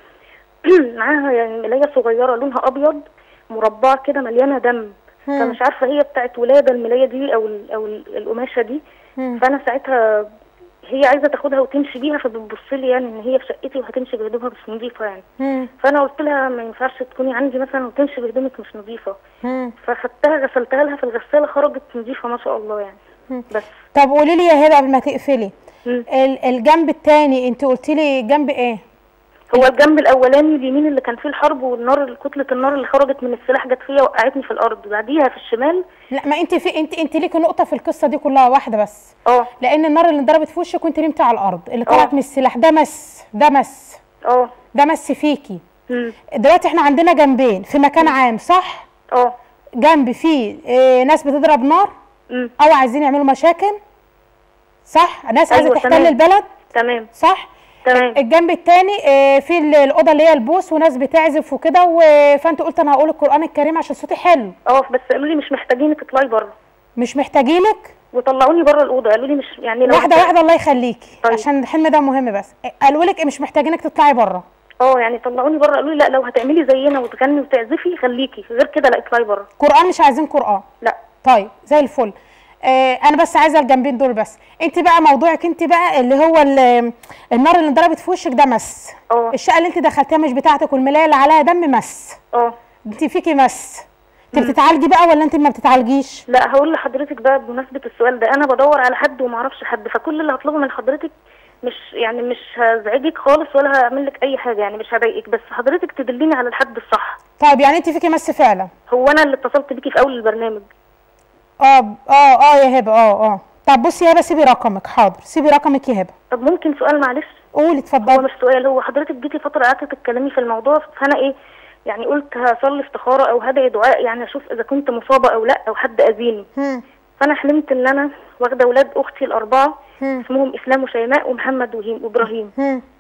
معاها يعني ملايه صغيره لونها ابيض مربعه كده مليانه دم فمش عارفه هي بتاعت ولاده الملايه دي او ال او ال القماشه دي فانا ساعتها هي عايزه تاخدها وتمشي بيها فبتبص لي يعني ان هي في شقتي وهتمشي بهدومها مش نظيفه يعني مم. فانا قلت لها ما ينفعش تكوني عندي مثلا وتمشي بهدومك مش نظيفه مم. فخدتها غسلتها لها في الغساله خرجت نظيفه ما شاء الله يعني مم. بس طب قولي لي يا هبه قبل ما تقفلي ال- الجنب التاني انت قلتي لي جنب ايه هو الجنب الاولاني اليمين اللي كان فيه الحرب والنار كتله النار اللي خرجت من السلاح جت فيا وقعتني في الارض بعديها في الشمال لا ما انت في انت انت ليكي نقطه في القصه دي كلها واحده بس اه لان النار اللي انضربت في وشك وانت نمتي على الارض اللي طلعت من السلاح ده مس ده مس اه ده مس فيكي دلوقتي احنا عندنا جنبين في مكان عام صح اه جنب فيه اه ناس بتضرب نار او عايزين يعملوا مشاكل صح ناس عايزه أيوة، تحتل تمام. البلد تمام صح تمام الجنب التاني اه في ال- الاوضه اللي هي البوس وناس بتعزف وكده و- فانت قلت انا هقول القران الكريم عشان صوتي حلو اه بس قالوا لي مش محتاجينك تطلعي بره مش محتاجينك وطلعوني بره الاوضه قالوا لي مش يعني لو واحده هت- واحده الله يخليكي عشان الحلم ده مهم بس قالوا لك مش محتاجينك تطلعي بره اه يعني طلعوني بره قالوا لي لا لو هتعملي زينا وتغني وتعزفي خليكي غير كده لا اطلعي بره قران مش عايزين قران لا طيب زي الفل آه انا بس عايزه الجنبين دول بس انت بقى موضوعك انت بقى اللي هو ال- النار اللي انضربت في وشك ده مس اه الشقه اللي انت دخلتيها مش بتاعتك والملايه اللي عليها دم مس اه انت فيكي مس انت بتتعالجي بقى ولا انت ما بتتعالجيش لا هقول لحضرتك بقى بمناسبه السؤال ده انا بدور على حد وما اعرفش حد فكل اللي هطلبه من حضرتك مش يعني مش هزعجك خالص ولا هعمل لك اي حاجه يعني مش هضايقك بس حضرتك تدليني على الحد الصح طيب يعني انت فيكي مس فعلا هو انا اللي اتصلت بيكي في اول البرنامج اه اه اه يا هبه اه اه طب بصي يا هبه سيبي رقمك حاضر سيبي رقمك يا هبه طب ممكن سؤال معلش قولي اتفضلي هو مش سؤال هو حضرتك جيتي فتره قعدتي تتكلمي في الموضوع فانا ايه يعني قلت هصلي استخاره او هدعي دعاء يعني اشوف اذا كنت مصابه او لا او حد اذيني فانا حلمت ان انا واخده اولاد اختي الاربعه اسمهم اسلام وشيماء ومحمد وهيم وابراهيم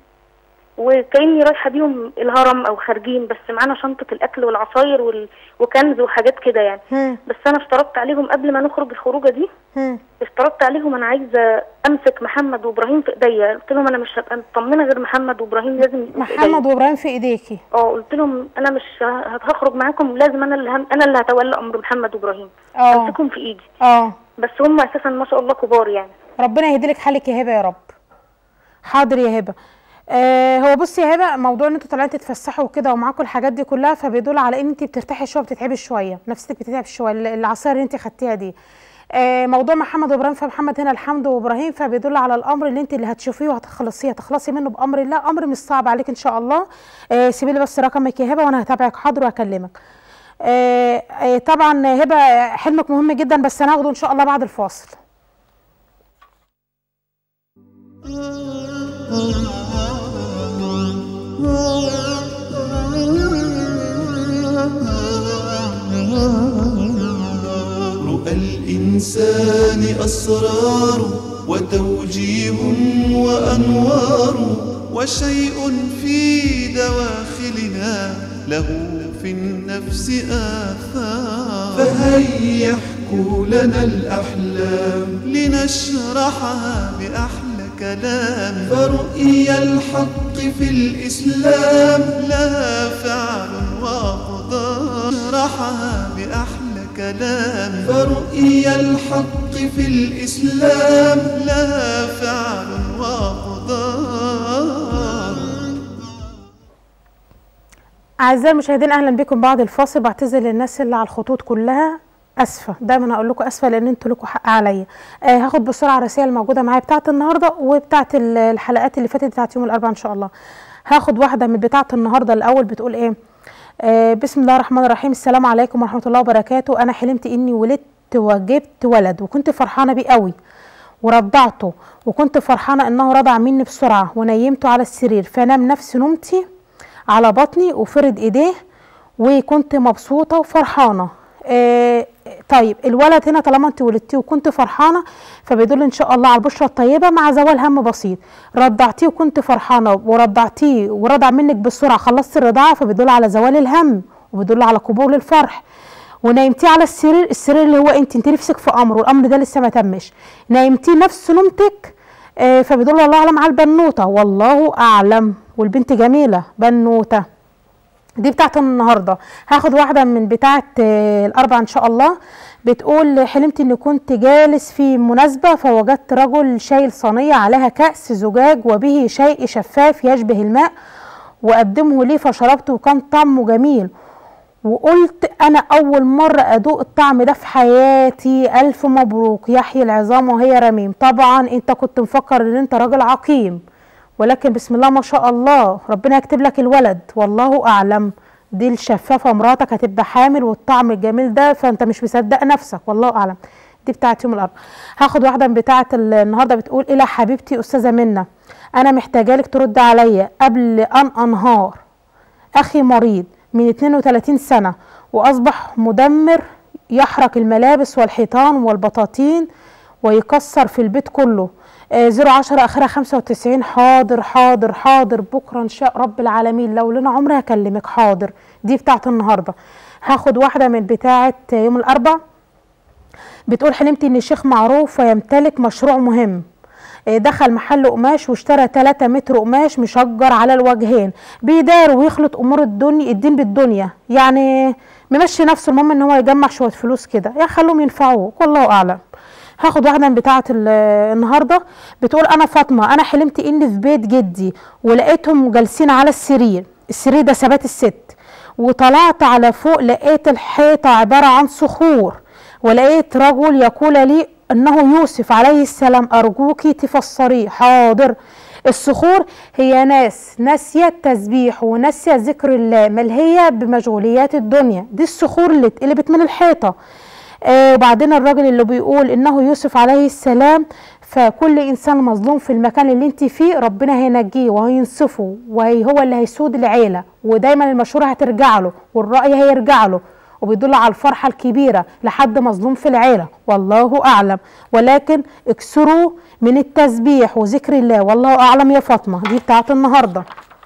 وكاني رايحه بيهم الهرم او خارجين بس معانا شنطه الاكل والعصاير وال... وكنز وحاجات كده يعني بس انا اشترطت عليهم قبل ما نخرج الخروجه دي اشترطت عليهم انا عايزه امسك محمد وابراهيم في ايديا قلت لهم انا مش هبقى مطمنه غير محمد وابراهيم لازم يبقوا في إيديا. محمد وابراهيم في ايديكي اه قلت لهم انا مش ه- هخرج معاكم لازم انا اللي هم... انا اللي هتولى امر محمد وابراهيم اه امسكهم في ايدي اه بس هم اساسا ما شاء الله كبار يعني ربنا يهدي لك حالك يا هبه يا رب حاضر يا هبه آه هو بصي يا هبه موضوع ان انتوا طالعين تتفسحوا وكده ومعاكم الحاجات دي كلها فبيدل على ان انت بترتاحي شويه بتتعبي شويه نفسيتك بتتعب شويه ال- العصاير اللي انت خدتيها دي آه موضوع محمد وابراهيم فمحمد هنا الحمد وابراهيم فبيدل على الامر اللي انت اللي هتشوفيه وهتخلصيه هتخلصي منه بامر الله امر مش صعب عليك ان شاء الله آه سيبي لي بس رقمك يا هبه وانا هتابعك حاضر وهكلمك آه آه طبعا هبه حلمك مهم جدا بس هناخده ان شاء الله بعد الفاصل رؤى الإنسان أسرار وتوجيه وأنوار وشيء في دواخلنا له في النفس آثار فهيا احكوا لنا الأحلام لنشرحها بأحلى كلام فرؤيا الحق في الإسلام لها فعل وأقدار نشرحها بأحلى كلام فرؤيا الحق في الإسلام لها فعل وأقدار أعزائي المشاهدين أهلا بكم بعد الفاصل بعتذر للناس اللي على الخطوط كلها اسفه دايما اقول لكم اسفه لان انتوا لكم حق عليا آه هاخد بسرعه الرسائل الموجوده معايا بتاعه النهارده وبتاعه ال- الحلقات اللي فاتت بتاعه يوم الاربعاء ان شاء الله هاخد واحده من بتاعه النهارده الاول بتقول ايه آه بسم الله الرحمن الرحيم السلام عليكم ورحمه الله وبركاته انا حلمت اني ولدت وجبت ولد وكنت فرحانه بيه قوي ورضعته وكنت فرحانه انه رضع مني بسرعه ونيمته على السرير فنام نفس نومتي على بطني وفرد ايديه وكنت مبسوطه وفرحانه آه طيب الولد هنا طالما انت ولدتيه وكنت فرحانه فبيدل ان شاء الله على البشره الطيبه مع زوال هم بسيط رضعتيه وكنت فرحانه ورضعتيه ورضع منك بسرعه خلصت الرضاعه فبيدل على زوال الهم وبيدل على قبول الفرح ونايمتيه على السرير السرير اللي هو انت انت نفسك في امر والامر ده لسه ما تمش نايمتيه نفس نومتك آه فبيدل الله اعلم على البنوته والله اعلم والبنت جميله بنوته دي بتاعت النهارده هاخد واحده من بتاعت آه، الاربع ان شاء الله بتقول حلمت اني كنت جالس في مناسبه فوجدت رجل شايل صينيه عليها كاس زجاج وبه شيء شفاف يشبه الماء وقدمه لي فشربته وكان طعمه جميل وقلت انا اول مره ادوق الطعم ده في حياتي الف مبروك يحيي العظام وهي رميم طبعا انت كنت مفكر ان انت راجل عقيم ولكن بسم الله ما شاء الله ربنا يكتب لك الولد والله اعلم دي الشفافه مراتك هتبقى حامل والطعم الجميل ده فانت مش مصدق نفسك والله اعلم دي بتاعت يوم الاربعاء هاخد واحده من بتاعه ال- النهارده بتقول الى حبيبتي استاذه منى انا محتاجه لك ترد عليا قبل ان انهار اخي مريض من 32 سنه واصبح مدمر يحرق الملابس والحيطان والبطاطين ويكسر في البيت كله آه، 010 اخرها 95 حاضر حاضر حاضر بكره ان شاء رب العالمين لو لنا عمر هكلمك حاضر دي بتاعت النهارده هاخد واحده من بتاعه يوم الاربع بتقول حلمت ان الشيخ معروف ويمتلك مشروع مهم آه، دخل محل قماش واشترى 3 متر قماش مشجر على الوجهين بيدار ويخلط امور الدنيا الدين بالدنيا يعني ممشي نفسه المهم ان هو يجمع شويه فلوس كده يا خلوهم ينفعوك والله اعلم هاخد واحده من بتاعه ال- النهارده بتقول انا فاطمه انا حلمت اني في بيت جدي ولقيتهم جالسين على السرير السرير ده ثبات الست وطلعت على فوق لقيت الحيطه عباره عن صخور ولقيت رجل يقول لي انه يوسف عليه السلام ارجوك تفسريه حاضر الصخور هي ناس ناسيه التسبيح وناسيه ذكر الله ملهيه بمشغوليات الدنيا دي الصخور اللي اتقلبت من الحيطه آه وبعدين الراجل اللي بيقول انه يوسف عليه السلام فكل انسان مظلوم في المكان اللي انت فيه ربنا هينجيه وهينصفه وهو اللي هيسود العيله ودايما المشوره هترجع له والراي هيرجع له وبيدل على الفرحه الكبيره لحد مظلوم في العيله والله اعلم ولكن اكسروا من التسبيح وذكر الله والله اعلم يا فاطمه دي بتاعت النهارده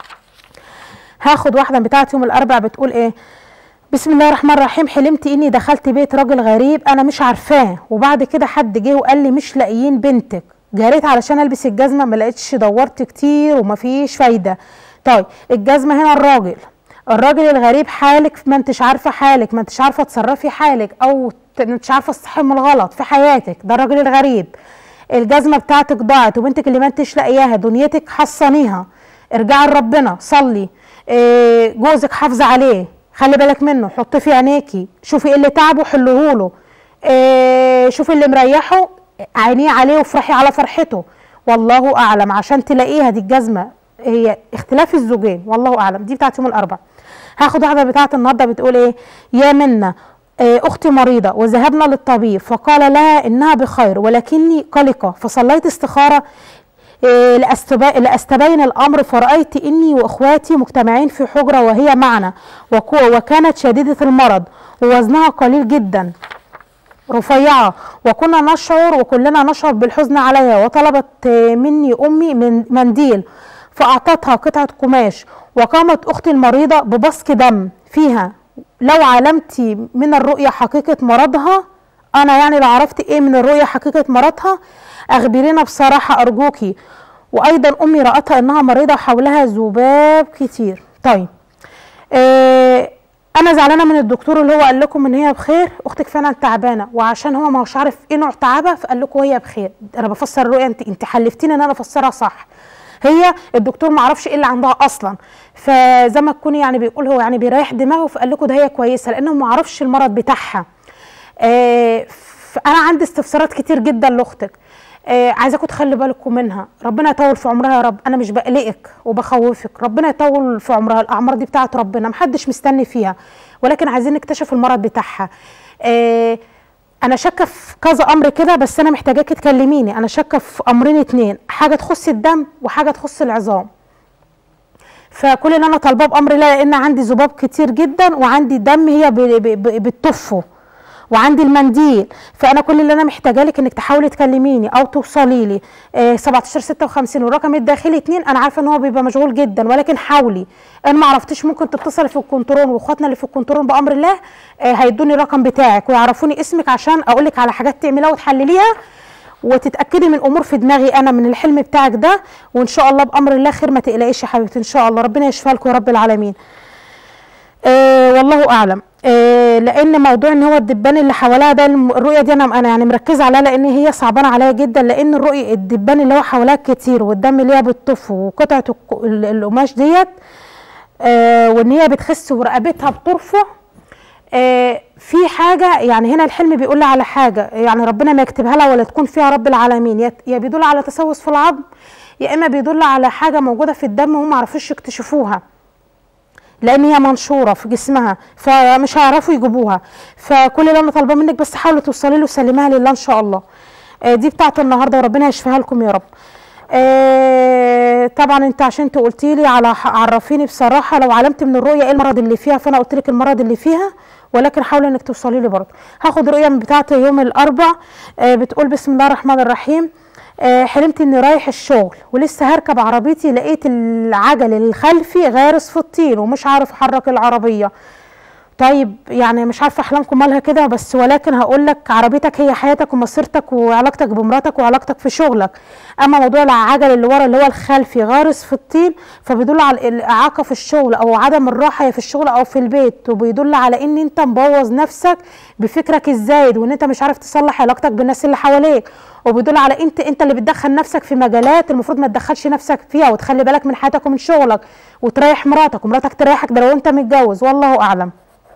هاخد واحده بتاعت يوم الاربع بتقول ايه بسم الله الرحمن الرحيم حلمت اني دخلت بيت راجل غريب انا مش عارفاه وبعد كده حد جه وقال لي مش لاقيين بنتك جريت علشان البس الجزمه ما لقيتش دورت كتير ومفيش فايده طيب الجزمه هنا الراجل الراجل الغريب حالك ما انتش عارفه حالك ما انتش عارفه تصرفي حالك او ت- ما انتش عارفه الصح من الغلط في حياتك ده الراجل الغريب الجزمه بتاعتك ضاعت وبنتك اللي ما انتش لاقياها دنيتك حصنيها ارجعي لربنا صلي إيه، جوزك حافظه عليه خلي بالك منه حطيه في عينيكي شوفي ايه اللي تعبه حلوه له إيه، شوفي اللي مريحه عينيه عليه وافرحي على فرحته والله اعلم عشان تلاقيها دي الجزمه هي اختلاف الزوجين والله اعلم دي بتاعت يوم الاربعاء هاخد واحده بتاعت النهارده بتقول ايه يا منى آه، اختي مريضه وذهبنا للطبيب فقال لها انها بخير ولكني قلقه فصليت استخاره آه، لأستبا- لأستبين الأمر فرأيت إني وإخواتي مجتمعين في حجرة وهي معنا وكو- وكانت شديدة المرض ووزنها قليل جدا رفيعة وكنا نشعر وكلنا نشعر بالحزن عليها وطلبت آه، مني أمي من منديل فأعطتها قطعة قماش وقامت أختي المريضة ببصق دم فيها لو علمت من الرؤية حقيقة مرضها أنا يعني لو عرفت إيه من الرؤية حقيقة مرضها أخبرينا بصراحة أرجوكي وأيضا أمي رأتها إنها مريضة وحولها ذباب كتير طيب آه انا زعلانه من الدكتور اللي هو قال لكم ان هي بخير اختك فعلا تعبانه وعشان هو مش عارف ايه نوع تعبها فقال لكم هي بخير انا بفسر الرؤيه انت انت حلفتيني ان انا افسرها صح هي الدكتور ما عرفش ايه اللي عندها اصلا فزي ما تكوني يعني بيقول هو يعني بيريح دماغه فقال لكم ده هي كويسه لانه ما عرفش المرض بتاعها آه فانا عندي استفسارات كتير جدا لاختك آه عايزاكم تخلي بالكم منها ربنا يطول في عمرها يا رب انا مش بقلقك وبخوفك ربنا يطول في عمرها الاعمار دي بتاعت ربنا محدش مستني فيها ولكن عايزين نكتشف المرض بتاعها آه انا شاكه في كذا امر كده بس انا محتاجاكي تكلميني انا شاكه في امرين اتنين حاجه تخص الدم وحاجه تخص العظام فكل اللي انا طالباه بامر الله لان عندي ذباب كتير جدا وعندي دم هي ب- ب- ب- بتطفه وعندي المنديل فانا كل اللي انا محتاجاه لك انك تحاولي تكلميني او توصلي لي آه 17 56 والرقم الداخلي 2 انا عارفه ان هو بيبقى مشغول جدا ولكن حاولي ان ما عرفتيش ممكن تتصلي في الكنترول واخواتنا اللي في الكنترول بامر الله آه هيدوني الرقم بتاعك ويعرفوني اسمك عشان اقول لك على حاجات تعمليها وتحلليها وتتاكدي من امور في دماغي انا من الحلم بتاعك ده وان شاء الله بامر الله خير ما تقلقيش يا حبيبتي ان شاء الله ربنا يشفيها لكم يا رب العالمين آه والله اعلم آه لان موضوع ان هو الدبان اللي حواليها ده الم- الرؤيه دي انا انا يعني مركزه عليها لان هي صعبانه عليا جدا لان الرؤيه الدبان اللي هو حواليها كتير والدم اللي هي بتطف وقطعه الك- ال- القماش ديت آه وان هي بتخس ورقبتها بترفع آه في حاجه يعني هنا الحلم بيقول لي على حاجه يعني ربنا ما يكتبها لها ولا تكون فيها رب العالمين يا يا بيدل على تسوس في العظم يا اما بيدل على حاجه موجوده في الدم وهم ما عرفوش يكتشفوها لان هي منشوره في جسمها فمش هيعرفوا يجيبوها فكل اللي انا طالباه منك بس حاولي توصلي له وسلميها لله ان شاء الله آه دي بتاعت النهارده وربنا يشفيها لكم يا رب آه طبعا انت عشان انت قلتي لي على عرفيني بصراحه لو علمت من الرؤيه ايه المرض اللي فيها فانا قلت لك المرض اللي فيها ولكن حاولي انك توصلي لي برضه هاخد رؤيه من بتاعه يوم الاربع آه بتقول بسم الله الرحمن الرحيم آه حلمت اني رايح الشغل ولسه هركب عربيتي لقيت العجل الخلفي غارس في الطين ومش عارف احرك العربيه طيب يعني مش عارفه احلامكم مالها كده بس ولكن هقول لك عربيتك هي حياتك ومسيرتك وعلاقتك بمراتك وعلاقتك في شغلك اما موضوع العجل اللي ورا اللي هو الخلفي غارس في الطين فبيدل على الاعاقه في الشغل او عدم الراحه يا في الشغل او في البيت وبيدل على ان انت مبوظ نفسك بفكرك الزايد وان انت مش عارف تصلح علاقتك بالناس اللي حواليك وبيدل على انت انت اللي بتدخل نفسك في مجالات المفروض ما تدخلش نفسك فيها وتخلي بالك من حياتك ومن شغلك وتريح مراتك ومراتك تريحك ده لو انت متجوز والله اعلم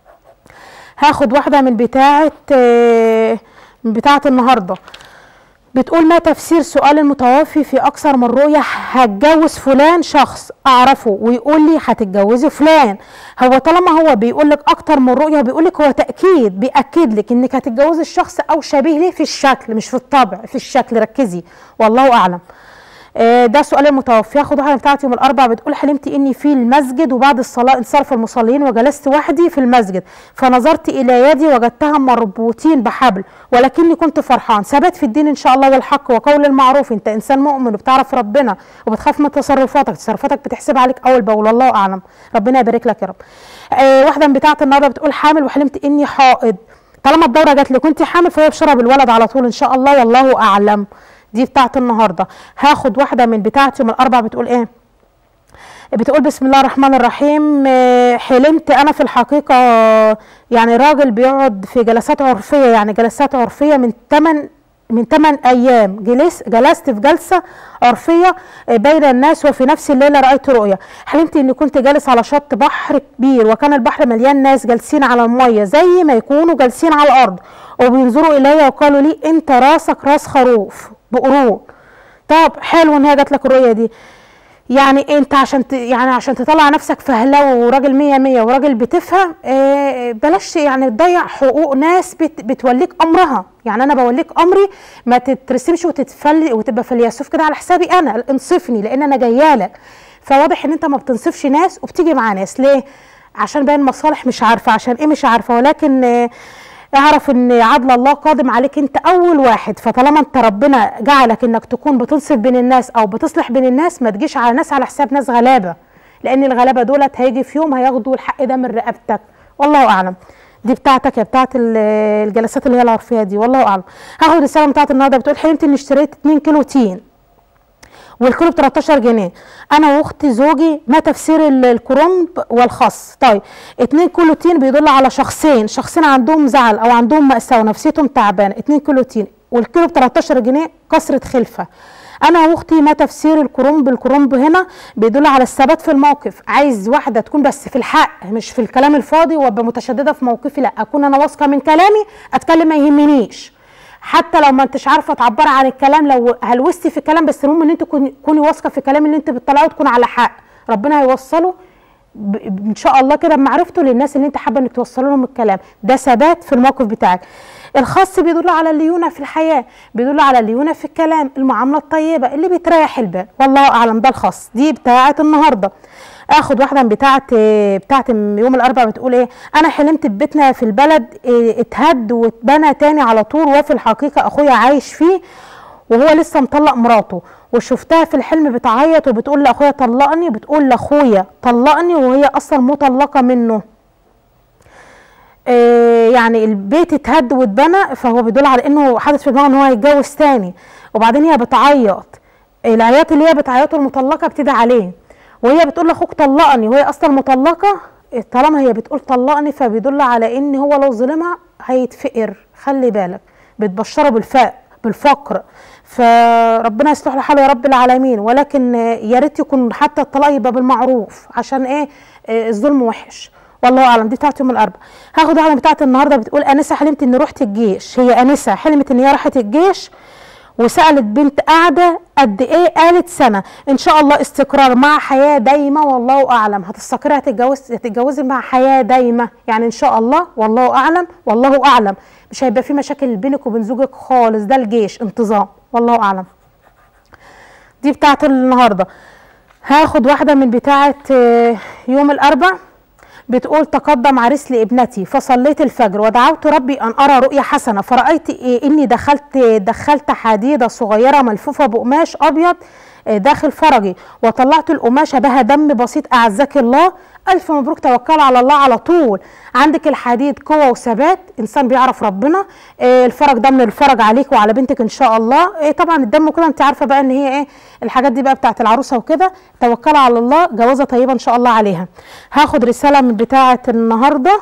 هاخد واحدة من بتاعة آه، من بتاعة النهاردة بتقول ما تفسير سؤال المتوفي في أكثر من رؤية هتجوز فلان شخص أعرفه ويقول لي هتتجوزي فلان هو طالما هو بيقول لك أكتر من رؤية بيقول لك هو تأكيد بيأكد لك إنك هتتجوزي الشخص أو شبيه ليه في الشكل مش في الطبع في الشكل ركزي والله أعلم آه، ده سؤال المتوفي هاخد واحده بتاعتي يوم الاربع بتقول حلمت اني في المسجد وبعد الصلاه انصرف المصلين وجلست وحدي في المسجد فنظرت الى يدي وجدتها مربوطين بحبل ولكني كنت فرحان ثبات في الدين ان شاء الله والحق وقول المعروف انت انسان مؤمن وبتعرف ربنا وبتخاف من تصرفاتك تصرفاتك بتحسب عليك اول باول والله اعلم ربنا يبارك لك يا رب آه واحده من بتاعه النهارده بتقول حامل وحلمت اني حائض طالما الدوره جات لك وانت حامل فهي بشرى بالولد على طول ان شاء الله والله اعلم دي بتاعت النهارده هاخد واحده من بتاعتي يوم الاربع بتقول ايه بتقول بسم الله الرحمن الرحيم آه، حلمت انا في الحقيقه يعني راجل بيقعد في جلسات عرفيه يعني جلسات عرفيه من 8 من 8 ايام جلس جلست في جلسه عرفيه آه، بين الناس وفي نفس الليله رايت رؤيا حلمت اني كنت جالس على شط بحر كبير وكان البحر مليان ناس جالسين على الميه زي ما يكونوا جالسين على الارض وبينظروا الي وقالوا لي انت راسك راس خروف بقرون طب حلو ان هي جات لك الرؤيه دي يعني انت عشان ت... يعني عشان تطلع نفسك فهلوه وراجل مية مية وراجل بتفهم اه بلاش يعني تضيع حقوق ناس بت... بتوليك امرها يعني انا بوليك امري ما تترسمش وتتفل وتبقى فليسوف كده على حسابي انا انصفني لان انا جايه لك فواضح ان انت ما بتنصفش ناس وبتيجي مع ناس ليه عشان باين مصالح مش عارفه عشان ايه مش عارفه ولكن اه اعرف ان عدل الله قادم عليك انت اول واحد فطالما انت ربنا جعلك انك تكون بتنصف بين الناس او بتصلح بين الناس ما تجيش على ناس على حساب ناس غلابه لان الغلابه دولت هيجي في يوم هياخدوا الحق ده من رقبتك والله اعلم دي بتاعتك يا بتاعت ال- الجلسات اللي هي العرفيه دي والله اعلم هاخد الرساله بتاعت النهارده بتقول حلمت اني اشتريت 2 كيلو تين والكيلو ب 13 جنيه انا واختي زوجي ما تفسير ال- الكرنب والخس طيب 2 كيلو تين بيدل على شخصين شخصين عندهم زعل او عندهم مأساة ونفسيتهم تعبانه 2 كيلو تين والكيلو ب 13 جنيه كسرة خلفه انا واختي ما تفسير الكرنب الكرنب هنا بيدل على الثبات في الموقف عايز واحده تكون بس في الحق مش في الكلام الفاضي وابقى متشدده في موقفي لا اكون انا واثقه من كلامي اتكلم ما يهمنيش حتى لو ما انتش عارفه تعبري عن الكلام لو هلوستي في الكلام بس المهم ان انت تكوني تكوني واثقه في الكلام اللي انت بتطلعه تكون على حق ربنا هيوصله ب- ب- ان شاء الله كده بمعرفته للناس اللي انت حابه انك توصل لهم الكلام ده ثبات في الموقف بتاعك الخاص بيدل على الليونه في الحياه بيدل على الليونه في الكلام المعامله الطيبه اللي بتريح البال والله اعلم ده الخاص دي بتاعه النهارده اخد واحده من بتاعه بتاعه يوم الاربعاء بتقول ايه انا حلمت ببيتنا في البلد إيه، اتهد واتبنى تاني على طول وفي الحقيقه اخويا عايش فيه وهو لسه مطلق مراته وشفتها في الحلم بتعيط وبتقول لاخويا طلقني بتقول لاخويا طلقني وهي اصلا مطلقه منه آه، يعني البيت اتهد واتبنى فهو بيدل على انه حدث في دماغه ان هو هيتجوز تاني وبعدين هي بتعيط العياط اللي هي بتعيطه المطلقه بتدعي عليه وهي بتقول لاخوك طلقني وهي اصلا مطلقه طالما هي بتقول طلقني فبيدل على ان هو لو ظلمها هيتفقر خلي بالك بتبشره بالفقر بالفقر فربنا يصلح له حاله يا رب العالمين ولكن آه، يا ريت يكون حتى الطلاق يبقى بالمعروف عشان ايه آه، الظلم وحش والله اعلم دي بتاعت يوم الاربعاء هاخد واحده بتاعت النهارده بتقول انسه حلمت اني رحت الجيش هي انسه حلمت ان هي راحت الجيش وسالت بنت قاعده قد ايه قالت سنه ان شاء الله استقرار مع حياه دايمه والله اعلم هتستقري هتتجوز هتتجوزي مع حياه دايمه يعني ان شاء الله والله اعلم والله اعلم مش هيبقى في مشاكل بينك وبين زوجك خالص ده الجيش انتظام والله اعلم دي بتاعت النهارده هاخد واحده من بتاعه آه، يوم الاربع بتقول تقدم عريس لابنتي فصليت الفجر ودعوت ربي ان ارى رؤيا حسنه فرأيت إيه اني دخلت دخلت حديده صغيره ملفوفه بقماش ابيض آه، داخل فرجي وطلعت القماشه بها دم بسيط اعزك الله الف مبروك توكل على الله على طول عندك الحديد قوه وثبات انسان بيعرف ربنا آه، الفرج ده من الفرج عليك وعلى بنتك ان شاء الله آه، طبعا الدم كده انت عارفه بقى ان هي ايه الحاجات دي بقى بتاعت العروسه وكده توكل على الله جوازه طيبه ان شاء الله عليها هاخد رساله من بتاعه النهارده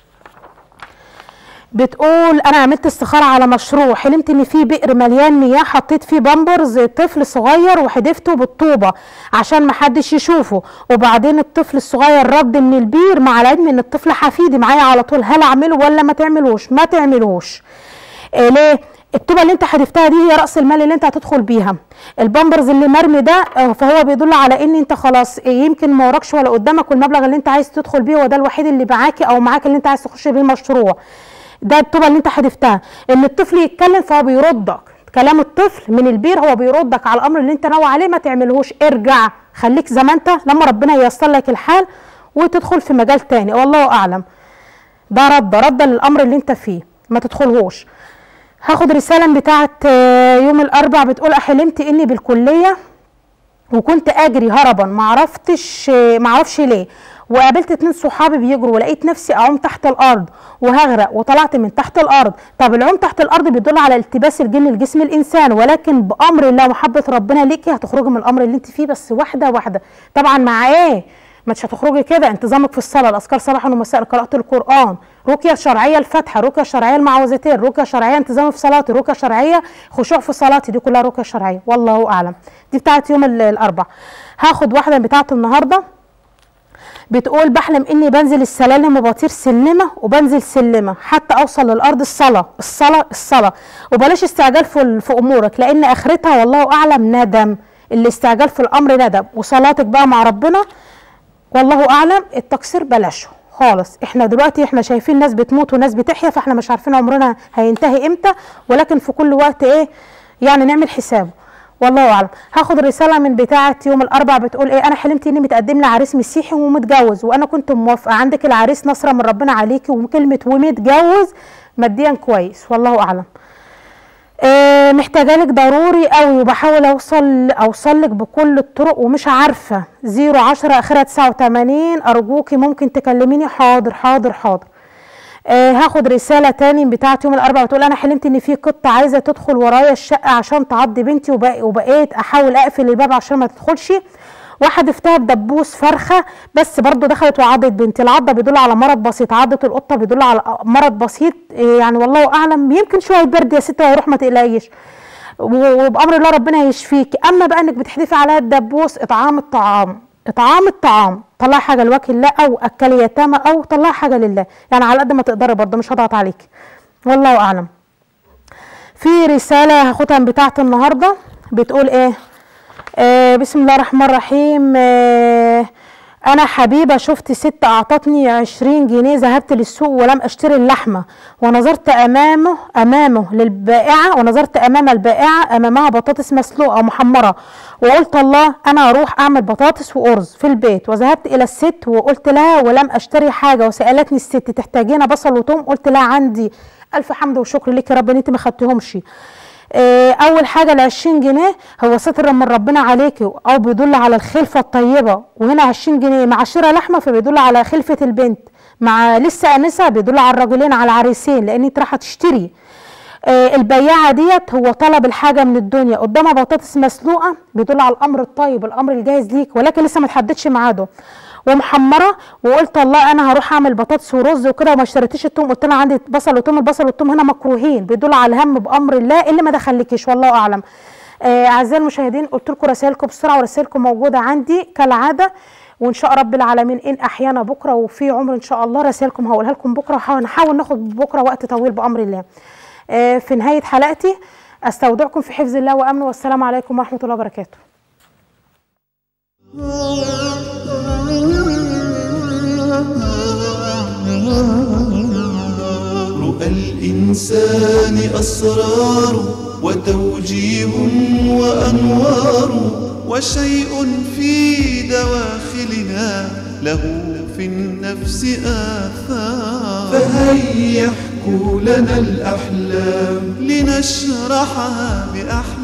بتقول انا عملت استخاره على مشروع حلمت ان في بئر مليان مياه حطيت فيه بامبرز طفل صغير وحدفته بالطوبه عشان محدش يشوفه وبعدين الطفل الصغير رد من البير مع العلم ان الطفل حفيدي معايا على طول هل اعمله ولا ما تعملوش ما تعملوش إيه ليه الطوبه اللي انت حدفتها دي هي راس المال اللي انت هتدخل بيها البامبرز اللي مرمي ده آه، فهو بيدل على ان انت خلاص آه، يمكن ما وراكش ولا قدامك والمبلغ اللي انت عايز تدخل بيه هو ده الوحيد اللي معاكي او معاك اللي انت عايز تخش بيه المشروع ده الطوبه اللي انت حدفتها ان الطفل يتكلم فهو بيردك كلام الطفل من البير هو بيردك على الامر اللي انت ناوي عليه ما تعملهوش ارجع خليك زي ما انت لما ربنا ييسر لك الحال وتدخل في مجال تاني والله اعلم ده رد رد للامر اللي انت فيه ما تدخلهوش هاخد رساله بتاعه آه، يوم الاربع بتقول حلمت اني بالكليه وكنت اجري هربا ما عرفتش ما اعرفش ليه وقابلت اتنين صحابي بيجروا ولقيت نفسي اعوم تحت الارض وهغرق وطلعت من تحت الارض طب العوم تحت الارض بيدل على التباس الجن لجسم الانسان ولكن بامر الله ومحبه ربنا ليكي هتخرجي من الامر اللي انت فيه بس واحده واحده طبعا مع ايه مش هتخرجي كده انتظامك في الصلاه الاذكار صباحا ومساء قراءه القران رقيه شرعيه الفاتحه رقيه شرعيه المعوذتين رقيه شرعيه انتظام في صلاتي رقيه شرعيه خشوع في صلاتي دي كلها رقيه شرعيه والله اعلم دي بتاعت يوم ال- الاربع هاخد واحده بتاعت النهارده بتقول بحلم اني بنزل السلالم وبطير سلمه وبنزل سلمه حتى اوصل للارض الصلاه الصلاه الصلاه وبلاش استعجال في في امورك لان اخرتها والله اعلم ندم الاستعجال في الامر ندم وصلاتك بقى مع ربنا والله اعلم التقصير بلاشه خالص احنا دلوقتي احنا شايفين ناس بتموت وناس بتحيا فاحنا مش عارفين عمرنا هينتهي امتى ولكن في كل وقت ايه يعني نعمل حسابه والله اعلم هاخد رساله من بتاعه يوم الاربع بتقول ايه انا حلمت اني متقدم لي عريس مسيحي ومتجوز وانا كنت موافقه عندك العريس نصره من ربنا عليكي وكلمه ومتجوز ماديا كويس والله اعلم آه محتاجه لك ضروري قوي وبحاول اوصل اوصل لك بكل الطرق ومش عارفه 010 اخرها 89 ارجوكي ممكن تكلميني حاضر حاضر حاضر آه هاخد رساله تاني بتاعه يوم الاربعاء بتقول انا حلمت ان في قطه عايزه تدخل ورايا الشقه عشان تعض بنتي وبقى وبقيت احاول اقفل الباب عشان ما تدخلش وحدفتها بدبوس فرخه بس برضو دخلت وعضت بنتي العضه بيدل على مرض بسيط عضه القطه بيدل على مرض بسيط آه، يعني والله اعلم يمكن شويه برد يا ست وهيروح ما تقلقيش و- وبامر الله ربنا يشفيكي اما بقى انك بتحدفي عليها الدبوس اطعام الطعام اطعام الطعام طلعي حاجه لوجه الله او اكلي يتامى او طلعي حاجه لله يعني على قد ما تقدري برضه مش هضغط عليكي والله اعلم في رساله هاخدها من بتاعه النهارده بتقول ايه آه بسم الله الرحمن الرحيم آه انا حبيبه شفت ست اعطتني عشرين جنيه ذهبت للسوق ولم اشتري اللحمه ونظرت امامه امامه للبائعه ونظرت امام البائعه امامها بطاطس مسلوقه محمره وقلت الله انا اروح اعمل بطاطس وارز في البيت وذهبت الى الست وقلت لها ولم اشتري حاجه وسالتني الست تحتاجين بصل وثوم قلت لها عندي الف حمد وشكر لك يا رب ان انت ما خدتهمش آه، اول حاجه ال 20 جنيه هو ستر من ربنا عليكي او بيدل على الخلفه الطيبه وهنا 20 جنيه مع شراء لحمه فبيدل على خلفه البنت مع لسه انسه بيدل على الرجلين على العريسين لان انت رايحه تشتري آه، البياعه ديت هو طلب الحاجه من الدنيا قدامها بطاطس مسلوقه بيدل على الامر الطيب الامر الجاهز ليك ولكن لسه ما تحددش ميعاده ومحمره وقلت والله انا هروح اعمل بطاطس ورز وكده وما اشتريتيش التوم قلت لها عندي بصل وتوم البصل والتوم هنا مكروهين بيدل على الهم بامر الله اللي ما دخلكيش والله اعلم آه، اعزائي المشاهدين قلت لكم رسائلكم بسرعه ورسائلكم موجوده عندي كالعاده وان شاء رب العالمين ان احيانا بكره وفي عمر ان شاء الله رسائلكم هقولها لكم بكره وهنحاول ناخد بكره وقت طويل بامر الله آه، في نهايه حلقتي استودعكم في حفظ الله وامنه والسلام عليكم ورحمه الله وبركاته رؤى الإنسان أسرار وتوجيه وأنوار وشيء في دواخلنا له في النفس آثار فهيا احكوا لنا الأحلام لنشرحها بأحلام